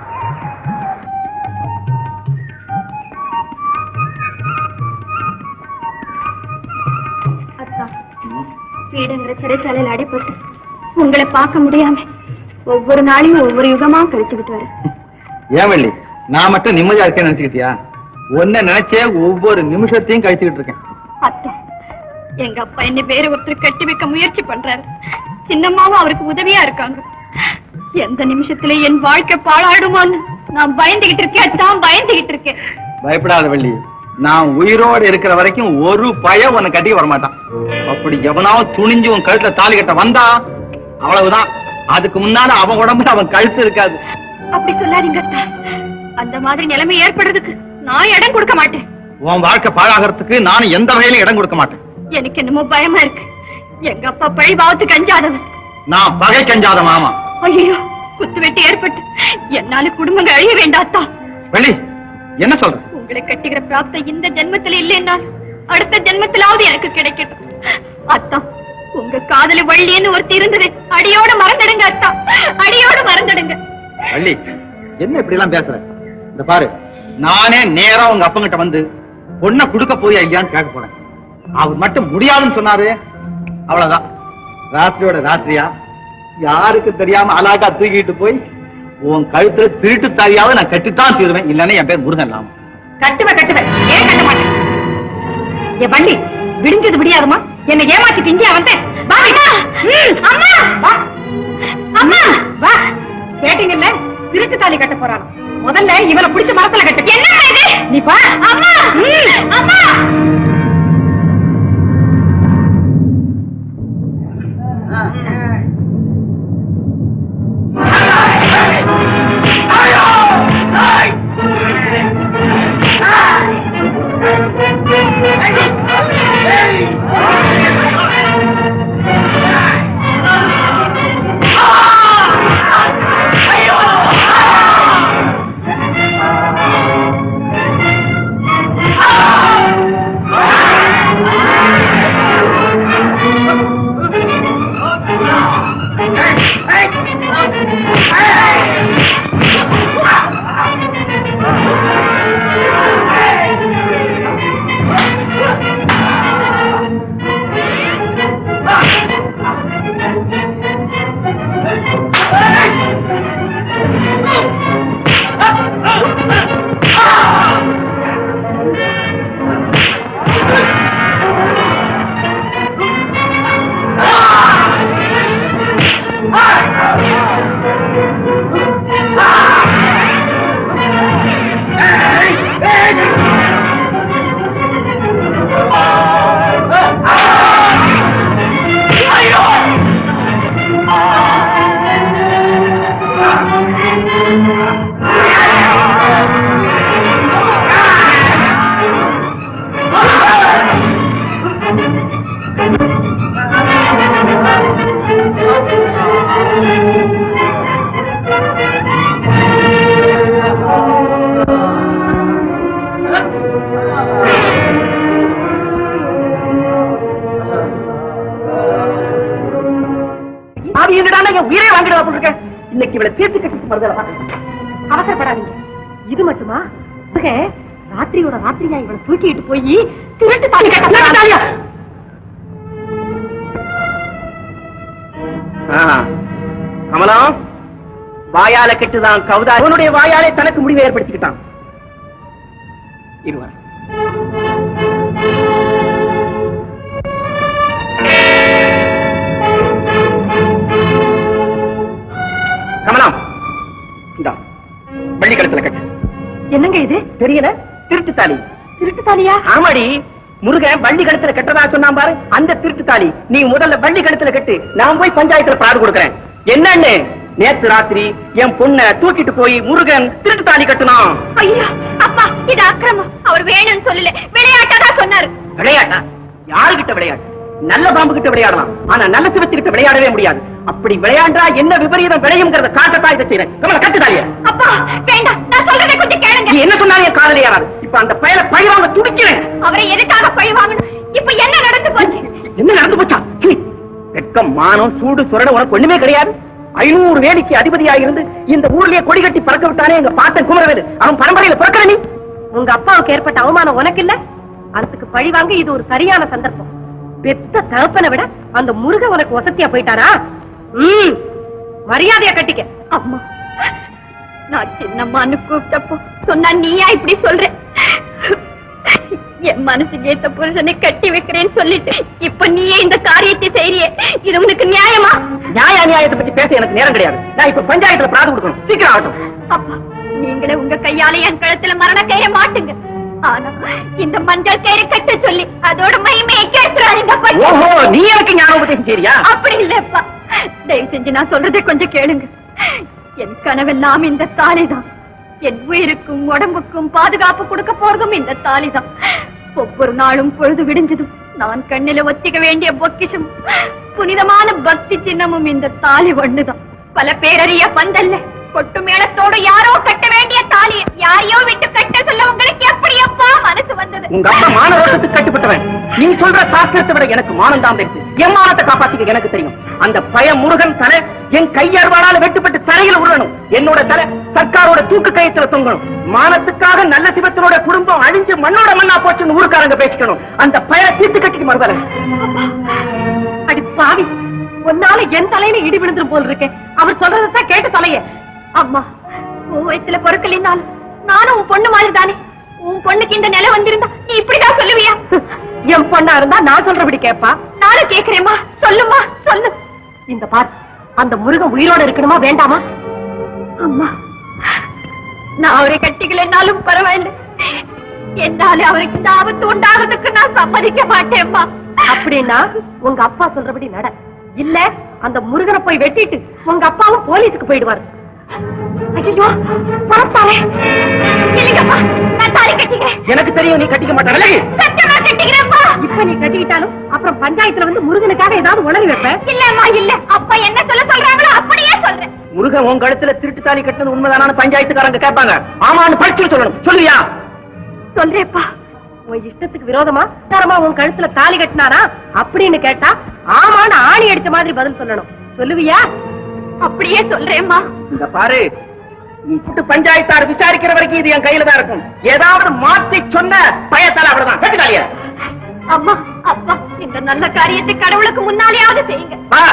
அத்தா வீடுங்கிற சிறைச்சாலையில் அடைப்பட்டு உங்களை பார்க்க முடியாம ஒவ்வொரு நாளையும் ஒவ்வொரு யுகமா கழிச்சுக்கிட்டு வரேன் ஏன் வள்ளி நான் மட்டும் நிம்மதியா இருக்கேன்னு நினைச்சுக்கிட்டியா ஒன்ன நினைச்சே ஒவ்வொரு நிமிஷத்தையும் கழிச்சுக்கிட்டு இருக்கேன் அத்தை எங்க அப்பா என்ன வேற ஒருத்தர் கட்டி வைக்க முயற்சி பண்றாரு சின்னம்மாவும் அவருக்கு உதவியா இருக்காங்க எந்த நிமிஷத்துல என் வாழ்க்கை பாழாடுமான்னு நான் பயந்துகிட்டு இருக்கேன் தான் பயந்துகிட்டு இருக்கேன் பயப்படாத வள்ளி நான் உயிரோடு இருக்கிற வரைக்கும் ஒரு பயம் உன்னை கட்டிக்க வரமாட்டான் அப்படி எவனாவது துணிஞ்சு உன் கழுத்துல தாலி கட்ட வந்தா அவ்வளவுதான் அதுக்கு முன்னால அவன் உடம்புல அவன் கழுத்து இருக்காது அப்படி சொல்லாதீங்க அத்தா அந்த மாதிரி நிலைமை ஏற்படுறதுக்கு நான் இடம் கொடுக்க மாட்டேன் உன் வாழ்க்கை பாழாகிறதுக்கு நானும் எந்த வகையிலும் இடம் கொடுக்க மாட்டேன் எனக்கு என்னமோ பயமா இருக்கு எங்க அப்பா பழி பாவத்துக்கு அஞ்சாதவன் நான் பகை கஞ்சாத மாமா ஐயோ குத்து வெட்டி ஏற்பட்டு என்னால குடும்பங்கள் அழிய வேண்டாத்தா வள்ளி என்ன சொல்ற உங்களை கட்டுகிற பிராப்த இந்த ஜென்மத்துல இல்லைன்னா அடுத்த ஜென்மத்திலாவது எனக்கு கிடைக்கட்டும் அத்தா உங்க காதல வள்ளின்னு ஒருத்தி இருந்தது அடியோட மறந்துடுங்க அத்தா அடியோட மறந்துடுங்க வள்ளி என்ன இப்படி எல்லாம் பேசுற இந்த பாரு நானே நேரா உங்க அப்பங்கிட்ட வந்து பொண்ணை கொடுக்க போய் ஐயான்னு கேட்க போறேன் அவர் மட்டும் முடியாதுன்னு சொன்னாரு அவ்வளவுதான் ராத்திரியோட ராத்திரியா யாருக்கு தெரியாம அலாக்கா தூக்கிட்டு போய் உன் கழுத்துல திருட்டு தாலியாவது நான் கட்டித்தான் தீருவேன் இல்லன்னா என் பேர் முருகன் இல்லாம கட்டுவேன் கட்டுவேன் ஏன் கட்ட மாட்டேன் என் வண்டி விடிஞ்சது விடியாதுமா என்னை ஏமாத்திட்டு இங்கே வந்தேன் வா விடா. ம், அம்மா வா அம்மா வா கேட்டீங்கல்ல திருட்டு தாலி கட்ட போறான் முதல்ல இவனை பிடிச்ச மரத்துல கட்டு என்ன இது நீ பா அம்மா அம்மா பாவி என்னடா என் உயிரே வாங்கிடுவா போட்டிருக்கேன் இன்னைக்கு இவளை தீர்த்து கட்டிட்டு மறுதல அவசரப்படாதீங்க இது மட்டுமா இவங்க ராத்திரியோட ராத்திரியா இவனை தூக்கிட்டு போய் திருட்டு தாலி கட்ட போறாங்க. கமலம் வாயால கெட்டுதான் கவுதா அவனுடைய வாயாலே தனக்கு முடிவை ஏற்படுத்திக்கிட்டான் இருவா கமலம் இந்தா வள்ளி கழுத்துல கட்டு என்னங்க இது தெரியல திருட்டு தாலி திருட்டு தாலியா ஆமாடி முருகன் வள்ளி கழுத்துல கட்டதா சொன்னான் பாரு அந்த திருட்டு தாலி நீ முதல்ல வள்ளி கழுத்துல கட்டு நான் போய் பஞ்சாயத்துல பாடு கொடுக்கறேன் என்னன்னு நேத்து ராத்திரி என் பொண்ண தூக்கிட்டு போய் முருகன் திருட்டு தாலி கட்டுனான் ஐயா அப்பா இது அக்கிரமம் அவர் வேணும்னு சொல்லல விளையாட்டா தான் சொன்னாரு விளையாட்டா யாருகிட்ட விளையாட்டு நல்ல பாம்பு கிட்ட விளையாடலாம் ஆனா நல்ல சிவத்து கிட்ட விளையாடவே முடியாது அப்படி விளையாண்டா என்ன விபரீதம் விளையுங்கிறத காட்டத்தான் இதை செய்யறேன் கமல கட்டு தாலிய அப்பா வேண்டாம் நான் சொல்றதை கொஞ்சம் கேளுங்க நீ என்ன சொன்னாலும் என் காதலே யாராது இப்ப அந்த பயல பயிராம துடிக்கிறேன் அவரை எதுக்காக பழி வாங்கணும் இப்ப என்ன நடந்து போச்சு என்ன நடந்து போச்சா சீ, வெட்கம் மானம் சூடு சுரட உனக்கு ஒண்ணுமே கிடையாது ஐநூறு வேலிக்கு அதிபதியாக இருந்து இந்த ஊர்லயே கொடி கட்டி பறக்க விட்டானே எங்க பாட்டன் குமரவேலு அவன் பரம்பரையில பிறக்கிற நீ உங்க அப்பாவுக்கு ஏற்பட்ட அவமானம் உனக்கு இல்ல அதுக்கு பழி வாங்க இது ஒரு சரியான சந்தர்ப்பம் பெத்த தகப்பனை விட அந்த முருகன் உனக்கு வசதியா போயிட்டாரா ம் மரியாதையா கட்டிக்க அம்மா நான் சின்னம்மான்னு கூப்பிட்டப்போ சொன்னா நீயா இப்படி சொல்ற என் மனசுக்கு ஏத்த புருஷனை கட்டி வைக்கிறேன்னு சொல்லிட்டு இப்ப நீயே இந்த காரியத்தை செய்றியே இது உனக்கு நியாயமா நியாய அநியாயத்தை பத்தி பேச எனக்கு நேரம் கிடையாது நான் இப்ப பஞ்சாயத்துல பிராது கொடுக்கணும் சீக்கிரம் ஆகட்டும் அப்பா நீங்களே உங்க கையால என் கழுத்துல மரண கயிறை மாட்டுங்க ஆனா இந்த மஞ்சள் கயிறை கட்ட சொல்லி அதோட மகிமையை கேட்டுறாதீங்கப்பா ஓஹோ நீ எனக்கு ஞானோபதேசம் சரியா அப்படி இல்லப்பா தயவு செஞ்சு நான் சொல்றதை கொஞ்சம் கேளுங்க என் கனவெல்லாம் இந்த தாலிதான் என் உயிருக்கும் உடம்புக்கும் பாதுகாப்பு கொடுக்க போறதும் இந்த தாலிதான் ஒவ்வொரு நாளும் பொழுது விடிஞ்சதும் நான் கண்ணில ஒத்திக்க வேண்டிய பொக்கிஷம் புனிதமான பக்தி சின்னமும் இந்த தாலி ஒண்ணுதான் பல பேரறிய பந்தல்ல கொட்டு மேளத்தோடு யாரோ கட்ட வேண்டிய தாலி யாரையோ விட்டு கட்ட சொல்ல உங்களுக்கு எப்படி அப்பா மனசு வந்தது உங்க அப்பா மான ரோட்டத்துக்கு கட்டுப்பட்டவன் நீ சொல்ற சாஸ்திரத்தை விட எனக்கு மானம் தான் தெரியுது என் மானத்தை காப்பாத்திக்க எனக்கு தெரியும் அந்த பய முருகன் தலை என் கையறுவாளால வெட்டுப்பட்டு தரையில உருளணும் என்னோட தலை சர்க்காரோட தூக்கு கயத்துல தொங்கணும் மானத்துக்காக நல்ல சிவத்தினோட குடும்பம் அழிஞ்சு மண்ணோட மண்ணா போச்சுன்னு ஊருக்காரங்க பேசிக்கணும் அந்த பய தீர்த்து கட்டிக்கு மறுதலை அடி பாவி ஒன்ன உன்னால என் தலையில இடி விழுந்துரும் போல் இருக்கேன் அவர் சொல்றதான் கேட்டு தொலைய அம்மா உன் வயசுல பொறுக்கலினாலும் நானும் உன் பொண்ணு மாதிரி தானே உன் பொண்ணுக்கு இந்த நிலை வந்திருந்தா நீ இப்படிதான் சொல்லுவியா என் பொண்ணா இருந்தா நான் சொல்றபடி கேப்பா நானும் கேக்குறேம்மா சொல்லுமா சொல்லு இந்த பார் அந்த முருகன் உயிரோட இருக்கணுமா வேண்டாமா அம்மா நான் அவரை கட்டிக்கலைன்னாலும் பரவாயில்லை என்னால அவருக்கு இந்த ஆபத்து உண்டாகிறதுக்கு நான் சம்மதிக்க மாட்டேம்மா அப்படின்னா உங்க அப்பா சொல்றபடி நட இல்ல அந்த முருகனை போய் வெட்டிட்டு உங்க அப்பாவும் போலீஸுக்கு போயிடுவாரு ஐயோ பரப்பாலே இல்லைங்கப்பா நான் தாலி கட்டிக்கிறேன் எனக்கு தெரியும் நீ கட்டிக்க மாட்ட விலகி சட்டமா கட்டிக்கிறேன்ப்பா இப்ப நீ கட்டிக்கிட்டாலும் அப்புறம் பஞ்சாயத்துல வந்து முருகனுக்காக ஏதாவது உளறி வைப்ப இல்லம்மா இல்ல அப்பா என்ன சொல்ல சொல்றாங்களோ அப்படியே சொல்றேன் முருகன் உன் கழுத்துல திருட்டு தாலி கட்டினது உண்மைதானு பஞ்சாயத்துக்காரங்க கேட்பாங்க ஆமான்னு படிச்சு சொல்லணும் சொல்லுவியா சொல்றேப்பா உன் இஷ்டத்துக்கு விரோதமா தரமா உன் கழுத்துல தாலி கட்டினாரா அப்படின்னு கேட்டா ஆமான்னு ஆணி அடிச்ச மாதிரி பதில் சொல்லணும் சொல்லுவியா அப்படியே சொல்றேம்மா இந்த பாரு நீ புட்டு பஞ்சாயத்தார் விசாரிக்கிற வரைக்கும் இது என் கையில தான் இருக்கும் ஏதாவது மாத்தி சொன்ன பயத்தால அவ்வளவுதான் கட்டுக்காலியா அம்மா அப்பா இந்த நல்ல காரியத்தை கடவுளுக்கு முன்னாலேயாவது செய்யுங்க வா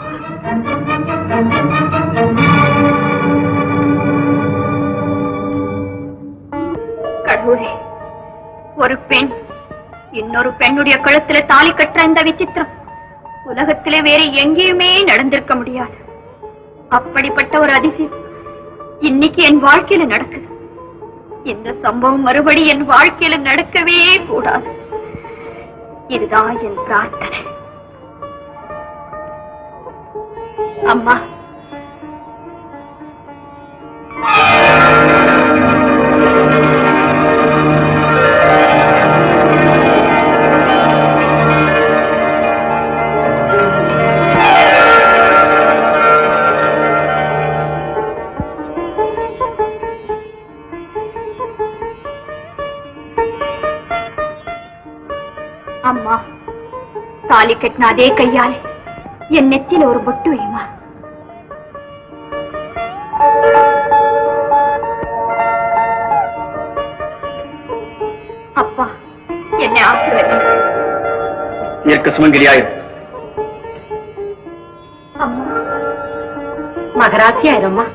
கடவுளே ஒரு பெண் இன்னொரு பெண்ணுடைய கழுத்துல தாலி கட்டுற இந்த விசித்திரம் உலகத்திலே வேற எங்கேயுமே நடந்திருக்க முடியாது அப்படிப்பட்ட ஒரு அதிசயம் இன்னைக்கு என் வாழ்க்கையில நடக்குது இந்த சம்பவம் மறுபடி என் வாழ்க்கையில நடக்கவே கூடாது இதுதான் என் பிரார்த்தனை அம்மா அம்மா தாலி கட்டின அதே கையாலே என் நெத்தியில ஒரு பொட்டு வைமா அப்பா என்னை ஆசீர்வதி இருக்க சுமங்கலியாய் அம்மா மகராசி ஆயிரம்மா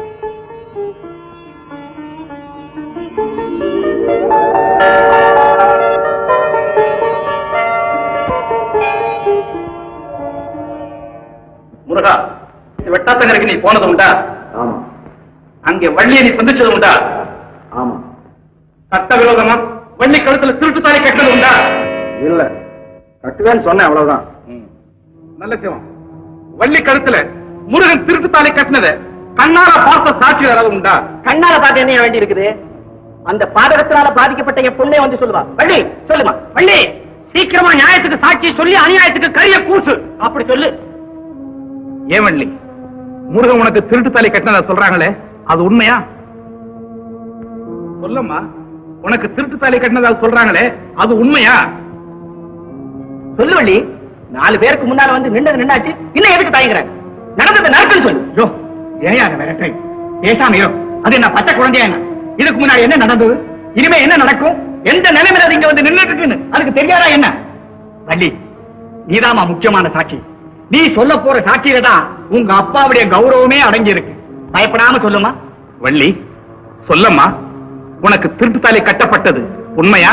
முருகா வெட்டாத்தங்கரைக்கு நீ போனது உண்டா ஆமா அங்கே வள்ளியை நீ சந்திச்சது உண்டா ஆமா சட்ட விரோதமா வள்ளி கழுத்துல திருட்டு தாலி கட்டினது உண்டா இல்ல கட்டுவேன்னு சொன்னேன் அவ்வளவுதான் நல்ல சிவம் வள்ளி கழுத்துல முருகன் திருட்டு தாலி கட்டினத கண்ணார பார்த்த சாட்சி யாராவது உண்டா கண்ணால பார்த்து என்ன வேண்டி இருக்குது அந்த பாதகத்தினால பாதிக்கப்பட்ட என் பொண்ணே வந்து சொல்லுவா வள்ளி சொல்லுமா வள்ளி சீக்கிரமா நியாயத்துக்கு சாட்சி சொல்லி அநியாயத்துக்கு கரிய கூசு அப்படி சொல்லு ஏன் வள்ளி முருகன் உனக்கு திருட்டு தாலி கட்டினதா சொல்றாங்களே அது உண்மையா சொல்லம்மா உனக்கு திருட்டு தாலி கட்டினதா சொல்றாங்களே அது உண்மையா சொல்லு வள்ளி நாலு பேருக்கு முன்னால வந்து நின்னது நின்னாச்சு இன்னும் எதுக்கு தயங்குற நடந்தது நடக்குன்னு சொல்லு யோ ஏன் விரட்டை பேசாம இரு அது என்ன பச்சை குழந்தையா என்ன இதுக்கு முன்னாடி என்ன நடந்தது இனிமே என்ன நடக்கும் எந்த நிலைமையில அது இங்க வந்து நின்னுட்டு இருக்குன்னு அதுக்கு தெரியாதா என்ன வள்ளி நீதாம்மா முக்கியமான சாட்சி நீ சொல்ல போற சாட்சியில தான் உங்க அப்பாவுடைய கௌரவமே அடங்கி இருக்கு பயப்படாம சொல்லுமா வள்ளி சொல்லம்மா உனக்கு திருட்டு தாலி கட்டப்பட்டது உண்மையா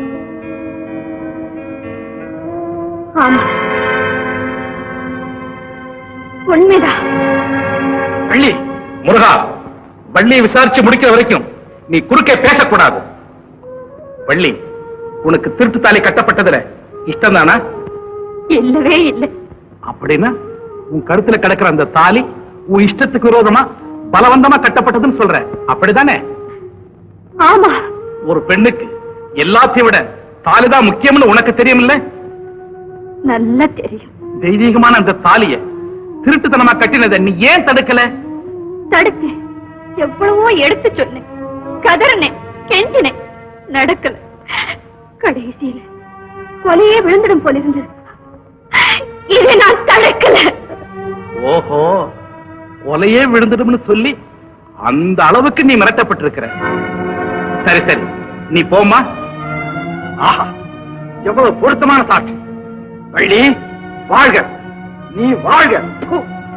ஆமா உண்மைதான் வள்ளி முருகா வள்ளியை விசாரிச்சு முடிக்கிற வரைக்கும் நீ குறுக்கே பேசக்கூடாது வள்ளி உனக்கு திருட்டு தாலி கட்டப்பட்டதுல இஷ்டம் தானா இல்லவே இல்லை அப்படின்னா உன் கருத்துல கிடக்கிற அந்த தாலி உன் இஷ்டத்துக்கு விரோதமா பலவந்தமா கட்டப்பட்டதுன்னு சொல்ற அப்படிதானே ஆமா ஒரு பெண்ணுக்கு எல்லாத்தையும் விட தாலிதான் முக்கியம்னு உனக்கு தெரியுமில்ல நல்லா தெரியும் தெய்வீகமான அந்த தாலிய திருட்டுத்தனமா கட்டினதை நீ ஏன் தடுக்கல தடுத்தேன் எவ்வளவோ எடுத்து சொன்னேன் கதறினேன் கெஞ்சினேன் நடக்கல கடைசியில கொலையே விழுந்துடும் போல இருந்தது இதை நான் தடுக்கல ஓஹோ கொலையே விழுந்துடும்னு சொல்லி அந்த அளவுக்கு நீ மிரட்டப்பட்டிருக்கிற சரி சரி நீ போம்மா ஆஹா எவ்வளவு பொருத்தமான சாட்சி வள்ளி வாழ்க நீ வாழ்க ப்பு.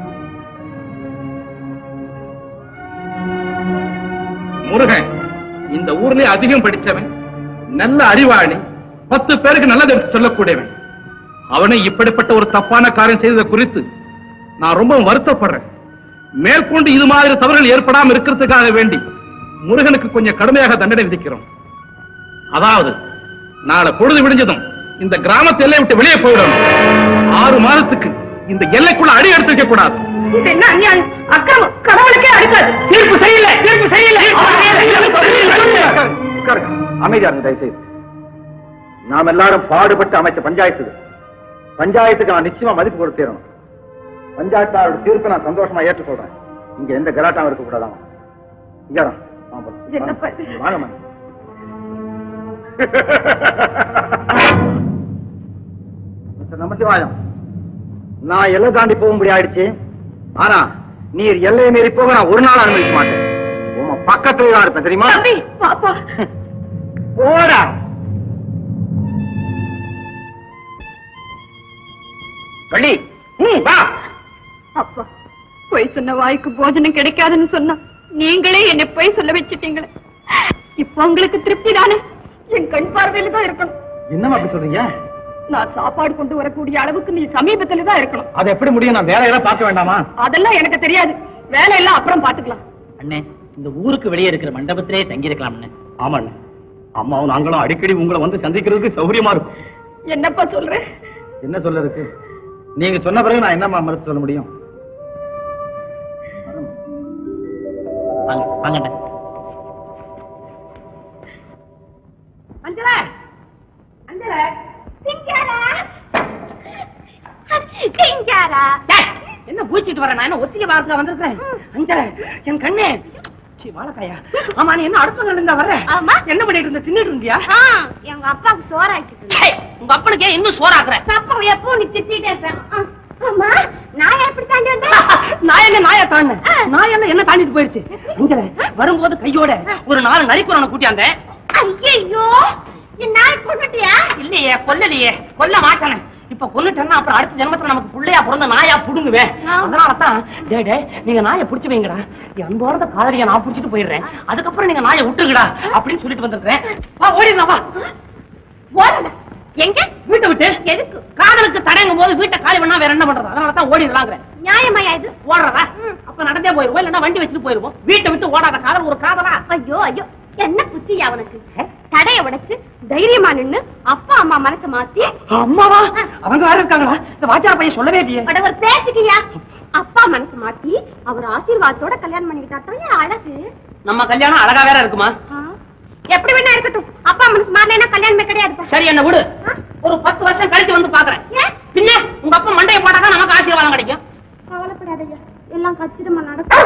முருகன் இந்த ஊர்லயே அதிகம் படிச்சவன் நல்ல அறிவாளி பத்து பேருக்கு நல்லது எடுத்து சொல்லக்கூடியவன் அவனை இப்படிப்பட்ட ஒரு தப்பான காரியம் செய்ததை குறித்து நான் ரொம்ப வருத்தப்படுறேன் மேற்கொண்டு இது மாதிரி தவறுகள் ஏற்படாம இருக்கிறதுக்காக வேண்டி முருகனுக்கு கொஞ்சம் கடுமையாக தண்டனை விதிக்கிறோம் அதாவது நாளை பொழுது விடிஞ்சதும் இந்த கிராமத்து எல்லையை விட்டு வெளியே போயிடணும் ஆறு மாதத்துக்கு இந்த எல்லைக்குள்ள அடி எடுத்து வைக்க கூடாது இது என்ன அநியாயம் அக்கிரமம் கடவுளுக்கே அடுக்காது தீர்ப்பு சரியில்லை தீர்ப்பு சரியில்லை உட்காருங்க. அமைதியா இருங்க தயவுசெய்து நாம் எல்லாரும் பாடுபட்டு அமைச்ச பஞ்சாயத்து இது. பஞ்சாயத்துக்கு நான் நிச்சயமா மதிப்பு கொடுத்தேறணும் பஞ்சாயத்தாரோட தீர்ப்பை நான் சந்தோஷமா ஏற்றுக்கொள்றேன் இங்க எந்த கலாட்டாவும் இருக்க கூடாதாம் இங்க வா. வாங்க போலாம். என்னப்பா இது? வாங்க மணி மிஸ்டர் நமச்சிவாயம் நான் எல்லை தாண்டி போகும்படி ஆயிடுச்சு ஆனா நீர் எல்லையை மீறி போக நான் ஒரு நாள் அனுமதிக்க மாட்டேன் உன் பக்கத்துல தான் இருப்பேன் தெரியுமா தம்பி பாப்பா போடா வள்ளி ம், வா அப்பா பொய் சொன்ன வாய்க்கு போஜனம் கிடைக்காதுன்னு சொன்னா நீங்களே என்னை பொய் சொல்ல வச்சிட்டீங்களே இப்ப உங்களுக்கு திருப்தி தானே என் கண் பார்வையில தான் இருக்கணும் என்னமா அப்படி சொல்றீங்க நான் சாப்பாடு கொண்டு வரக்கூடிய அளவுக்கு நீ சமீபத்துல தான் இருக்கணும் அது எப்படி முடியும் நான் வேற யாராவது பார்க்க வேண்டாமா அதெல்லாம் எனக்கு தெரியாது வேலையெல்லாம் அப்புறம் பாத்துக்கலாம் அண்ணே இந்த ஊருக்கு வெளியே இருக்கிற மண்டபத்திலே தங்கி இருக்கலாம் ஆமாண்ணே அம்மாவும் நாங்களும் அடிக்கடி உங்களை வந்து சந்திக்கிறதுக்கு சௌகரியமா இருக்கும் என்னப்பா சொல்ற என்ன சொல்ல இருக்கு நீங்க சொன்ன பிறகு நான் என்னமா மறுத்து சொல்ல முடியும் வாங்க வாங்கண்ணே அஞ்சல அஞ்சல சிங்காரா சிங்காரா டேய், என்ன பூச்சிட்டு வர நான் என்ன ஒத்திகை வாரத்துல வந்திருக்கேன் அஞ்சல என் கண்ணே சீ வாழைக்காயா ஆமா நீ என்ன அடுப்பங்கள்ல இருந்தா வர்ற ஆமா. என்ன பண்ணிட்டு இருந்த தின்னுட்டு இருந்தியா எங்க அப்பாவுக்கு சோறாக்கிட்டு டேய், உங்க அப்பனுக்கு ஏன் இன்னும் சோறாக்குற அப்பா எப்போ நீ திட்டிட்டே இருப்பேன் ஆ, ஆமா நான் எப்படி தாண்டி வந்தேன் நான் என்ன நாயா தாண்டினேன் நான் என்ன என்ன தாண்டிட்டு போயிருச்சு அஞ்சல வரும்போது கையோட ஒரு நாலு நரிக்குறனை கூட்டியாந்தேன் ஐயோ என் நாய் கொண்டுட்டியா இல்லையே கொல்லலையே கொல்ல மாட்டானே இப்ப கொல்லுட்டேன்னா அப்புறம் அடுத்த ஜென்மத்துல நமக்கு புள்ளையா பிறந்த நாயா புடுங்குவேன் அதனால தான் டே டே நீங்க நாயை புடிச்சு வைங்கடா என் அன்போட காதலிய நான் புடிச்சிட்டு போயிடுறேன் அதுக்கப்புறம் நீங்க நாயை விட்டுருங்கடா அப்படின்னு சொல்லிட்டு வந்திருக்கேன் வா ஓடிடலாம் வா ஓடுங்க எங்க வீட்டை விட்டு எதுக்கு காதலுக்கு தடங்கும் போது வீட்டை காலி பண்ணா வேற என்ன பண்றது அதனால தான் ஓடிடலாங்கிறேன் நியாயமாயா இது ஓடுறதா அப்ப நடந்தே போயிருவோம் இல்லன்னா வண்டி வச்சுட்டு போயிருவோம் வீட்டை விட்டு ஓடாத காதல் ஒரு காதலா ஐயோ ஐயோ என்ன புத்தியா அவனுக்கு தடைய உடைச்சு தைரியமா நின்னு அப்பா அம்மா மனச மாத்தி அம்மாவா அவங்க வேற இருக்காங்களா இந்த வாத்தியார் பையன் சொல்லவே இல்லையே அட ஒரு பேசிக்கியா அப்பா மனசு மாத்தி அவர் ஆசீர்வாதத்தோட கல்யாணம் பண்ணிக்கிட்டா அழகு நம்ம கல்யாணம் அழகா வேற இருக்குமா ஆ. எப்படி வேணா இருக்கட்டும் அப்பா மனசு மாறலைன்னா கல்யாணமே கிடையாது சரி என்ன விடு ஒரு பத்து வருஷம் கழிச்சு வந்து பாக்குறேன் ஏன்? பின்ன உங்க அப்பா மண்டையை போட்டாதான் நமக்கு ஆசீர்வாதம் கிடைக்கும் கவலைப்படாதய்யா எல்லாம் கச்சிதமா நடக்கும்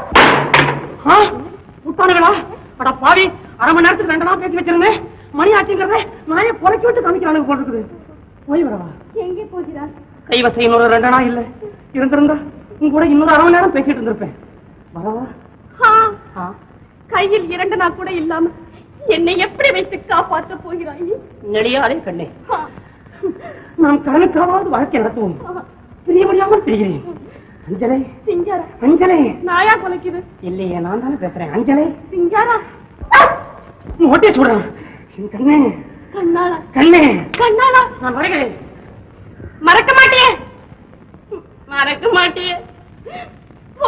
ஆ? விட்டானுங்களா அட பாவி அரை மணி நேரத்துக்கு ரெண்டு நாள் பேசி வச்சிருந்தேன் மணி ஆச்சுங்கிறத நாயை புறக்கி விட்டு காமிக்கிறானுங்க போல இருக்குது போய் வரவா எங்கே போகிறார் கைவசம் இன்னொரு ரெண்டு நாள் இல்ல இருந்திருந்தா உங்க கூட இன்னொரு அரை மணி நேரம் பேசிட்டு இருந்திருப்பேன் வரவா ஆ, கையில் இரண்டு நாள் கூட இல்லாம என்னை எப்படி வைத்து காப்பாற்ற போகிறாய் நெடியாதே கண்ணே ஆ, நாம் கடனுக்காவது வாழ்க்கை நடத்துவோம் பிரியமறியாமல் தெரிகிறேன் அஞ்சலே சிங்காரா அஞ்சலே நாயா கொலைக்குது இல்லையே நான் தானே பேசுறேன் அஞ்சலே சிங்காரா மோட்டே சொல்றேன் என் கண்ணே கண்ணாளா கண்ணே கண்ணாளா நான் வருகிறேன் மறக்க மாட்டியே மறக்க மாட்டியே போ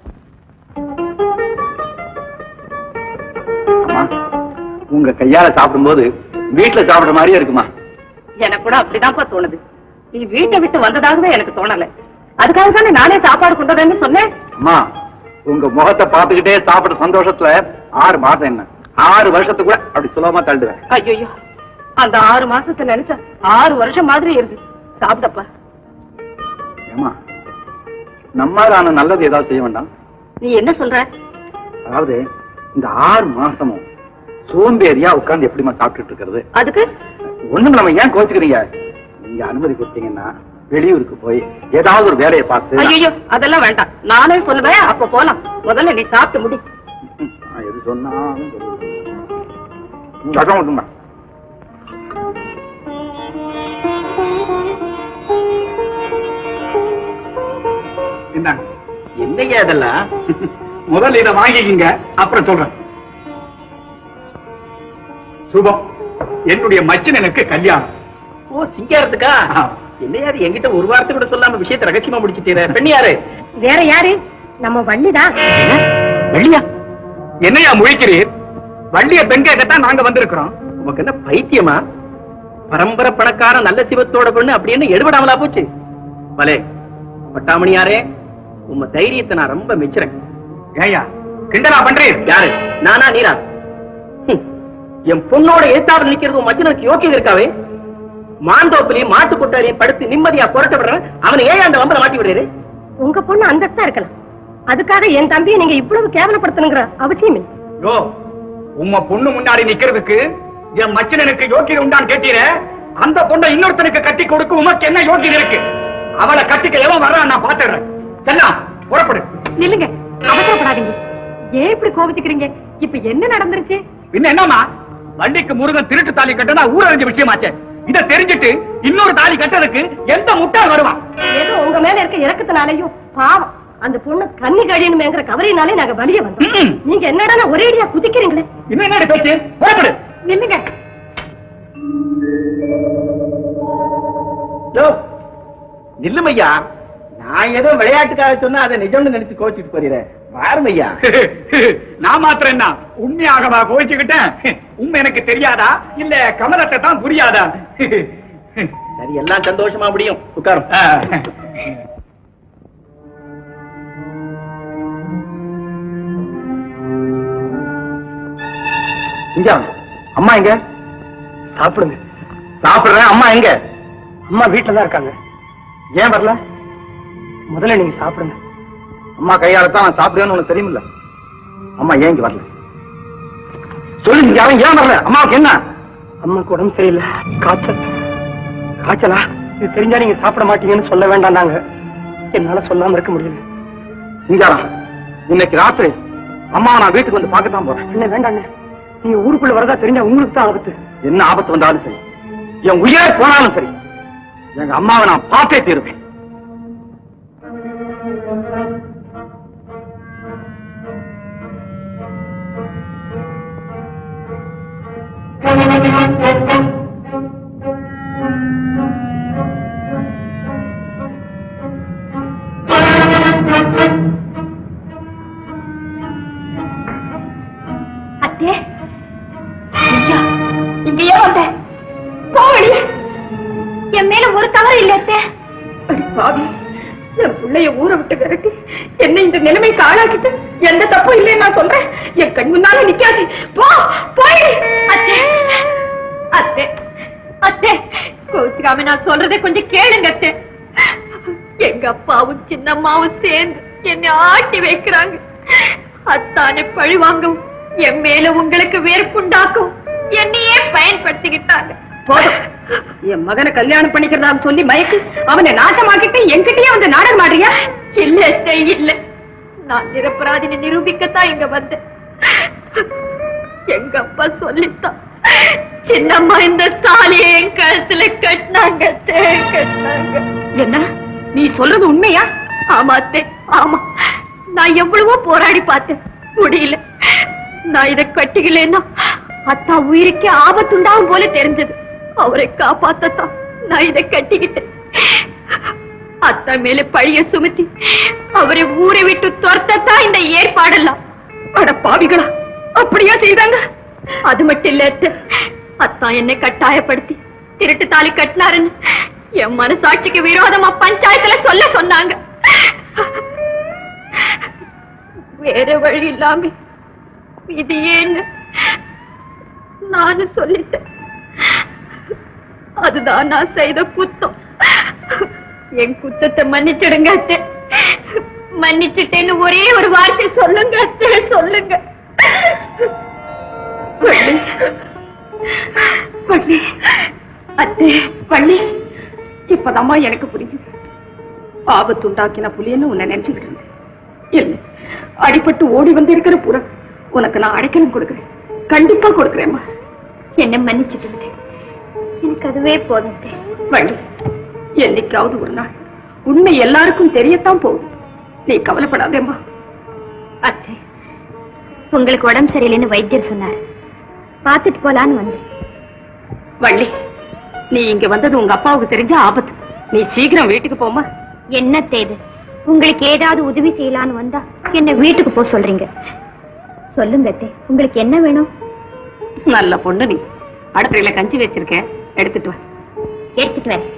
அம்மா உங்க கையால சாப்பிடும்போது வீட்டுல சாப்பிடுற மாதிரியே இருக்குமா எனக்கு கூட அப்படிதான்ப்பா தோணுது நீ வீட்டை விட்டு வந்ததாகவே எனக்கு தோணல அதுக்காக தானே நானே சாப்பாடு கொண்டு வரேன்னு சொன்னேன் அம்மா உங்க முகத்தை பார்த்துக்கிட்டே சாப்பிடுற சந்தோஷத்துல ஆறு மாசம் என்ன ஆறு வருஷத்துக்கு கூட அப்படி சுலபமா தள்ளுவேன் ஐயோ அந்த ஆறு மாசத்தை நினைச்சா ஆறு வருஷம் மாதிரி இருக்கு சாப்பிடப்பா ஏமா நம்மாலான நல்லது ஏதாவது செய்ய வேண்டாம் நீ என்ன சொல்ற அதாவது இந்த ஆறு மாசமும் சோம்பேறியா உட்கார்ந்து எப்படிமா சாப்பிட்டுட்டு இருக்கிறது அதுக்கு ஒண்ணும் நம்ம ஏன் கோச்சுக்கிறீங்க நீங்க அனுமதி கொடுத்தீங்கன்னா வெளியூருக்கு போய் ஏதாவது ஒரு வேலையை பார்த்து ஐயோ அதெல்லாம் வேண்டாம் நானே சொல்லுவேன் அப்ப போலாம் முதல்ல நீ சாப்பிட்டு முடி ம், நான் எது சொன்னாலும் சொல்லுவேன். ம், அதான் விட்டுமா இந்தாங்க என்னையா இதெல்லாம் முதல்ல இதை வாங்கிக்கிங்க அப்புறம் சொல்றேன் சுபம் என்னுடைய மச்சினனுக்கு கல்யாணம் ஓ சிங்காரத்துக்கா என்னையாரு என்கிட்ட ஒரு வார்த்தை கூட சொல்லாம விஷயத்தை ரகசியமா முடிச்சிட்டீர பெண் யாரு வேற யாரு நம்ம வள்ளிதான் வெள்ளியா என்னையா முழிக்கிறீர் வள்ளிய பெண் கேட்கத்தான் நாங்க வந்திருக்கிறோம் உனக்கு என்ன பைத்தியமா பரம்பரை பணக்கார நல்ல சிவத்தோட பொண்ணு அப்படின்னு எடுபடாமலா போச்சு பலே பட்டாமணியாரே உம்ம தைரியத்தை நான் ரொம்ப மெச்சுறேன் ஏயா கிண்டலா பண்றீர் யாரு நானா நீரா ஹம். என் பொண்ணோட ஏத்தாவில் நிக்கிறது உன் மச்சனுக்கு யோக்கியம் இருக்காவே மாந்தோப்பிலையும் மாட்டு கொட்டாலையும் படுத்து நிம்மதியா புரட்டப்படுறவன் அவனை ஏன் அந்த வம்பல மாட்டி விடுறாரு உங்க பொண்ணு அந்தஸ்தா இருக்கலாம் அதுக்காக என் தம்பியை நீங்க இவ்வளவு கேவலப்படுத்தணுங்கிற அவசியம் இல்லை யோ உம்ம பொண்ணு முன்னாடி நிக்கிறதுக்கு என் மச்சனனுக்கு யோக்கியம் உண்டான்னு கேட்டீரே அந்த பொண்ணை இன்னொருத்தனுக்கு கட்டி கொடுக்க உமக்கு என்ன யோக்கியம் இருக்கு அவளை கட்டிக்க எவன் வர்றான் நான் பாத்துறேன் செல்லாம் புறப்படு நில்லுங்க அவசரப்படாதீங்க ஏன் இப்படி கோபிச்சுக்கிறீங்க இப்ப என்ன நடந்துருச்சு பின்ன என்னமா வள்ளிக்கு முருகன் திருட்டு தாலி கட்டினா ஊரறிஞ்ச விஷயமாச்சே இத தெரிஞ்சிட்டு இன்னொரு தாலி கட்டுறதுக்கு எந்த முட்டாள் வருவான் ஏதோ உங்க மேல இருக்க இறக்கத்தினாலையும் பாவம் அந்த பொண்ணு கண்ணி கழியணுமேங்கிற கவலையினாலே நாங்க வழிய வந்தோம் ம்ம். நீங்க என்னடா ஒரேடியா குதிக்கிறீங்களே இன்னும் என்ன பேச்சு புறப்படு நில்லுங்க யோ, நில்லுமையா நான் ஏதோ விளையாட்டுக்காக சொன்னா அதை நிஜம்னு நினைச்சு கோச்சிட்டு போறீரேன் வாருமையா நான் மாத்திரம் என்ன உண்மையாகவா கோவிச்சுக்கிட்டேன் உண்மை எனக்கு தெரியாதா இல்ல கமலத்தை தான் புரியாதா சரி எல்லாம் சந்தோஷமா முடியும் உட்காரும் ஆ. இங்க வாங்க. அம்மா எங்க சாப்பிடுங்க சாப்பிடுறேன் அம்மா எங்க அம்மா வீட்டுல தான் இருக்காங்க ஏன் வரல முதல்ல நீங்க சாப்பிடுங்க அம்மா கையால தான் நான் சாப்பிடுவேன்னு உனக்கு தெரியுமில்ல அம்மா ஏன் இங்க வரல சொல்லு நீங்க அவன் ஏன் வரல அம்மாவுக்கு என்ன அம்மாவுக்கு உடம்பு சரியில்லை காய்ச்சல் காய்ச்சலா இது தெரிஞ்சா நீங்க சாப்பிட மாட்டீங்கன்னு சொல்ல வேண்டாம் நாங்க என்னால சொல்லாம இருக்க முடியல சிங்காரம் இன்னைக்கு ராத்திரி அம்மாவை நான் வீட்டுக்கு வந்து பார்க்கத்தான் போறேன் இல்ல வேண்டாங்க நீங்க ஊருக்குள்ள வரதா தெரிஞ்சா உங்களுக்கு தான் ஆபத்து என்ன ஆபத்து வந்தாலும் சரி என் உயிரே போனாலும் சரி எங்க அம்மாவை நான் பார்த்தே தீருவேன் அத்தே ஐயா இங்க ஏன் வந்த போ வெளியே என் மேல ஒரு தவறு இல்ல அத்தே அடி பாவி என் பிள்ளைய ஊரை விட்டு விரட்டி என்ன இந்த நிலைமைக்கு ஆளாக்கிட்டு எந்த தப்பும் இல்லைன்னு நான் சொல்றேன் என் கண் முன்னால நிக்காது போ போயிடு அத்தே அத்தே அத்தே கோச்சுக்காம நான் சொல்றதை கொஞ்சம் கேளுங்க அத்தே எங்க அப்பாவும் சின்னம்மாவும் சேர்ந்து என்னை ஆட்டி வைக்கிறாங்க அத்தானை பழி வாங்கவும் என் மேல உங்களுக்கு வெறுப்புண்டாக்கும் என்னையே பயன்படுத்திக்கிட்டாங்க போதும் என் மகனை கல்யாணம் பண்ணிக்கிறதா சொல்லி மயக்கி அவனை நாட்டமாக்கிட்டு என்கிட்டயே வந்து நாடகம் ஆடுறியா இல்ல அத்தை, இல்ல நான் நிரபராதினை நிரூபிக்கத்தான் இங்க வந்தேன் எங்க அப்பா சொல்லித்தான் சின்னம்மா இந்த தாலியை என் கழுத்துல கட்டினாங்க அத்தை, கட்டினாங்க என்ன நீ சொல்றது உண்மையா ஆமா அத்தை ஆமா நான் எவ்வளவோ போராடி பார்த்தேன் முடியல நான் இதை கட்டிக்கலன்னா அத்தா உயிருக்கே ஆபத்துண்டாகும் போல தெரிஞ்சது அவரை காப்பாத்தத்தான் நான் இதை கட்டிக்கிட்டேன் அத்தா மேல பழிய சுமத்தி அவரை ஊரை விட்டு துரத்தத்தான் இந்த ஏற்பாடெல்லாம் அட பாவிகளா அப்படியா செய்தாங்க அது மட்டும் இல்ல அத்தை. அத்தான் என்னை கட்டாயப்படுத்தி திருட்டு தாலி கட்டினாருன்னு என் மனசாட்சிக்கு விரோதமா பஞ்சாயத்துல சொல்ல சொன்னாங்க வேற வழி இல்லாம இது ஏன்னு நானும் சொல்லிட்டேன் அதுதான் நான் செய்த குத்தம் என் குத்தத்தை மன்னிச்சிடுங்க அத்தை மன்னிச்சிட்டேன்னு ஒரே ஒரு வார்த்தை சொல்லுங்க அத்தை சொல்லுங்க வள்ளி வள்ளி அத்தே வள்ளி இப்பதாம்மா எனக்கு புரியுது ஆபத்து உண்டாக்கின புலியன்னு உன்னை நினைச்சுக்கிட்டு இருந்தேன் இல்ல அடிபட்டு ஓடி வந்திருக்கிற புறம் உனக்கு நான் அடைக்கலம் கொடுக்குறேன் கண்டிப்பா கொடுக்குறேம்மா என்ன மன்னிச்சிட்டு எனக்கு அதுவே போதும் அத்தை. வள்ளி என்னைக்காவது ஒரு நாள் உண்மை எல்லாருக்கும் தெரியத்தான் போகுது நீ கவலைப்படாதேம்மா அத்தை உங்களுக்கு உடம்பு சரியில்லைன்னு வைத்தியர் சொன்னார் பார்த்துட்டு போலான்னு வந்தேன் வள்ளி நீ இங்க வந்தது உங்க அப்பாவுக்கு தெரிஞ்ச ஆபத்து நீ சீக்கிரம் வீட்டுக்கு போமா என்ன தேது உங்களுக்கு ஏதாவது உதவி செய்யலான்னு வந்தா என்ன வீட்டுக்கு போக சொல்றீங்க சொல்லுங்க அத்தை உங்களுக்கு என்ன வேணும் நல்ல பொண்ணு நீ அடுப்பறையில கஞ்சி வச்சிருக்கேன் எடுத்துட்டு வா எடுத்துட்டு வரேன்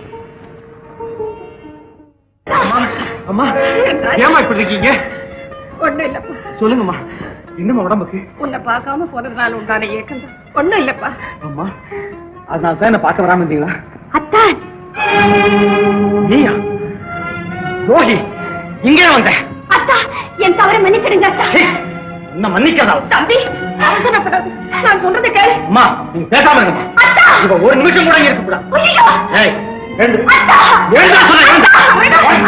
அம்மா ஏமா இப்படி இருக்கீங்க ஒண்ணும் இல்லப்பா சொல்லுங்கம்மா என்னம்மா உடம்புக்கு உன்னை பார்க்காம போனதுனால உண்டான ஏக்கம் தான் ஒண்ணும் இல்லப்பா அம்மா அதனால தான் என்ன பார்க்க வராம இருந்தீங்களா அத்தான் நீயா ரோஹி இங்கே வந்த அத்தா என் தவறை மன்னிச்சிடுங்க அத்தா என்ன மன்னிக்காதா தம்பி அவசரப்படாது நான் சொல்றதை கேளு அம்மா நீங்க பேசாம இருங்கம்மா இவ ஒரு நிமிஷம் கூட இங்க இருக்க கூடாது ஏய் எழுந்து எழுந்து சொல்ல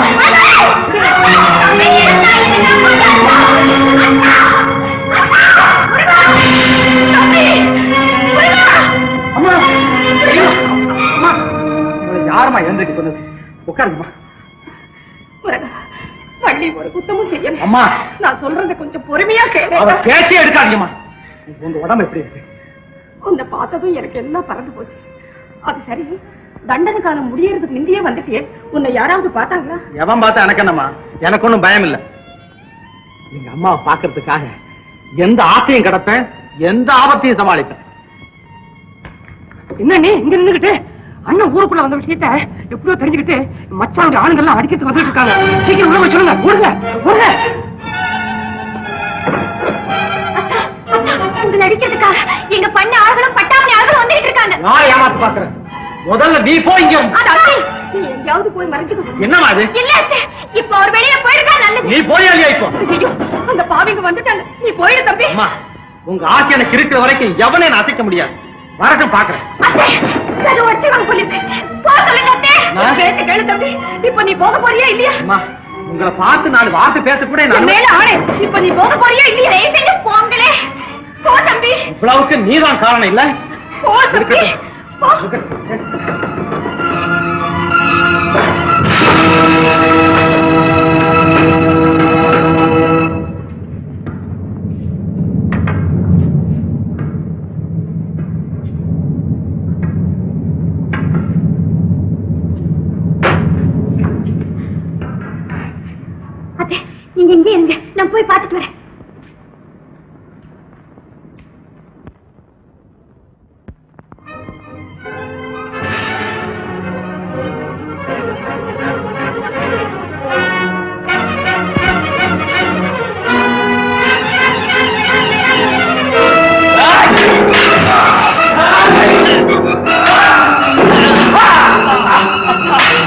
அம்மா ஐயோ, அம்மா உங்களை யாரம்மா எழுந்திருக்க சொன்னது உட்காருங்கம்மா முருகா, வள்ளி ஒரு குத்தமும் செய்ய அம்மா நான் சொல்றதை கொஞ்சம் பொறுமையா கேளு அவ பேச்சே எடுக்காதீங்கம்மா உங்க உடம்பு எப்படி இருக்கு உன்னை பார்த்ததும் எனக்கு எல்லாம் பறந்து போச்சு அது சரி தண்டனை காலம் முடியறதுக்கு முந்தையே வந்துட்டியே உன்னை யாராவது பார்த்தாங்களா எவன் பார்த்தா எனக்கு என்னம்மா எனக்கு ஒண்ணும் பயம் இல்ல எங்க அம்மாவை பாக்குறதுக்காக எந்த ஆசையும் கிடப்பேன் எந்த ஆபத்தையும் சமாளிப்பேன் என்ன நீ இங்க நின்னுகிட்டு அண்ணன் ஊருக்குள்ள வந்த விஷயத்த எப்படியோ தெரிஞ்சுக்கிட்டு மச்சானுடைய ஆளுங்கெல்லாம் அடிக்கிறது வந்துட்டு இருக்காங்க சீக்கிரம் உள்ள போய் சொல்லுங்க ஓடுங்க ஓடுங்க உங்களை அடிக்கிறதுக்காக எங்க பண்ண ஆளுகளும் பட்டாமணி ஆளுகளும் வந்துட்டு இருக்காங்க நான் ஏமாத்து பாக்குறேன் முதல்ல நீ போய் இங்க அது அப்படி. நீ எங்கேயாவது போய் மறைஞ்சுக்கோ என்னம்மா அது இல்ல அத்தை, இப்ப அவர் வெளியில போயிருக்கா நல்லது நீ போய் இல்லையா இப்போ ஐயோ அந்த பாவிங்க வந்துட்டாங்க நீ போயிடு தம்பி அம்மா உங்க ஆசை எனக்கு இருக்கிற வரைக்கும் எவனே நான் அசைக்க முடியாது வரட்டும் பாக்குறேன் அத்தை, அது ஒற்றகம் போலிருக்கு போ சொல்லுங்க அத்தை நான்? பேச கேளு தம்பி இப்ப நீ போக போறியா இல்லையா அம்மா உங்களை பார்த்து நாலு வார்த்தை பேச கூட என் நான் மேல ஆணை இப்ப நீ போக போறியா இல்லையா தயவு செஞ்சு போங்களே போ தம்பி இவ்வளவுக்கு நீதான் காரணம் இல்ல போ தம்பி போ அத்தை நீங்க இங்கே இருங்க நான் போய் பார்த்துட்டு வரேன்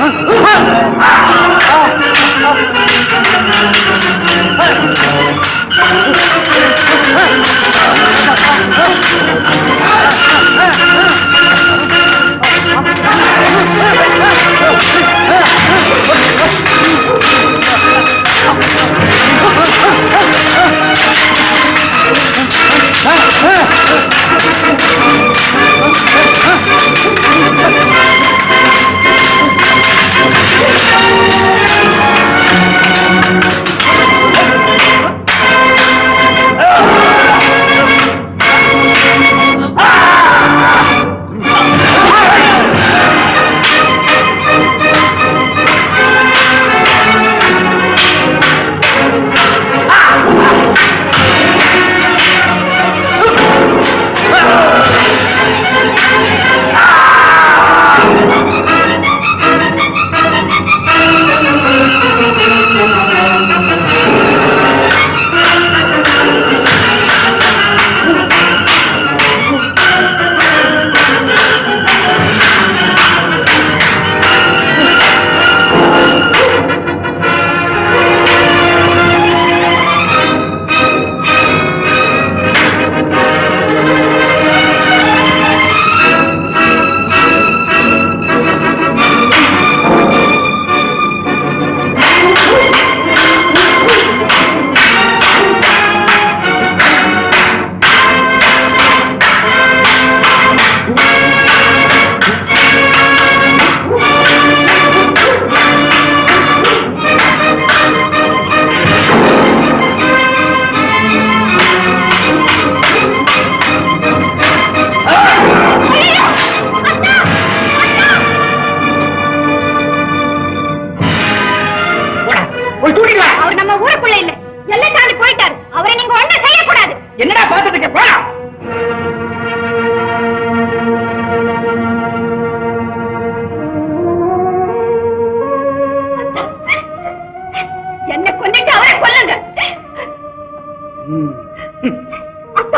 ஆ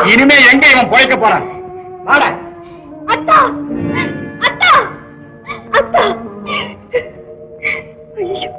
இனிமே எங்க இவன் போய்க்க போறான் வாடா அத்தா அத்தா அத்தா ஐயோ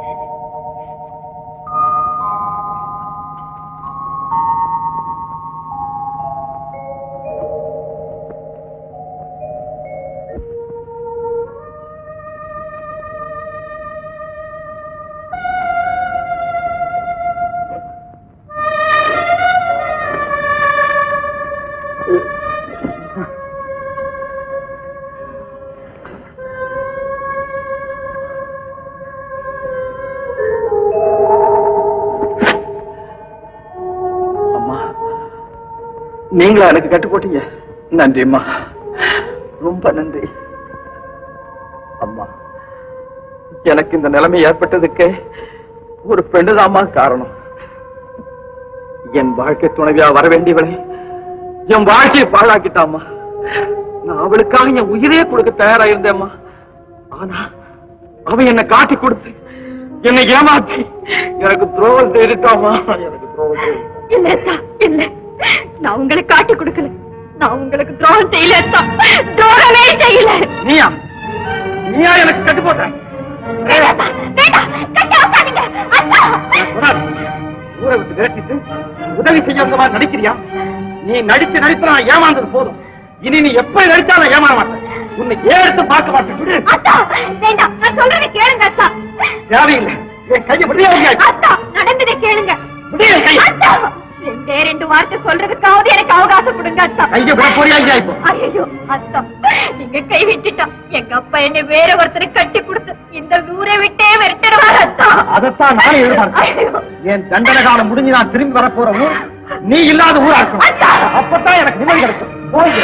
அம்மா நீங்களா எனக்கு கட்டு போட்டீங்க நன்றிம்மா ரொம்ப நன்றி அம்மா எனக்கு இந்த நிலைமை ஏற்பட்டதுக்கு ஒரு பெண்ணுதாம்மா காரணம் என் வாழ்க்கை துணைவியா வர வேண்டியவளை என் வாழ்க்கையை பாழாக்கிட்டாம்மா நான் அவளுக்காக என் உயிரையே கொடுக்க தயாரா இருந்தேம்மா ஆனா அவன் என்னை காட்டி கொடுத்து என்னை ஏமாத்தி எனக்கு துரோகம் செய்துட்டாமா எனக்கு துரோகம் செய்து இல்ல அத்தா இல்ல நான் உங்களை காட்டி கொடுக்கல நான் உங்களுக்கு துரோகம் செய்யல அத்தா துரோகமே செய்யல நீயா நீயா எனக்கு கட்டு போட்ட வேண்டாம் வேண்டாம் கட்டி ஆக்காதீங்க அத்தா சொன்னாரு. ஊரை விட்டு விரட்டிட்டு உதவி செய்யாத மாதிரி நடிக்கிறியா நீ நடிச்சு நடித்து நான் ஏமாந்தது போதும் இனி நீ எப்ப நடிச்சாலும் ஏமாற மாட்டேன் உன்னை ஏறிட்டு பார்க்க மாட்டேன் விடு. அத்தா வேண்டாம் நான் சொல்றதை கேளுங்க அத்தா தேவையில்லை என் கையை விடியா அத்தா நடந்ததை கேளுங்க விடிய கையை அத்தா ரெண்டே ரெண்டு வார்த்தை சொல்றதுக்காவது எனக்கு அவகாசம் கொடுங்க அத்தா கையை விட போறியா இல்லையா இப்போ ஐயோ அத்தா நீங்க கை விட்டுட்டா எங்க அப்பா என்னை வேற ஒருத்தரை கட்டி கொடுத்து இந்த ஊரை விட்டே விரட்டிடுவார் அத்தா அதைத்தான் நானும் எதிர்பார்க்கிறேன் என் தண்டனை காலம் முடிஞ்சு நான் திரும்பி வர போற ஊர் நீ இல்லாத ஊரா இருக்கும் அப்பதான் எனக்கு நிம்மதி கிடைக்கும் போய்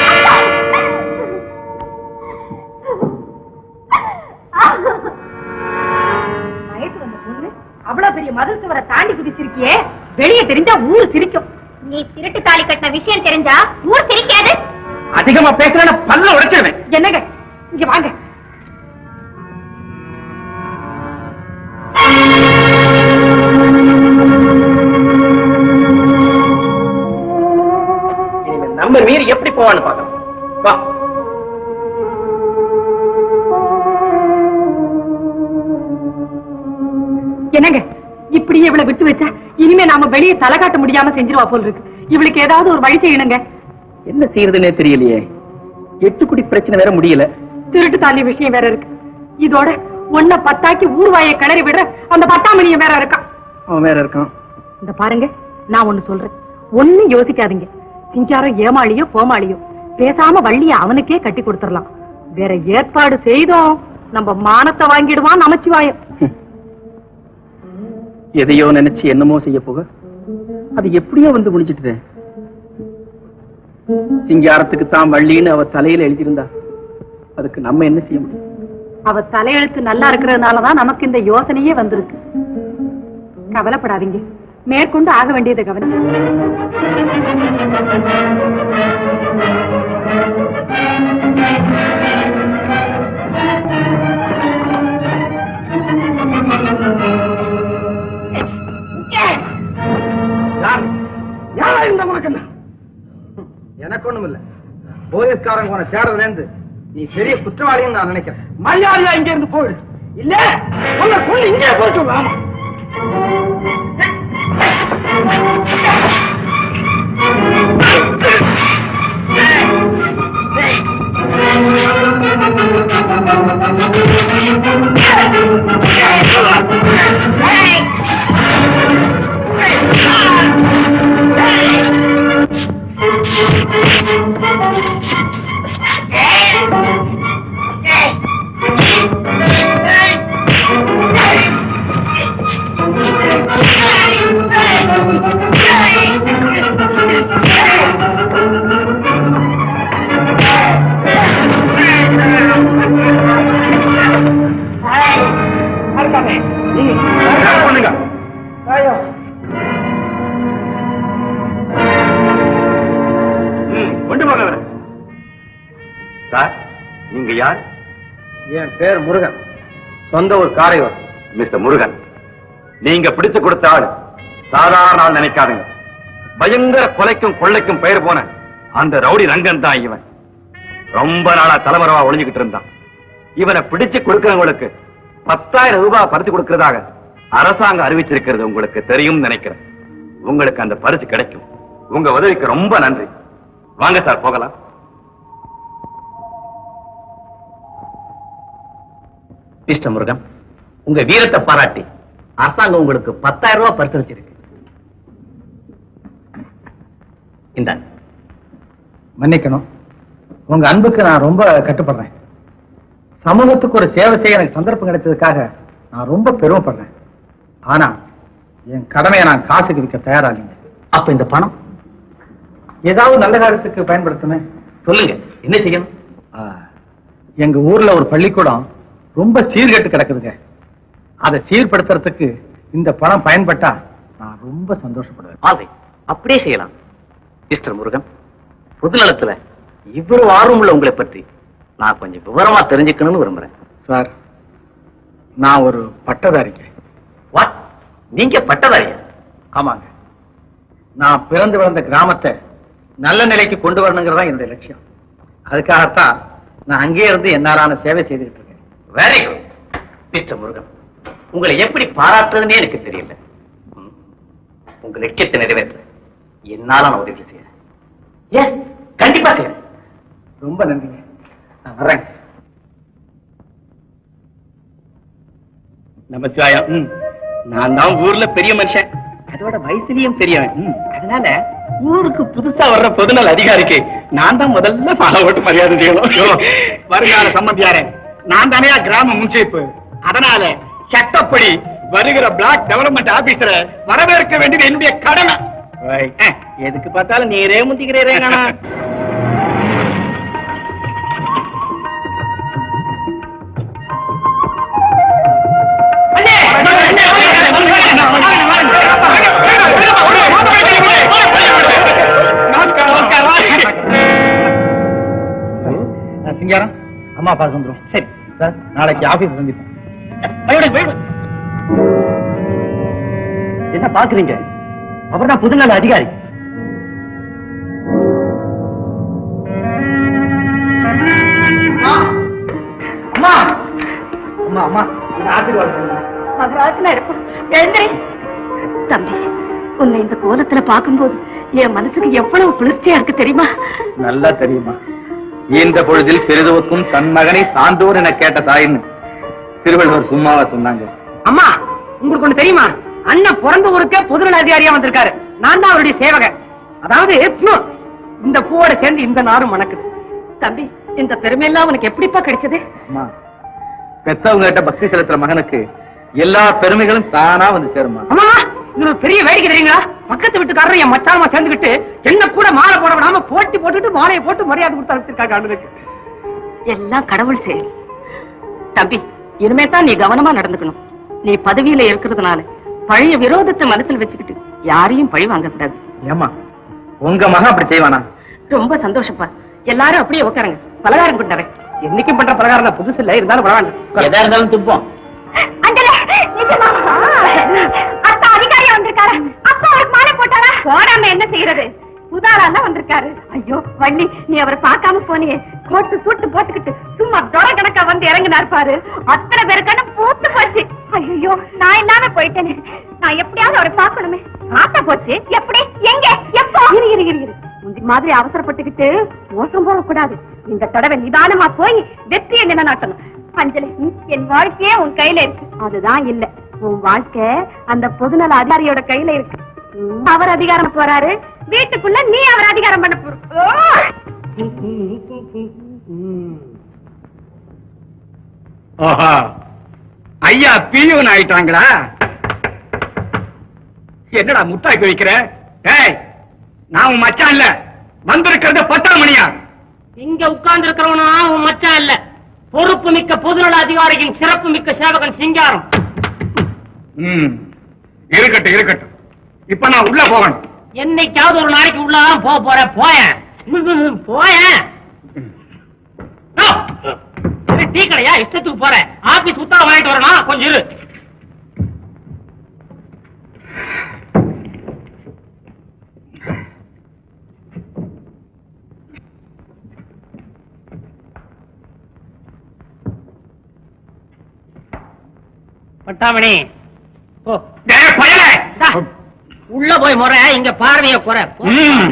வயசு வந்த பொண்ணு அவ்வளவு பெரிய மதில் சுவரை தாண்டி குதிச்சிருக்கியே வெளியே தெரிஞ்சா ஊரு சிரிக்கும் நீ திருட்டு தாலி கட்டின விஷயம் தெரிஞ்சா ஊர் சிரிக்காது அதிகமா பேசுறேன்னு பல்ல உடைச்சிருவேன் என்னங்க இங்க வாங்க இனிமே நம்ம மீறி எப்படி போவான்னு பாக்கலாம் வா என்னங்க இப்படியே இவளை விட்டு வச்சா இனிமே நாம வெளியே தலை காட்ட முடியாம செஞ்சிருவா போல் இருக்கு இவளுக்கு ஏதாவது ஒரு வழி செய்யணுங்க என்ன செய்யறதுன்னே தெரியலையே எட்டு குடி பிரச்சனை வேற முடியல திருட்டு தாலி விஷயம் வேற இருக்கு இதோட ஒன்ன பத்தாக்கி ஊர்வாயை கிளறி விடுற அந்த பத்தாமணிய வேற இருக்கான் அவன் வேற இருக்கான் இந்த பாருங்க நான் ஒண்ணு சொல்றேன் ஒண்ணு யோசிக்காதீங்க சிங்காரம் ஏமாளியோ கோமாளியோ பேசாம வள்ளிய அவனுக்கே கட்டி கொடுத்துடலாம் வேற ஏற்பாடு செய்தோம் நம்ம மானத்தை வாங்கிடுவான் நமச்சிவாயம் எதையோ நினைச்சு என்னமோ செய்ய போக அது எப்படியோ வந்து முடிச்சிட்டு சிங்காரத்துக்கு தான் வள்ளின்னு அவ தலையில எழுதியிருந்தா அதுக்கு நம்ம என்ன செய்ய முடியும் அவ தலையெழுத்து நல்லா இருக்கிறதுனாலதான் நமக்கு இந்த யோசனையே வந்திருக்கு கவலைப்படாதீங்க மேற்கொண்டு ஆக வேண்டியதை கவனி யார் யாரா இந்த உனக்கு என்ன எனக்கு ஒண்ணும் இல்ல போலீஸ்காரங்க உன தேடுறதுல இருந்து நீ பெரிய குற்றவாளின்னு நான் நினைக்கிறேன் மரியாதையா இங்க இருந்து போயிடு இல்ல உன்னை கொண்டு இங்கே போய் சொல்லு ஆமா பண்ணுங்க கொண்டு போங்க அவரை. சார் நீங்க யார் என் பேர் முருகன் சொந்த ஒரு காரைவர் மிஸ்டர் முருகன் நீங்க பிடிச்சு கொடுத்த ஆள் சாதாரண ஆள் நினைக்காதீங்க பயங்கர கொலைக்கும் கொள்ளைக்கும் பெயர் போன அந்த ரவுடி ரங்கன் தான் இவன் ரொம்ப நாளா தலைமறைவா ஒளிஞ்சுக்கிட்டு இருந்தான் இவனை பிடிச்சு கொடுக்கறவங்களுக்கு பத்தாயிரம் ரூபாய் பரிசு கொடுக்கறதாக அரசாங்கம் அறிவிச்சிருக்கிறது உங்களுக்கு தெரியும் நினைக்கிறேன் உங்களுக்கு அந்த பரிசு கிடைக்கும் உங்க உதவிக்கு ரொம்ப நன்றி வாங்க சார் போகலாம் மிஸ்டர் முருகன் உங்க வீரத்தை பாராட்டி அரசாங்கம் உங்களுக்கு பத்தாயிரம் ரூபாய் பரிசு வச்சிருக்கு இந்தாங்க மன்னிக்கணும் உங்க அன்புக்கு நான் ரொம்ப கட்டுப்படுறேன் சமூகத்துக்கு ஒரு சேவை செய்ய எனக்கு சந்தர்ப்பம் கிடைச்சதுக்காக நான் ரொம்ப பெருமைப்படுறேன் ஆனா என் கடமையை நான் காசுக்கு விற்க தயாராகலைங்க அப்ப இந்த பணம் ஏதாவது நல்ல காரியத்துக்கு பயன்படுத்துமே சொல்லுங்க என்ன செய்யணும் ஆ, எங்க ஊர்ல ஒரு பள்ளிக்கூடம் ரொம்ப சீர்கெட்டு கிடக்குதுங்க அதை சீர்படுத்துறதுக்கு இந்த பணம் பயன்பட்டா நான் ரொம்ப சந்தோஷப்படுவேன் ஆசை அப்படியே செய்யலாம் மிஸ்டர் முருகன் பொதுநலத்துல இவ்வளவு ஆர்வம் உள்ள உங்களை பற்றி நான் கொஞ்சம் விவரமா தெரிஞ்சுக்கணும்னு விரும்புறேன் சார் நான் ஒரு பட்டதாரிங்க வாட் நீங்க பட்டதாரியா ஆமாங்க நான் பிறந்து வளர்ந்த கிராமத்தை நல்ல நிலைக்கு கொண்டு வரணுங்கிறது தான் என்னுடைய லட்சியம் அதுக்காகத்தான் நான் அங்கேயே இருந்து என்னாலான சேவை செய்துகிட்டு இருக்கேன் வெரி குட் மிஸ்டர் முருகன் உங்களை எப்படி பாராட்டுறதுன்னே எனக்கு தெரியல ம். உங்க லட்சியத்தை நிறைவேற்ற என்னால நான் உதவி செய்யறேன் எஸ் கண்டிப்பா செய்யறேன் ரொம்ப நன்றிங்க நான் வர்றேன் நமச்சிவாயம் நான் தான் ஊர்ல பெரிய மனுஷன் அதோட வயசுலயும் பெரியவன் அதனால ஊருக்கு புதுசா வர்ற பொதுநல அதிகாரிக்கு நான் தான் முதல்ல மாலை ஓட்டு மரியாதை செய்யணும் வருங்கால சம்பந்தியாரே நான் தானே கிராம முன்சீப்பு அதனால சட்டப்படி வருகிற பிளாக் டெவலப்மெண்ட் ஆபீசரை வரவேற்க வேண்டியது என்னுடைய கடமை அஹ், எதுக்கு பார்த்தாலும் நீரே முந்திக்கிறீரே நானா நான் சிங்காரம் அம்மா அப்பா வந்துடும் சரி சார் நாளைக்கு ஆபீஸ் சந்திப்போம் என்ன பாக்குறீங்க அவர்தான் புதுநல அதிகாரி அம்மா அம்மா அம்மா இந்த ஆசீர்வாதம் பண்ணுங்க. மகராஜனா இருப்போம் எழுந்திரி தம்பி உன்னை இந்த கோலத்துல பார்க்கும்போது என் மனசுக்கு எவ்வளவு குளிர்ச்சியா இருக்கு தெரியுமா நல்லா தெரியுமா இந்த பொழுதில் பெரிதுவுக்கும் தன் மகனை சான்றோர் என கேட்ட தாயின்னு திருவள்ளுவர் சும்மாவா சொன்னாங்க அம்மா உங்களுக்கு ஒண்ணு தெரியுமா அண்ணன் பிறந்த ஊருக்கே பொதுநல அதிகாரியா வந்திருக்காரு நான் தான் அவருடைய சேவகன் அதாவது ப்னு, இந்த பூவோட சேர்ந்து இந்த நாரும் மணக்குது தம்பி இந்த பெருமையெல்லாம் உனக்கு எப்படிப்பா கிடைச்சது அம்மா பெத்தவங்க கிட்ட பக்தி செலுத்துற மகனுக்கு எல்லா பெருமைகளும் தானா வந்து சேருமா அம்மா இது ஒரு பெரிய வேடிக்கை தெரியுங்களா பக்கத்து வீட்டுக்காரர் என் மச்சானமா சேர்ந்துக்கிட்டு என்ன கூட மாலை போட விடாம போட்டி போட்டுட்டு மாலையை போட்டு மரியாதை கொடுத்து அனுப்பிச்சிருக்காங்க அண்ணனுக்கு எல்லாம் கடவுள் செயல் தம்பி இனிமே தான் நீ கவனமா நடந்துக்கணும் நீ பதவியில இருக்கிறதுனால பழைய விரோதத்தை மனசுல வச்சுக்கிட்டு யாரையும் பழி வாங்க கூடாது ஏமா உங்க மகன் அப்படி செய்வானா ரொம்ப சந்தோஷப்பா எல்லாரும் அப்படியே உட்காருங்க பலகாரம் கொண்டாரேன் என்னைக்கும் பண்ற பிரகாரம் தான் புதுசு இல்ல இருந்தாலும் பரவாயில்ல எதா இருந்தாலும் துப்போம் அஞ்சலே நிஜமா அத்தா அதிகாரியா வந்திருக்காரு அப்பா அவருக்கு மாலை போட்டாரா போடாம என்ன செய்யறது புதாரால வந்திருக்காரு ஐயோ வள்ளி நீ அவரை பார்க்காம போனியே கோட்டு சூட்டு போட்டுக்கிட்டு சும்மா தொட கணக்கா வந்து இறங்கினார் பாரு அத்தனை பேருக்கான பூத்து போச்சு ஐயோ நான் இல்லாம போயிட்டேனே நான் எப்படியாவது அவரை பார்க்கணுமே ஆசை போச்சு எப்படி எங்க எப்போ இரு இரு இரு இரு முந்தி மாதிரி அவசரப்பட்டுக்கிட்டு மோசம் போகக்கூடாது இந்த தடவை நிதானமா போய் வெற்றியை நிலைநாட்டணும் அஞ்சலி என் வாழ்க்கையே உன் கையில இருக்கு அதுதான் இல்ல உன் வாழ்க்கை அந்த பொதுநல அதிகாரியோட கையில இருக்கு ம், அவர் அதிகாரம் போறாரு வீட்டுக்குள்ள நீ அவர் அதிகாரம் பண்ண போற ஓ! ஆஹா ஐயா பியூன் ஆயிட்டாங்களா என்னடா முட்டாய்க்கு வைக்கிற ஏய் நான் உன் மச்சான் இல்ல வந்திருக்கிறது பத்தாம் மணியா இங்க உட்கார்ந்து இருக்கிறவனா உன் மச்சான் இல்ல பொறுப்பு மிக்க பொதுநல அதிகாரியின் சிறப்பு மிக்க சேவகன் சிங்காரம் ம் இருக்கட்டும் இருக்கட்டும் இப்ப நான் உள்ள போகணும் என்னைக்காவது ஒரு நாளைக்கு உள்ளதான் போக போற போயேன் போயேன் டீ கடையா இஷ்டத்துக்கு போறேன் ஆபீஸ் உத்தரவு வாங்கிட்டு வரணும் கொஞ்சம் இரு பட்டாமணி ஓ டேய், பயலே! உள்ள போய் முறை இங்க பார்வைய குறை போ. ம்.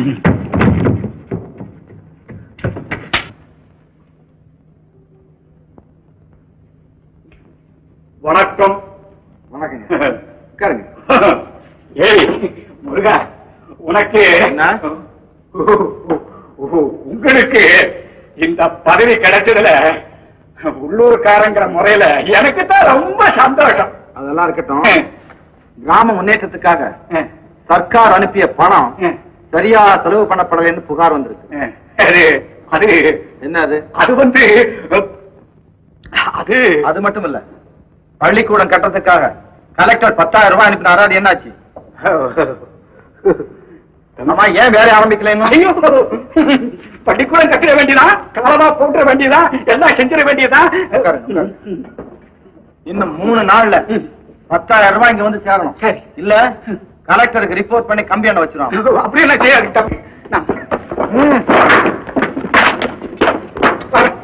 வணக்கம் வணக்கம் உட்காருங்க ஏய் முருகா உனக்கு உங்களுக்கு இந்த பதவி கிடைச்சதுல உள்ளூர்காரங்கிற முறையில எனக்கு தான் ரொம்ப சந்தோஷம் அதெல்லாம் இருக்கட்டும் கிராம முன்னேற்றத்துக்காக சர்க்கார் அனுப்பிய பணம் சரியா செலவு பண்ணப்படலைன்னு புகார் வந்திருக்கு அது அது என்ன அது அது வந்து அது அது மட்டும் இல்ல பள்ளிக்கூடம் கட்டத்துக்காக கலெக்டர் பத்தாயிரம் ரூபாய் அனுப்பினாரா அது என்னாச்சு ஆமா ஏன் வேலை ஆரம்பிக்கல இன்னும்? ஐயோ பள்ளிக்கூடம் கட்டிட வேண்டியதா காலமா போட்டுற வேண்டியதா எல்லாம் செஞ்சிட வேண்டியதா உட்காருங்க, உட்காருங்க. இன்னும் மூணு நாள்ல பத்தாயிரம் ரூபாய் இங்க வந்து சேரணும் சரி. இல்ல கலெக்டருக்கு ரிப்போர்ட் பண்ணி கம்பி எண்ண வச்சிருவாங்க அப்படி என்ன செய்யாது தம்பி. நான் வரேன்.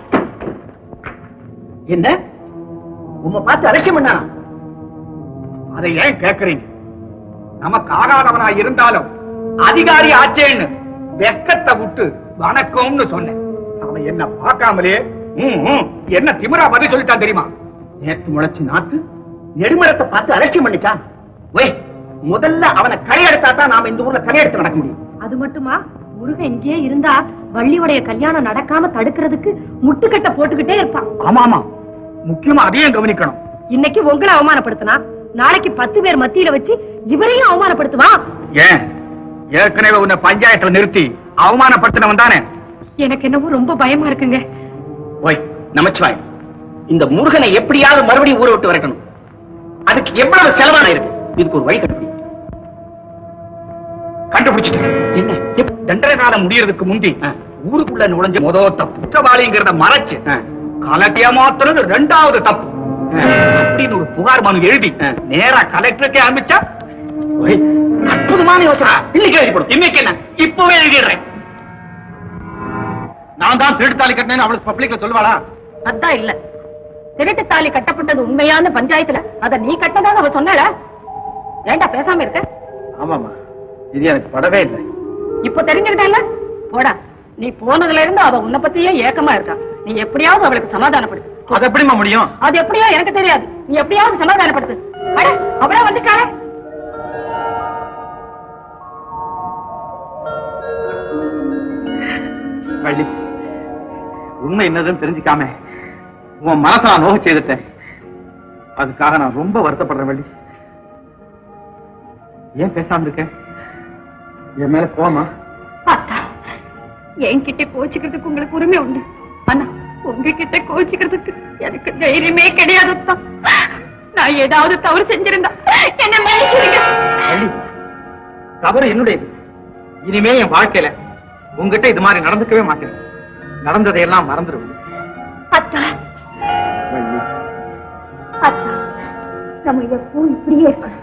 என்ன உம்மை பார்த்து அலட்சியம் பண்ணா அதை ஏன் கேக்குறீங்க நமக்கு ஆகாதவனா இருந்தாலும் அதிகாரி ஆச்சேன்னு வெக்கத்தை விட்டு வணக்கம்னு சொன்னேன் அவன் என்ன பார்க்காமலே ம், ம், என்ன திமிரா பதில் சொல்லிட்டான் தெரியுமா நேத்து முளைச்சு நாத்து நெடுமரத்தை பார்த்து அலட்சியம் பண்ணிச்சான் ஒய் முதல்ல அவனை கரையெடுத்தா தான் நாம இந்த ஊர்ல கரையெடுத்து நடக்க முடியும் அது மட்டுமா முருகன் இங்கேயே இருந்தா வள்ளியுடைய கல்யாணம் நடக்காம தடுக்கிறதுக்கு முட்டுக்கட்டை போட்டுக்கிட்டே இருப்பான் ஆமா ஆமா முக்கியமா அதையும் கவனிக்கணும் இன்னைக்கு உங்களை அவமானப்படுத்தினா நாளைக்கு பத்து பேர் மத்தியில வச்சு இவரையும் அவமானப்படுத்துவான் ஏன் ஏற்கனவே உன்னை பஞ்சாயத்துல நிறுத்தி அவமானப்படுத்தினவன் தானே எனக்கு என்னவோ ரொம்ப பயமா இருக்குங்க ஓய் நமச்சிவாய் இந்த முருகனை எப்படியாவது மறுபடியும் ஊரை விட்டு விரட்டணும் அதுக்கு எவ்வளவு செலவான இருக்கு இதுக்கு ஒரு வழி கண்டுபிடி கண்டுபிடிச்சிட்டேன் என்ன எப்ப- தண்டனை காலம் முடியறதுக்கு முந்தி ஊருக்குள்ள நுழைஞ்ச முத தப்பு குற்றவாளிங்கிறத மறைச்சு கலட்டியா மாத்துறது ரெண்டாவது தப்பு அப்படின்னு ஒரு புகார் மனு எழுதி நேரா கலெக்டருக்கே அனுப்பிச்சா ஒய், அற்புதமான யோசனை இன்னைக்கு எழுதிப்படும் இன்னைக்கு என்ன இப்பவே எழுதிடுறேன் நான் தான் திருடுத்தாளி கட்டினேன்னு அவளுக்கு பப்ளிக்ல சொல்லுவாளா அதான் இல்ல திருட்டு தாலி கட்டப்பட்டது உண்மையான பஞ்சாயத்துல அத நீ கட்டதாக அவ சொன்னாளா ஏன்டா பேசாம இருக்க ஆமாமா இது எனக்கு படவே இல்லை இப்ப தெரிஞ்சுக்கிட்டல போடா நீ போனதுல இருந்து அவ உன்னை பத்தியே ஏக்கமா இருக்கா நீ எப்படியாவது அவளுக்கு சமாதானப்படுத்து அது எப்படிமா முடியும் அது எப்படியோ எனக்கு தெரியாது நீ எப்படியாவது சமாதானப்படுத்து அட அவளா வந்துட்டாளே வள்ளி உண்மை என்னதுன்னு தெரிஞ்சுக்காம உன் மனசை நான் நோக செய்துட்டேன் அதுக்காக நான் ரொம்ப வருத்தப்படுறேன் வள்ளி ஏன் பேசாம இருக்க என் மேல கோமா அத்தா என்கிட்ட கோச்சிக்கிறதுக்கு உங்களுக்கு உரிமை உண்டு ஆனா உங்ககிட்ட கோச்சிக்கிறதுக்கு எனக்கு தைரியமே கிடையாது அத்தா. நான் ஏதாவது தவறு செஞ்சிருந்தா என்ன மன்னிச்சிருங்க வள்ளி தவறு என்னுடையது இனிமே என் வாழ்க்கையில உங்ககிட்ட இது மாதிரி நடந்துக்கவே மாட்டேன் நடந்ததையெல்லாம் மறந்துடுவேன் அத்தா வள்ளி அத்தா நம்ம எப்பவும் இப்படியே இருக்கணும்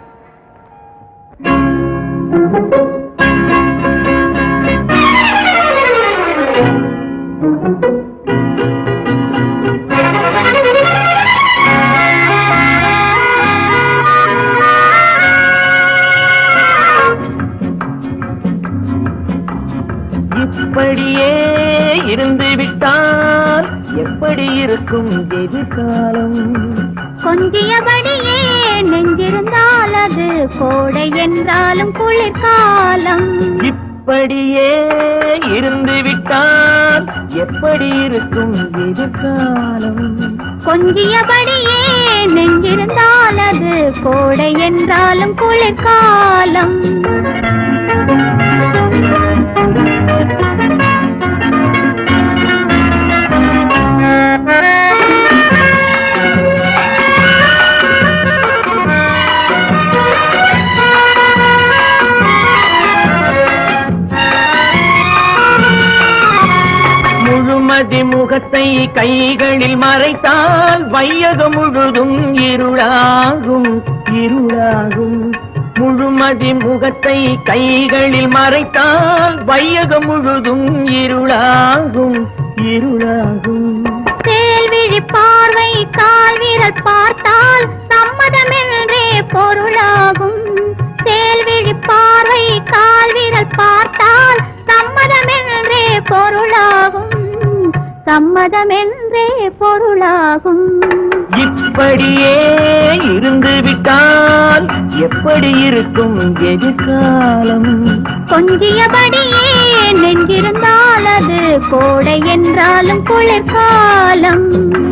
இப்படியே இருந்து விட்டால் எப்படி இருக்கும் எதிர்காலம் கொஞ்சியபடியே நெஞ்சிருந்தால் அது கோடை என்றாலும் குளிர்காலம் இப்படியே இருந்து விட்டால் எப்படி இருக்கும் எதிர்காலம் கொஞ்சியபடியே நெஞ்சிருந்தால் அது கோடை என்றாலும் குளிர்காலம் முழுமதி முகத்தை கைகளில் மறைத்தால் வையகம் முழுதும் இருளாகும் இருளாகும் முழுமதி முகத்தை கைகளில் மறைத்தால் வையகம் முழுதும் இருளாகும் இருளாகும் கேள்விழி பார்வை கால் வீரல் பார்த்தால் சம்மதமே சம்மதமென்றே பொருளாகும் இப்படியே இருந்து விட்டால் எப்படி இருக்கும் எதிர்காலம் கொஞ்சியபடியே நெஞ்சிருந்தால் அது கோடை என்றாலும் குளிர்காலம்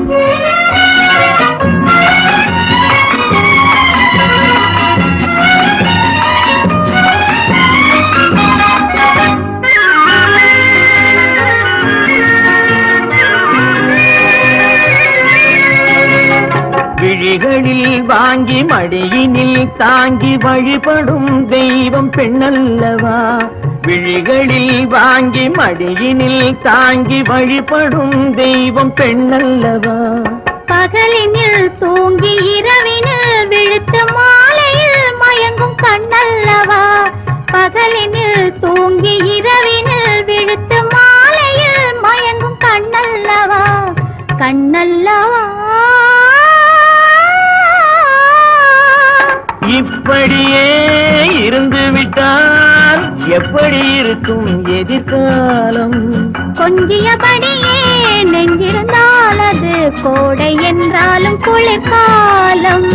விழிகளில் வாங்கி மடியினில் தாங்கி வழிபடும் தெய்வம் பெண்ணல்லவா விழிகளில் வாங்கி மடியினில் தாங்கி வழிபடும் தெய்வம் பெண்ணல்லவா பகலினில் தூங்கி இரவினில் விழுத்து மாலையில் மயங்கும் கண்ணல்லவா பகலினில் தூங்கி இரவினில் விழுத்து மாலையில் மயங்கும் கண்ணல்லவா கண்ணல்லவா இப்படியே இருந்து விட்டால் எப்படி இருக்கும் எதிர்காலம் கொஞ்சியபடியே நெஞ்சிருந்தால் அது கோடை என்றாலும் குளிர்காலம்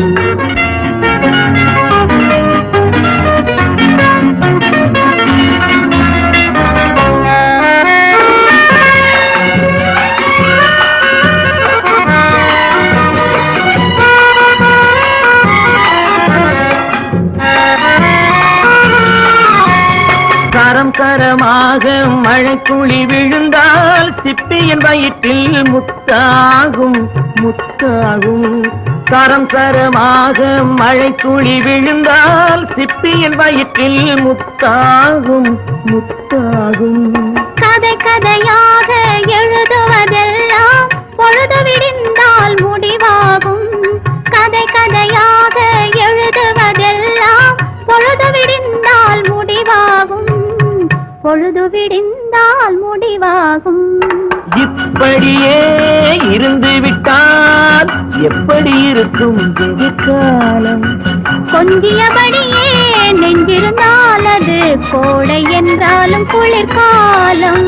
கரம் கரமாக மழைக்குழி விழுந்தால் சிப்பியின் வயிற்றில் முத்தாகும் முத்தாகும் கரம் கரமாக மழைக்குழி விழுந்தால் சிப்பியின் வயிற்றில் முத்தாகும் முத்தாகும் கதை கதையாக எழுதுவதெல்லாம் பொழுது விடிந்தால் முடிவாகும் கதை கதையாக எழுதுவதெல்லாம் பொழுது விடிந்தால் முடிவாகும் பொழுது விடிந்தால் முடிவாகும் இப்படியே இருந்து விட்டால் எப்படி இருக்கும் எதிர்காலம் கொஞ்சியபடியே நெஞ்சிருந்தால் அது கோடை என்றாலும் குளிர்காலம்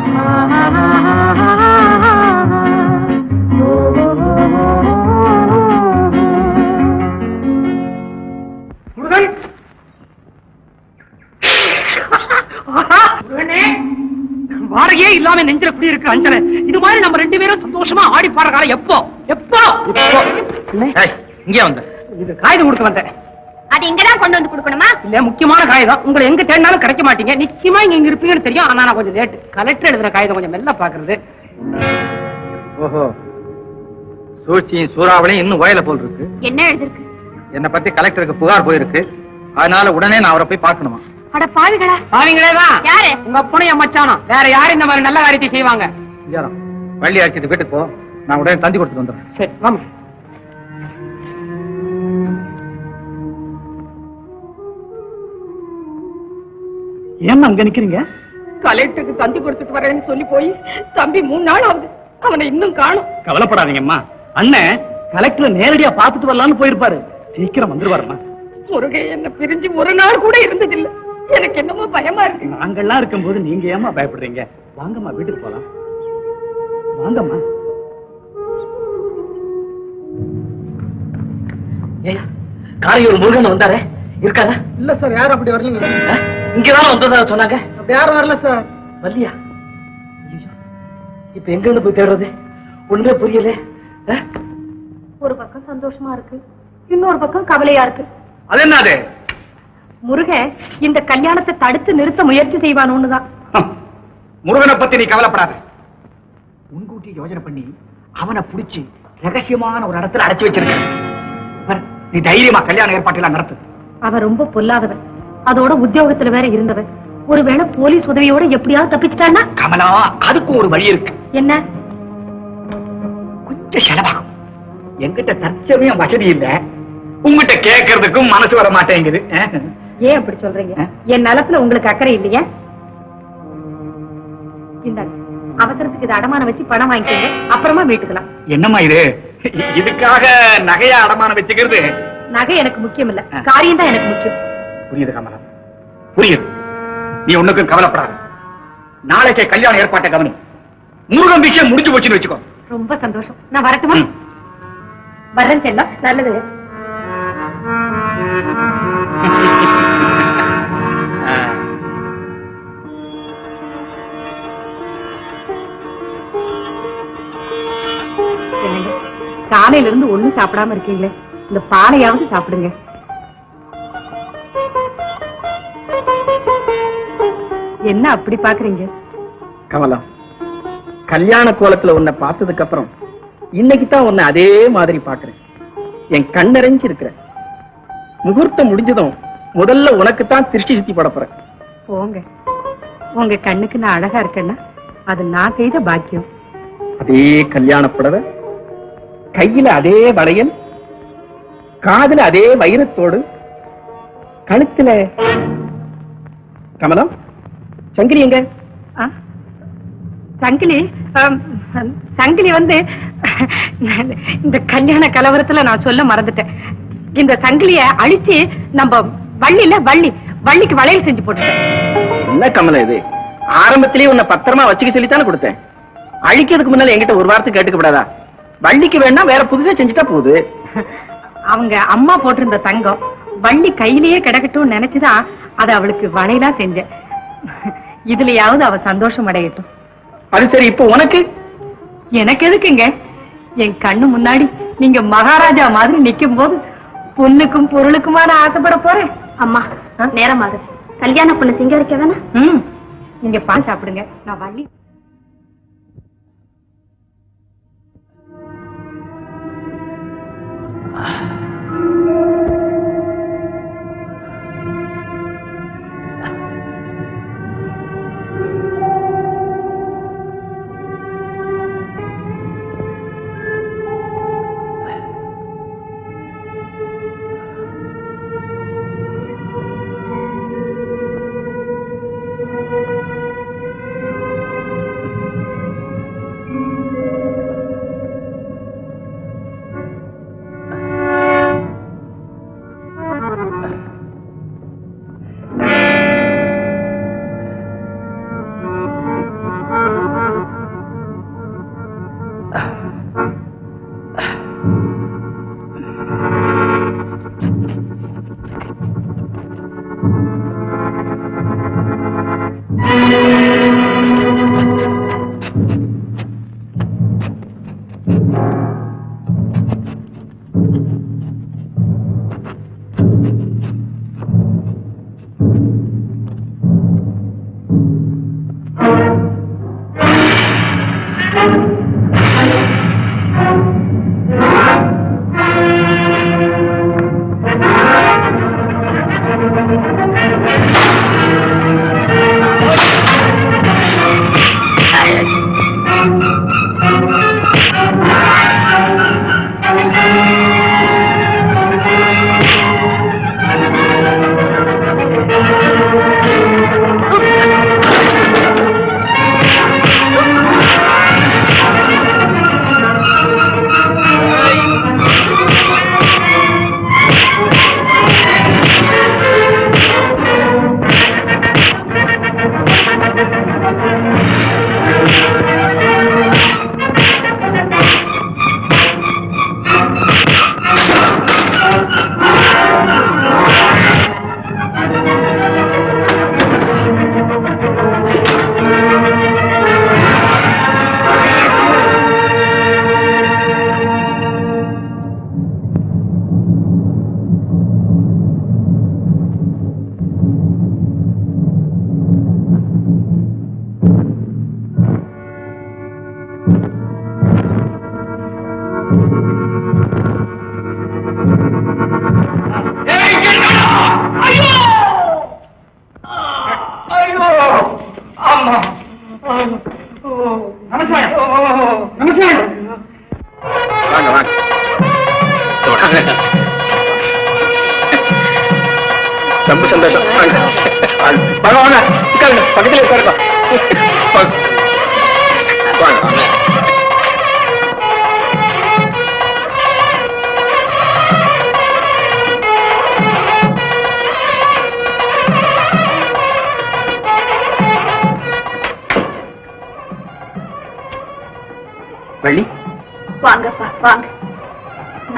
முருகன் முருகனே, வாடகையே இல்லாம நெஞ்சில குடி இருக்கு அஞ்சலை இது மாதிரி நம்ம ரெண்டு பேரும் சந்தோஷமா ஆடி பாடுற காலம் எப்போ எப்போ இங்கே வந்த இது காகிதம் கொடுக்க வந்தேன் அது இங்கதான் கொண்டு வந்து கொடுக்கணுமா இல்ல முக்கியமான காகிதம் உங்களை எங்க தேடினாலும் கிடைக்க மாட்டீங்க நிச்சயமா இங்க இங்க இருப்பீங்கன்னு தெரியும் ஆனா நான் கொஞ்சம் லேட் கலெக்டர் எழுதுற காகிதம் கொஞ்சம் மெல்ல பாக்குறது ஓஹோ சூழ்ச்சியும் சூறாவளியும் இன்னும் வயல போல் இருக்கு என்ன எழுதிருக்கு என்னை பத்தி கலெக்டருக்கு புகார் போயிருக்கு அதனால உடனே நான் அவரை போய் பார்க்கணுமா அட பாவிகளா பாவீங்களே தான் யாரு உங்க அப்பனும் என் மச்சானும் வேற யாரும் இந்த மாதிரி நல்ல காரியத்தை செய்வாங்க இங்கேதான். வள்ளி அடிச்சிட்டு வீட்டுக்கு போ நான் உடனே தந்தி கொடுத்துட்டு வந்துடுறேன் சரி வாங்க ஏன் அங்க நிக்கிறீங்க கலெக்டருக்கு தந்தி கொடுத்துட்டு வரேன்னு சொல்லி போய் தம்பி மூணு நாள் ஆகுது அவனை இன்னும் காணும் கவலைப்படாதீங்கம்மா அண்ணன் கலெக்டர் நேரடியா பார்த்துட்டு வரலாம்னு போயிருப்பாரு சீக்கிரம் வந்துருவாருமா முருகை என்ன பிரிஞ்சு ஒரு நாள் கூட இருந்ததில்லை எனக்கு என்னமோ பயமா இருக்கு நாங்கெல்லாம் இருக்கும்போது நீங்க ஏமா பயப்படுறீங்க வாங்கம்மா வீட்டுக்கு போலாம் வாங்கம்மா ஏய், காரையூர் முருகன் வந்தாரே இருக்காதா இல்ல சார் யாரும் அப்படி வரலீங்க இங்கதானே வந்ததா சொன்னாங்க அப்படி யாரும் வரல சார் வரலையா ஐயோ, இப்ப எங்க இருந்து போய் தேடுறது ஒண்ணுமே புரியல ஒரு பக்கம் சந்தோஷமா இருக்கு இன்னொரு பக்கம் கவலையா இருக்கு அது என்னது முருகன் இந்த கல்யாணத்தை தடுத்து நிறுத்த முயற்சி செய்வானோன்னு தான் ஹம். முருகனை பத்தி நீ கவலைப்படாத முன்கூட்டி யோசனை பண்ணி அவனை புடிச்சு ரகசியமான ஒரு இடத்துல அடைச்சு வச்சிருக்க பாரு, நீ தைரியமா கல்யாண ஏற்பாட்டெல்லாம் நடத்து அவன் ரொம்ப பொல்லாதவன் அதோட உத்தியோகத்துல வேற இருந்தவன் ஒருவேளை போலீஸ் உதவியோட எப்படியாவது தப்பிச்சிட்டான்னா கமலா அதுக்கும் ஒரு வழி இருக்கு என்ன கொஞ்சம் செலவாகும் என்கிட்ட தற்சமயம் வசதி இல்ல உங்ககிட்ட கேட்கறதுக்கும் மனசு வர மாட்டேங்குது அஹ். ஏன் அப்படி சொல்றீங்க என் நலத்துல உங்களுக்கு அக்கறை இல்லையா இந்தாங்க அவசரத்துக்கு இதை அடமானம் வச்சு பணம் வாங்கிக்கோங்க அப்புறமா வீட்டுக்கலாம் என்னம்மா இது இதுக்காக நகையா அடமானம் வச்சுக்கிறது நகை எனக்கு முக்கியம் இல்ல காரியம் தான் எனக்கு முக்கியம் புரியுது கமலா புரியுது நீ ஒண்ணுக்கும் கவலைப்படாத நாளைக்கே கல்யாண ஏற்பாட்டை கவனி முருகன் விஷயம் முடிஞ்சு போச்சுன்னு வச்சுக்கோ ரொம்ப சந்தோஷம் நான் வரட்டுமா ம். வரேன் செல்லம் நல்லது என்னங்க காலையில இருந்து ஒண்ணும் சாப்பிடாம இருக்கீங்களே இந்த பாலையாவது சாப்பிடுங்க என்ன அப்படி பாக்குறீங்க கமலம் கல்யாண கோலத்துல உன்னை பார்த்ததுக்கு அப்புறம் இன்னைக்கு தான் உன்னை அதே மாதிரி பாக்குறேன் என் கண்ணறிஞ்சு இருக்கிற முகூர்த்தம் முடிஞ்சதும் முதல்ல உனக்கு தான் திருஷ்டி சுத்தி போட போறேன் போங்க உங்க கண்ணுக்கு நான் அழகா இருக்கேன்னா அது நான் செய்த பாக்கியம் அதே கல்யாண புடவை கையில அதே வளையல் காதுல அதே வைரத்தோடு கழுத்துல கமலம் சங்கிலி எங்க ஆ? சங்கிலி ஆம், சங்கிலி வந்து இந்த கல்யாண கலவரத்துல நான் சொல்ல மறந்துட்டேன் இந்த சங்கிலிய அழிச்சு நம்ம வள்ளியில வள்ளி வள்ளிக்கு வளையல் செஞ்சு போட்டுட்டேன் என்ன கமலம் இது ஆரம்பத்திலேயே உன்னை பத்திரமா வச்சுக்க சொல்லித்தானே கொடுத்தேன் அழிக்கிறதுக்கு முன்னால என்கிட்ட ஒரு வார்த்தை கேட்டுக்கப்படாதா வள்ளிக்கு வேணா வேற புதுசா செஞ்சுட்டா போகுது அவங்க அம்மா போட்டிருந்த தங்கம் வள்ளி கையிலேயே கிடக்கட்டும் நினைச்சுதான் அதை அவளுக்கு வளையலா செஞ்சேன் இதுலயாவது அவ சந்தோஷம் அடையட்டும் அது சரி இப்போ உனக்கு எனக்கு எதுக்குங்க என் கண்ணு முன்னாடி நீங்க மகாராஜா மாதிரி நிக்கும் போது பொண்ணுக்கும் பொருளுக்குமா நான் ஆசைப்பட போறேன் அம்மா நேரம் ஆகுது கல்யாண பொண்ணு சிங்கரிக்க வேணா ம் நீங்க பா சாப்பிடுங்க நான் வள்ளி வாங்க வாங்க வாங்க. ரொம்ப சந்தோஷம் வாங்க வாங்க வாங்க வாங்க உட்காருங்க பக்கத்துல உட்காருங்க வாங்க வாங்க வாங்க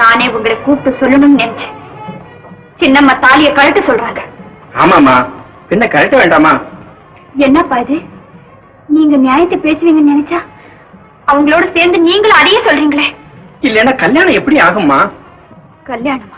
நானே உங்களை கூப்பிட்டு சொல்லணும்னு நினைச்சேன் சின்னம்மா தாலிய கழட்ட சொல்றாங்க ஆமாமா பின்ன கழட்ட வேண்டாமா என்னப்பா இது நீங்க நியாயத்தை பேசுவீங்கன்னு நினைச்சா அவங்களோட சேர்ந்து நீங்களும் அதையே சொல்றீங்களே இல்லைன்னா கல்யாணம் எப்படி ஆகும்மா கல்யாணமா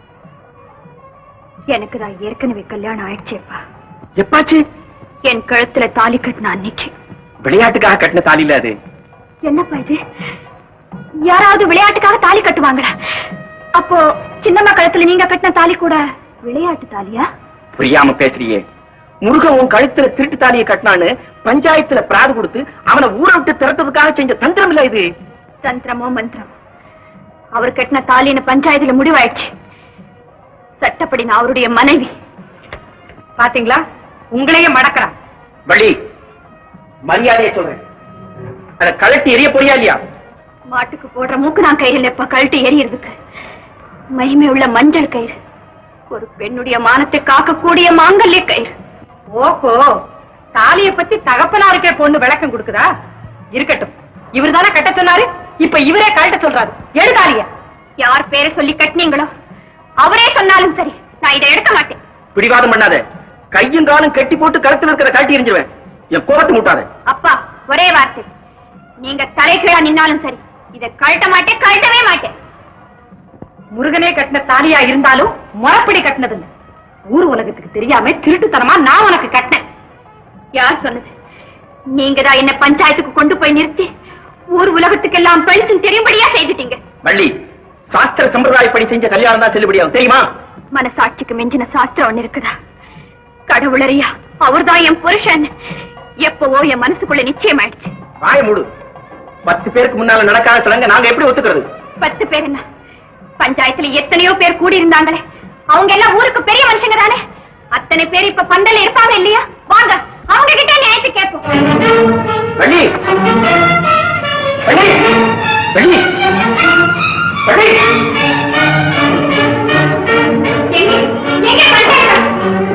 எனக்கு தான் ஏற்கனவே கல்யாணம் ஆயிடுச்சேப்பா எப்பாச்சு என் கழுத்துல தாலி கட்டின அன்னைக்கு விளையாட்டுக்காக கட்டின தாலில அது என்னப்பா இது யாராவது விளையாட்டுக்காக தாலி கட்டுவாங்களா அப்போ சின்னம்மா கழுத்துல நீங்க கட்டின தாலி கூட விளையாட்டு தாலியா புரியாம பேசுறியே முருகன் உன் கழுத்துல திருட்டு தாலியை கட்டினான்னு பஞ்சாயத்துல பிராது கொடுத்து அவனை ஊரை விட்டு திரட்டதுக்காக செஞ்ச தந்திரம் இல்ல இது தந்திரமோ மந்திரம் அவர் கட்டின தாலின்னு பஞ்சாயத்துல முடிவாயிடுச்சு சட்டப்படி நான் அவருடைய மனைவி பாத்தீங்களா உங்களையே மடக்கிறான் வள்ளி மரியாதையை சொல்றேன் அத கழட்டி எரிய போறியா இல்லையா மாட்டுக்கு போடுற மூக்கு நான் கயிறு இல்லப்பா கழட்டு எரியறதுக்கு மகிமை உள்ள மஞ்சள் கயிறு ஒரு பெண்ணுடைய மானத்தை காக்கக்கூடிய மாங்கல்ய கயிறு ஓஹோ தாலிய பத்தி தகப்பனாருக்கே பொண்ணு விளக்கம் கொடுக்குதா இருக்கட்டும் இவர் தானே கட்ட சொன்னாரு இப்ப இவரே கழட்ட சொல்றாரு எடு தாலிய யார் பேரை சொல்லி கட்டினீங்களோ அவரே சொன்னாலும் சரி நான் இதை எடுக்க மாட்டேன் பிடிவாதம் பண்ணாத கையும் காலும் கட்டி போட்டு கழுத்துல இருக்கிற கழட்டி எரிஞ்சிருவேன் என் கோபத்தை முட்டாத அப்பா ஒரே வார்த்தை நீங்க தலைகீழா நின்னாலும் சரி இதை கழட்ட மாட்டேன் கழட்டவே மாட்டேன் முருகனே கட்டின தாலியா இருந்தாலும் முறப்படி கட்டினது இல்ல ஊர் உலகத்துக்கு தெரியாம திருட்டுத்தனமா நான் உனக்கு கட்டினேன் யார் சொன்னது நீங்க தான் என்ன பஞ்சாயத்துக்கு கொண்டு போய் நிறுத்தி ஊர் உலகத்துக்கெல்லாம் பழிச்சும் தெரியும்படியா செய்துட்டீங்க வள்ளி சாஸ்திர சம்பிரதாயப்படி செஞ்ச கல்யாணம் தான் செல்லுபடியாகும் தெரியுமா மனசாட்சிக்கு மிஞ்சின சாஸ்திரம் ஒண்ணு இருக்குதா கடவுளறியா அவர்தான் என் புருஷன் எப்பவோ என் மனசுக்குள்ள நிச்சயமாயிடுச்சு வாய மூடு பத்து பேருக்கு முன்னால நடக்காத சடங்க நாங்க எப்படி ஒத்துக்கிறது பத்து பேர் என்ன பஞ்சாயத்துல எத்தனையோ பேர் கூடி இருந்தாங்களே அவங்க எல்லாம் ஊருக்கு பெரிய மனுஷங்க தானே அத்தனை பேர் இப்ப பந்தல்ல இருப்பாங்க இல்லையா வாங்க அவங்க கிட்ட நியாயத்தை கேட்போம் வள்ளி வள்ளி வள்ளி வள்ளி எங்க எங்க பஞ்சாயத்து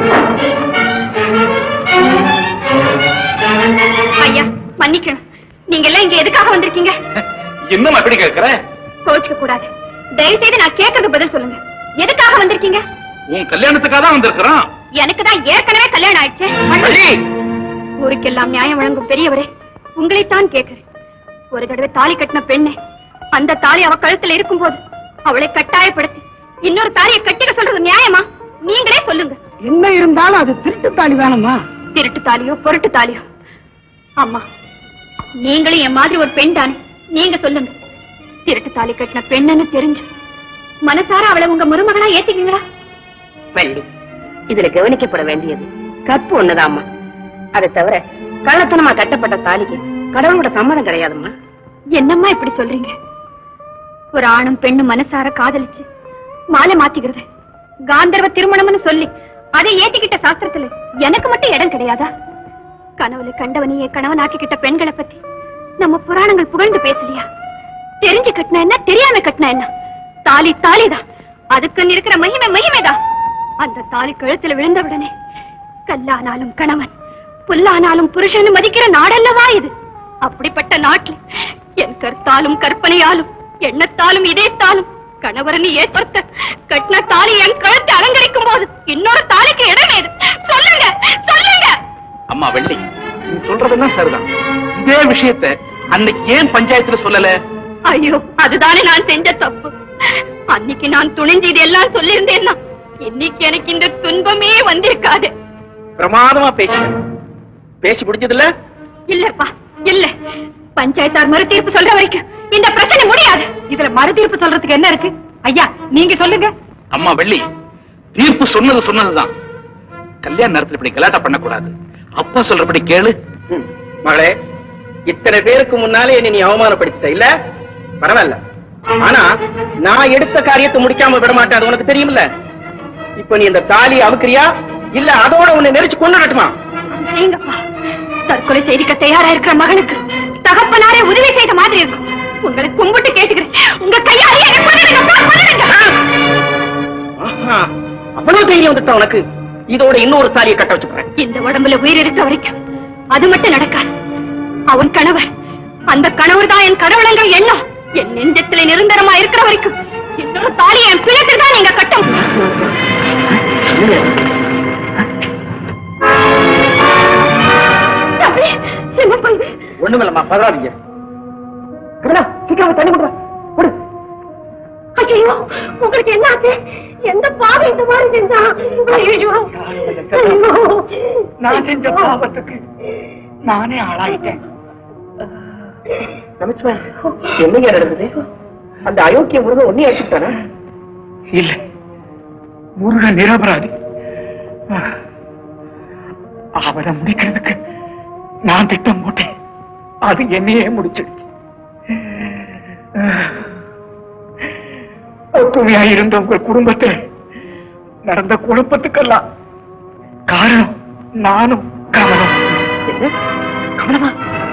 ஐயா மன்னிக்கணும் நீங்க எல்லாம் இங்க எதுக்காக வந்திருக்கீங்க இன்னும் எப்படி கேட்கிற கோச்சுக்க கூடாது தயவு செய்து நான் கேட்கறது பதில் சொல்லுங்க எதுக்காக வந்திருக்கீங்க உன் கல்யாணத்துக்காக தான் வந்திருக்கிறோம் எனக்கு தான் ஏற்கனவே கல்யாணம் ஆயிடுச்சு வள்ளி ஊருக்கெல்லாம் நியாயம் வழங்கும் பெரியவரே உங்களைத்தான் கேட்கிறேன் ஒரு தடவை தாலி கட்டின பெண்ணே அந்த தாலி அவ கழுத்துல இருக்கும்போது அவளை கட்டாயப்படுத்தி இன்னொரு தாலியை கட்டிக்க சொல்றது நியாயமா நீங்களே சொல்லுங்க என்ன இருந்தாலும் அது திருட்டு தாலி தானம்மா திருட்டு தாலியோ பொருட்டு தாலியோ அம்மா நீங்களும் என் மாதிரி ஒரு பெண் தானே நீங்க சொல்லுங்க திருட்டு தாலி கட்டின பெண்ணுன்னு தெரிஞ்சு மனசார அவளை உங்க மருமகளா ஏத்திக்கீங்களா வள்ளி இதுல கவனிக்கப்பட வேண்டியது கற்பு ஒண்ணுதாம்மா அதை தவிர கள்ளத்தனமா கட்டப்பட்ட தாலிக்கு கடவுளோட சம்மதம் கிடையாதும்மா என்னம்மா இப்படி சொல்றீங்க ஒரு ஆணும் பெண்ணும் மனசார காதலிச்சு மாலை மாத்திக்கிறது காந்தர்வ திருமணம்னு சொல்லி அதை ஏத்திக்கிட்ட சாஸ்திரத்துல எனக்கு மட்டும் இடம் கிடையாதா கனவுல கண்டவனையே கணவனாக்கிக்கிட்ட பெண்களை பத்தி நம்ம புராணங்கள் புகழ்ந்து பேசலையா தெரிஞ்சு கட்டினா என்ன தெரியாம கட்டினா என்ன தாலி தாலிதான் அதுக்கு இருக்கிற மகிமை மகிமைதான் அந்த தாலி கழுத்துல விழுந்தவுடனே கல்லானாலும் கணவன் புல்லானாலும் புருஷன் மதிக்கிற நாடல்லவா இது அப்படிப்பட்ட நாட்டில் என் கருத்தாலும் கற்பனையாலும் எண்ணத்தாலும் இதயத்தாலும் கணவரனி ஏற்படுத்த கட்டின தாலி என் கழுத்தை அலங்கரிக்கும் போது இன்னொரு தாலிக்கு இடமேது சொல்லுங்க சொல்லுங்க அம்மா வெள்ளி நீ சொல்றதெல்லாம் சரிதான் இதே விஷயத்த அன்னைக்கு ஏன் பஞ்சாயத்துல சொல்லல ஐயோ அதுதானே நான் செஞ்ச தப்பு அன்னைக்கு நான் துணிஞ்சு இதெல்லாம் சொல்லியிருந்தேன்னா இன்னைக்கு எனக்கு இந்த துன்பமே வந்திருக்காது பிரமாதமா பேசு பேசி முடிஞ்சதுல இல்லப்பா இல்ல பஞ்சாயத்தார் மறு தீர்ப்பு சொல்ற வரைக்கும் இந்த பிரச்சனை முடியாது இதுல மறு தீர்ப்பு சொல்றதுக்கு என்ன இருக்கு ஐயா நீங்க சொல்லுங்க அம்மா வெள்ளி தீர்ப்பு சொன்னது சொன்னதுதான் கல்யாண நேரத்துல இப்படி கலாட்டா பண்ணக்கூடாது அப்பா சொல்றபடி கேளு ம், மகளே இத்தனை பேருக்கு முன்னாலே என்னை நீ அவமானப்படுத்திட்ட இல்ல பரவாயில்ல ஆனா நான் எடுத்த காரியத்தை முடிக்காம விட மாட்டேன் அது உனக்கு தெரியுமில்ல இப்ப நீ இந்த தாலியை அவுக்குறியா இல்ல அதோட உன்னை நெரிச்சு கொண்டுடட்டுமா செய்யுங்கப்பா தற்கொலை செய்திக்க தயாரா இருக்கிற மகனுக்கு தகப்பனாரே உதவி செய்த மாதிரி இருக்கும் உங்களை கும்பிட்டு கேட்டுக்கிறேன் உங்க கையாலே என்னை கொன்னுடுங்கப்பா, கொன்னுடுங்க. ஆஹா, அவ்வளவு தைரியம் வந்துட்டா உனக்கு இதோட இன்னொரு தாலியை கட்ட வச்சுக்கிறேன் இந்த உடம்புல உயிர் இருக்க வரைக்கும் அது மட்டும் நடக்காது அவன் கணவர் அந்த கணவர் தான் என் கடவுளங்கள் எண்ணம் என் நெஞ்சத்துல நிரந்தரமா இருக்கிற வரைக்கும் இன்னொரு தாலி என் பிணத்தில் தான் நீங்க கட்டும் தம்பி, என்னப்பா இது ஒண்ணுமில்லம்மா பதறாதீங்க கமலா சீக்கிரம் தண்ணி கொண்டு வா. கொடு ஐயோ உங்களுக்கு என்ன ஆச்சு எந்த பாவி இந்த மாதிரி செஞ்சா ஐயோ நான் செஞ்ச பாவத்துக்கு நானே ஆளாயிட்டேன் நமச்சிவாய் என்னங்க நடந்தது அந்த அயோக்கிய முருகன் ஒன்னே அடிச்சுட்டானா இல்ல முருகன் நிரபராதி அவரை முடிக்கிறதுக்கு நான் திட்டம் போட்டேன் அது என்னையே முடிச்சிடுச்சு ஒத்துமையா இருந்த உங்க குடும்பத்தில் நடந்த குழப்பத்துக்கெல்லாம் காரணம் நானும் கமலம் கமலமா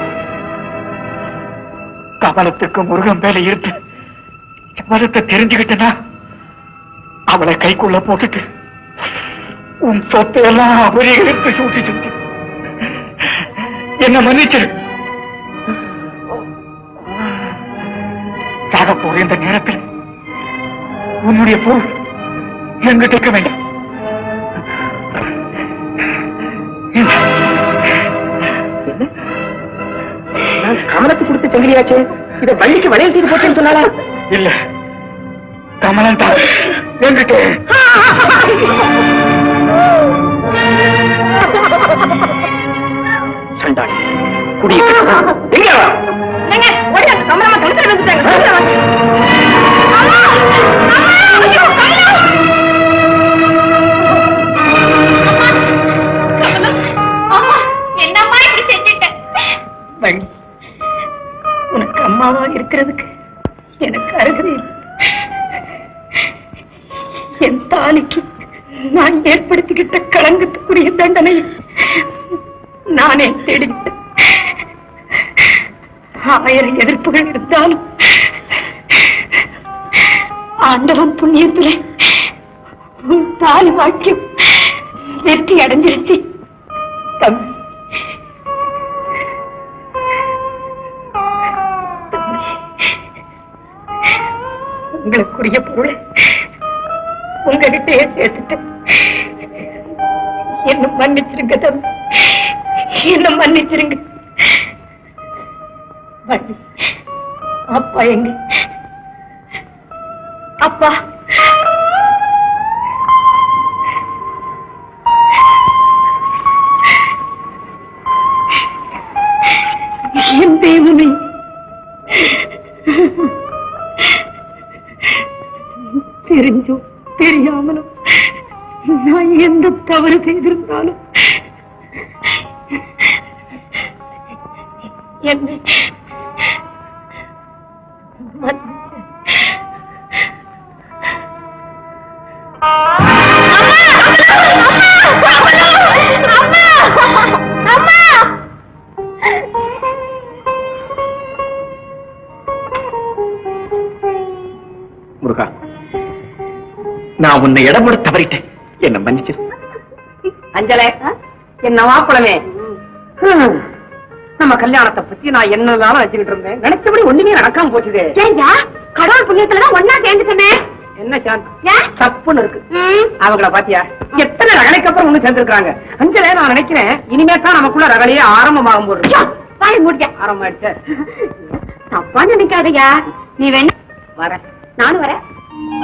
கமலத்துக்கு முருகன் மேல இருந்து மதத்தை தெரிஞ்சுக்கிட்டனா அவளை கைக்குள்ள போட்டுட்டு உன் சொத்தை எல்லாம் அபரிகரித்து சூட்டி சுத்தி என்ன மன்னிச்சிரு சாக போற இந்த நேரத்தில் உன்னுடைய பொருள் எங்கிட்ட இருக்க வேண்டாம் நான் கமலத்துக்கு கொடுத்த செங்கிலியாச்சே இத வள்ளிக்கு வளையல் செய்து போட்டேன்னு சொன்னாலா இல்ல கமலன் தான் என்கிட்ட சண்டாளி குடிய எங்க வா? என்னங்க, ஓடி அந்த கமலம்மா கழுத்துல விழுந்துட்டாங்க. கழுத்துல வந்து. அம்மா! அம்மா! ஐயோ, கமலா! அம்மா என்னம்மா இப்படி செஞ்சுட்ட வள்ளி உனக்கு அம்மாவா இருக்கிறதுக்கு எனக்கு அருகதை இல்லை. என் தாலிக்கு நான் ஏற்படுத்திக்கிட்ட களங்கத்துக்குரிய தண்டனை நானே தேடிக்கிட்டேன் ஆயிரம் எதிர்ப்புகள் இருந்தாலும் ஆண்டவன் புண்ணியத்திலே உன் தாலி வாக்கியம் வெற்றி அடைஞ்சிருச்சு தம்பி உங்களுக்குரிய பொருளை உங்ககிட்டயே சேர்த்துட்டேன் என்ன மன்னிச்சிருங்க தம்பி என்ன மன்னிச்சிருங்க வள்ளி, அப்பா எங்க அப்பா என் தேவனே தெரிஞ்சோ தெரியாமலும் நான் எந்த தவறு செய்திருந்தாலும் என்னை மன்னிச்சு. முருகா நான் உன்னை இடமுட தவறிட்டேன் என்ன மன்னிச்சிரு அஞ்சலே என்ன வாக்குளமே ஹம். நம்ம கல்யாணத்தை பத்தி நான் என்னதான் வச்சுக்கிட்டு இருந்தேன் நினைச்சபடி ஒண்ணுமே நடக்காம போச்சுதே ஏய்யா, கடவுள் புண்ணியத்துலதான் ஒன்னா சேர்ந்துட்டமே என்ன சாந்த் தப்புன்னு இருக்கு அவங்கள பாத்தியா எத்தனை ரகலைக்கு அப்புறம் ஒண்ணு சேர்ந்திருக்காங்க அஞ்சலே நான் நினைக்கிறேன் இனிமே தான் நமக்குள்ள ரகலையே ஆரம்பமாகும் போது வாய் முடிக்க ஆரம்பமாயிடுச்சு தப்பா நினைக்காதயா நீ வேணா வரேன் நானும் வரேன்